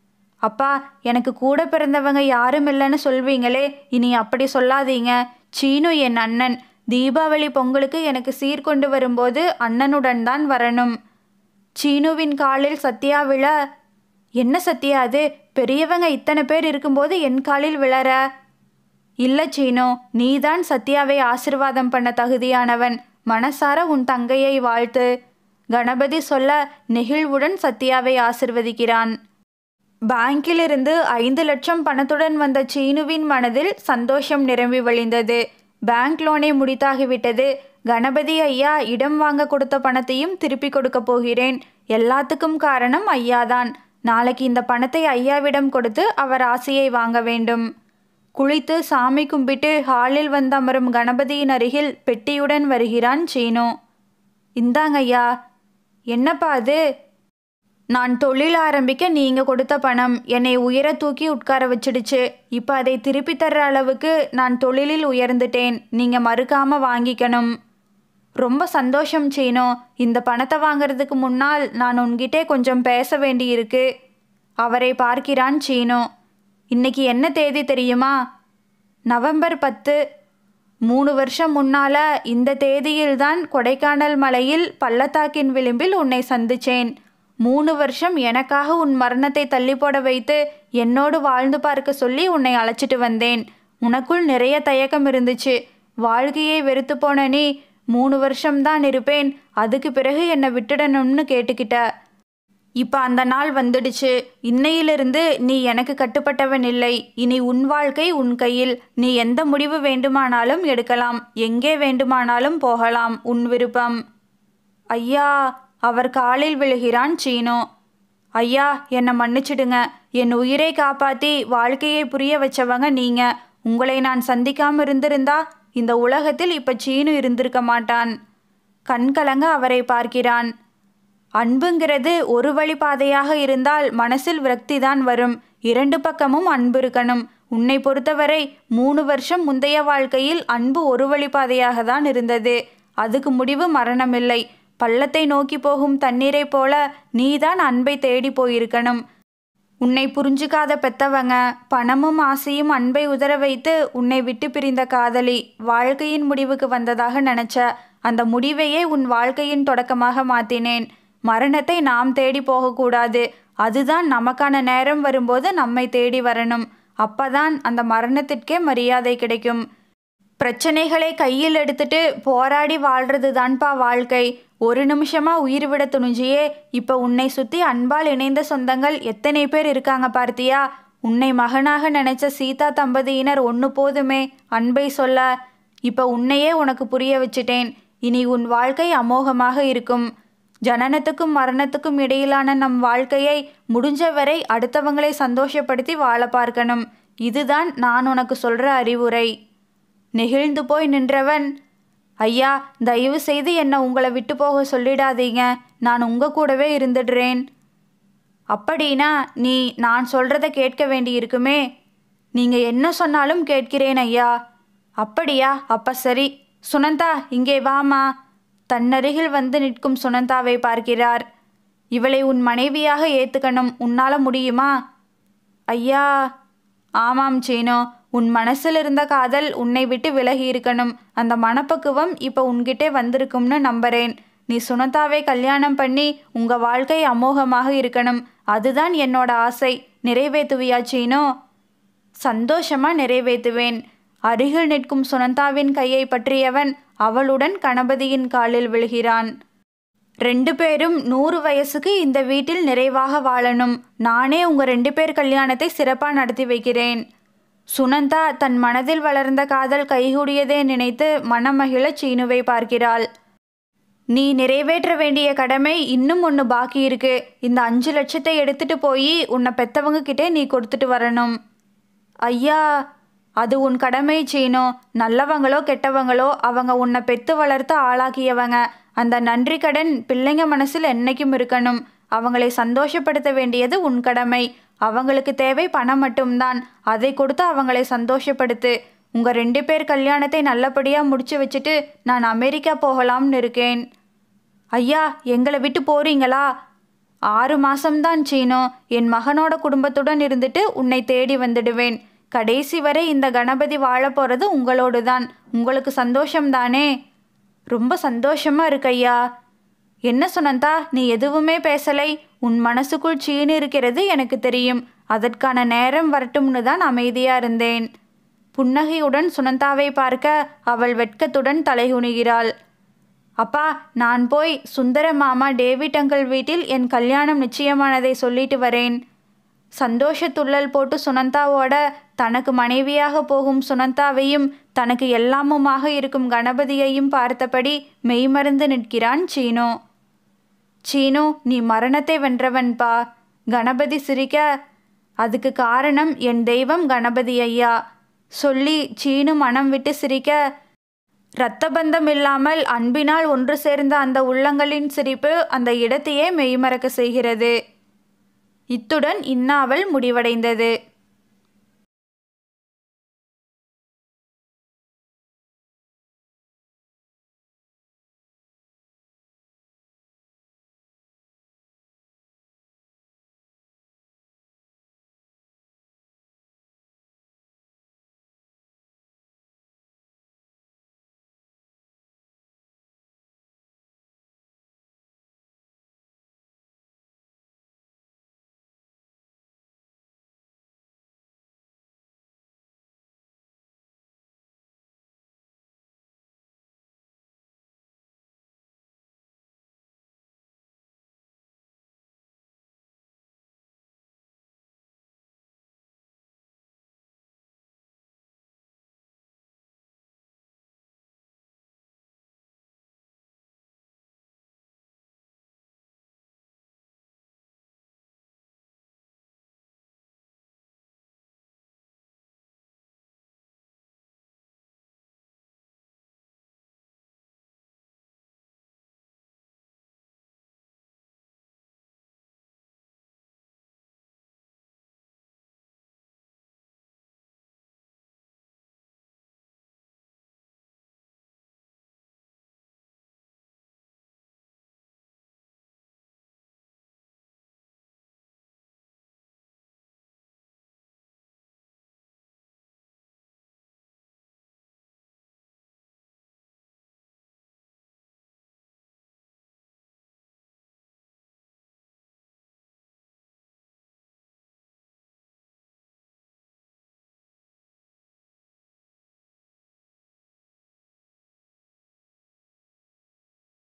அப்பா எனக்கு கூட பிறந்தவங்க யாரும் இல்லைன்னு சொல்வீங்களே இனி அப்படி சொல்லாதீங்க சீனு என் அண்ணன் தீபாவளி பொங்கலுக்கு எனக்கு சீர் கொண்டு வரும்போது அண்ணனுடன் தான் வரணும் சீனுவின் காலில் சத்யா விழ என்ன சத்யா அது பெரியவங்க இத்தனை பேர் இருக்கும்போது என் காலில் விழற இல்ல சீனு நீதான் சத்யாவை ஆசிர்வாதம் பண்ண தகுதியானவன் மனசார உன் தங்கையை வாழ்த்து கணபதி சொல்ல நெகிழ்வுடன் சத்யாவை ஆசிர்வதிக்கிறான் பேங்கிலிருந்து ஐந்து லட்சம் பணத்துடன் வந்த சீனுவின் மனதில் சந்தோஷம் நிரம்பி வழிந்தது பேங்க் லோனை முடித்தாகிவிட்டது கணபதி ஐயா இடம் வாங்க கொடுத்த பணத்தையும் திருப்பி கொடுக்க போகிறேன் எல்லாத்துக்கும் காரணம் ஐயாதான் நாளைக்கு இந்த பணத்தை ஐயாவிடம் கொடுத்து அவர் ஆசையை வாங்க வேண்டும் குளித்து சாமி கும்பிட்டு ஹாலில் வந்து அமரும் கணபதியின் அருகில் பெட்டியுடன் வருகிறான் சீனு இந்தாங்க ஐயா என்னப்பா அது நான் தொழில் ஆரம்பிக்க நீங்க கொடுத்த பணம் என்னை உயர தூக்கி உட்கார வச்சிடுச்சு இப்போ அதை திருப்பி தர்ற அளவுக்கு நான் தொழிலில் உயர்ந்துட்டேன் நீங்க மறுக்காம வாங்கிக்கணும் ரொம்ப சந்தோஷம் சீனோ இந்த பணத்தை வாங்குறதுக்கு முன்னால் நான் உன்கிட்டே கொஞ்சம் பேச வேண்டியிருக்கு அவரை பார்க்கிறான் சீனோ இன்னைக்கு என்ன தேதி தெரியுமா நவம்பர் பத்து மூணு வருஷம் முன்னால இந்த தேதியில்தான் கொடைக்கானல் மலையில் பள்ளத்தாக்கின் விளிம்பில் உன்னை சந்திச்சேன் மூணு வருஷம் எனக்காக உன் மரணத்தை தள்ளி போட வைத்து என்னோடு வாழ்ந்து பார்க்க சொல்லி உன்னை அழைச்சிட்டு வந்தேன் உனக்குள் நிறைய தயக்கம் இருந்துச்சு வாழ்க்கையை வெறுத்து போன நீ மூணு வருஷம்தான் இருப்பேன் அதுக்கு பிறகு என்னை விட்டுடணும்னு கேட்டுக்கிட்ட இப்போ அந்த நாள் வந்துடுச்சு இன்னையிலிருந்து நீ எனக்கு கட்டுப்பட்டவன் இல்லை இனி உன் வாழ்க்கை உன் கையில் நீ எந்த முடிவு வேண்டுமானாலும் எடுக்கலாம் எங்கே வேண்டுமானாலும் போகலாம் உன் விருப்பம் ஐயா அவர் காலில் விழுகிறான் சீனோ ஐயா என்னை மன்னிச்சிடுங்க என் உயிரை காப்பாத்தி வாழ்க்கையை புரிய வச்சவங்க நீங்க உங்களை நான் சந்திக்காம இருந்திருந்தா இந்த உலகத்தில் இப்ப சீனு இருந்திருக்க மாட்டான் கண்கலங்க அவரை பார்க்கிறான் அன்புங்கிறது ஒரு வழி பாதையாக இருந்தால் மனசில் விரக்தி தான் வரும் இரண்டு பக்கமும் அன்பு இருக்கணும் உன்னை பொறுத்தவரை மூணு வருஷம் முந்தைய வாழ்க்கையில் அன்பு ஒரு வழிப்பாதையாக தான் இருந்தது அதுக்கு முடிவு மரணமில்லை பள்ளத்தை நோக்கி போகும் தண்ணீரைப் போல நீதான் அன்பை தேடி போயிருக்கணும் உன்னை புரிஞ்சுக்காத பெத்தவங்க பணமும் ஆசையும் அன்பை உதற வைத்து உன்னை விட்டு பிரிந்த காதலி வாழ்க்கையின் முடிவுக்கு வந்ததாக நினைச்ச அந்த முடிவையே உன் வாழ்க்கையின் தொடக்கமாக மாத்தினேன் மரணத்தை நாம் தேடி போகக்கூடாது அதுதான் நமக்கான நேரம் வரும்போது நம்மை தேடி வரணும் அப்பதான் அந்த மரணத்திற்கே மரியாதை கிடைக்கும் பிரச்சனைகளை கையில் எடுத்துட்டு போராடி வாழ்றது தான்ப்பா வாழ்க்கை ஒரு நிமிஷமா உயிர் விட துணிஞ்சியே இப்ப உன்னை சுத்தி அன்பால் இணைந்த சொந்தங்கள் எத்தனை பேர் இருக்காங்க பார்த்தியா உன்னை மகனாக நினைச்ச சீதா தம்பதியினர் ஒன்று போதுமே அன்பை சொல்ல இப்ப உன்னையே உனக்கு புரிய வச்சிட்டேன் இனி உன் வாழ்க்கை அமோகமாக இருக்கும் ஜனனத்துக்கும் மரணத்துக்கும் இடையிலான நம் வாழ்க்கையை முடிஞ்ச வரை அடுத்தவங்களை சந்தோஷப்படுத்தி வாழ பார்க்கணும் இதுதான் நான் உனக்கு சொல்ற அறிவுரை நெகிழ்ந்து போய் நின்றவன் ஐயா தயவு செய்து என்னை உங்களை விட்டு போக சொல்லிடாதீங்க நான் உங்க கூடவே இருந்துடுறேன் அப்படின்னா நீ நான் சொல்றத கேட்க வேண்டியிருக்குமே நீங்க என்ன சொன்னாலும் கேட்கிறேன் ஐயா அப்படியா அப்ப சரி சுனந்தா இங்கே வாமா தன்னருகில் வந்து நிற்கும் சுனந்தாவை பார்க்கிறார் இவளை உன் மனைவியாக ஏத்துக்கணும் உன்னால முடியுமா ஐயா ஆமாம் சீனோ உன் மனசில் இருந்த காதல் உன்னை விட்டு விலகி இருக்கணும் அந்த மனப்பக்குவம் இப்போ உன்கிட்டே வந்திருக்கும்னு நம்புறேன் நீ சுனதாவை கல்யாணம் பண்ணி உங்க வாழ்க்கை அமோகமாக இருக்கணும் அதுதான் என்னோட ஆசை நிறைவேற்றுவியா சீனோ சந்தோஷமா நிறைவேற்றுவேன் அருகில் நிற்கும் சுனந்தாவின் கையை பற்றியவன் அவளுடன் கணபதியின் காலில் விழுகிறான் ரெண்டு பேரும் நூறு வயசுக்கு இந்த வீட்டில் நிறைவாக வாழணும் நானே உங்க ரெண்டு பேர் கல்யாணத்தை சிறப்பா நடத்தி வைக்கிறேன் சுனந்தா தன் மனதில் வளர்ந்த காதல் கைகூடியதே நினைத்து மனமகிழ சீனுவை பார்க்கிறாள் நீ நிறைவேற்ற வேண்டிய கடமை இன்னும் ஒன்று பாக்கி இருக்கு இந்த அஞ்சு லட்சத்தை எடுத்துட்டு போய் உன்னை பெத்தவங்க கிட்டே நீ கொடுத்துட்டு வரணும் ஐயா அது உன் கடமை சீனோ நல்லவங்களோ கெட்டவங்களோ அவங்க உன்னை பெத்து வளர்த்து ஆளாக்கியவங்க அந்த நன்றி கடன் பிள்ளைங்க மனசில் என்னைக்கும் இருக்கணும் அவங்களை சந்தோஷப்படுத்த வேண்டியது உன் கடமை அவங்களுக்கு தேவை பணம் மட்டும்தான் அதை கொடுத்து அவங்களை சந்தோஷப்படுத்து உங்க ரெண்டு பேர் கல்யாணத்தை நல்லபடியா முடிச்சு வச்சுட்டு நான் அமெரிக்கா போகலாம்னு இருக்கேன் ஐயா எங்களை விட்டு போறீங்களா ஆறு மாசம்தான் சீனோ என் மகனோட குடும்பத்துடன் இருந்துட்டு உன்னை தேடி வந்துடுவேன் கடைசி வரை இந்த கணபதி வாழ போறது உங்களோடு தான் உங்களுக்கு சந்தோஷம்தானே ரொம்ப சந்தோஷமா இருக்கையா என்ன சுனந்தா நீ எதுவுமே பேசலை உன் மனசுக்குள் சீனு இருக்கிறது எனக்கு தெரியும் அதற்கான நேரம் வரட்டும்னு தான் அமைதியா இருந்தேன் புன்னகையுடன் சுனந்தாவை பார்க்க அவள் வெட்கத்துடன் தலைகுனிகிறாள் அப்பா நான் போய் சுந்தர மாமா டேவிட் அங்கிள் வீட்டில் என் கல்யாணம் நிச்சயமானதை சொல்லிட்டு வரேன் சந்தோஷத்துள்ளல் போட்டு சுனந்தாவோட தனக்கு மனைவியாக போகும் சுனந்தாவையும் தனக்கு எல்லாமுமாக இருக்கும் கணபதியையும் பார்த்தபடி மெய்மறந்து நிற்கிறான் சீனோ சீனு நீ மரணத்தை வென்றவன்பா கணபதி சிரிக்க அதுக்கு காரணம் என் தெய்வம் கணபதி ஐயா சொல்லி சீனு மனம் விட்டு சிரிக்க இரத்த பந்தம் இல்லாமல் அன்பினால் ஒன்று சேர்ந்த அந்த உள்ளங்களின் சிரிப்பு அந்த இடத்தையே மெய்மறக்க செய்கிறது இத்துடன் இந்நாவல் முடிவடைந்தது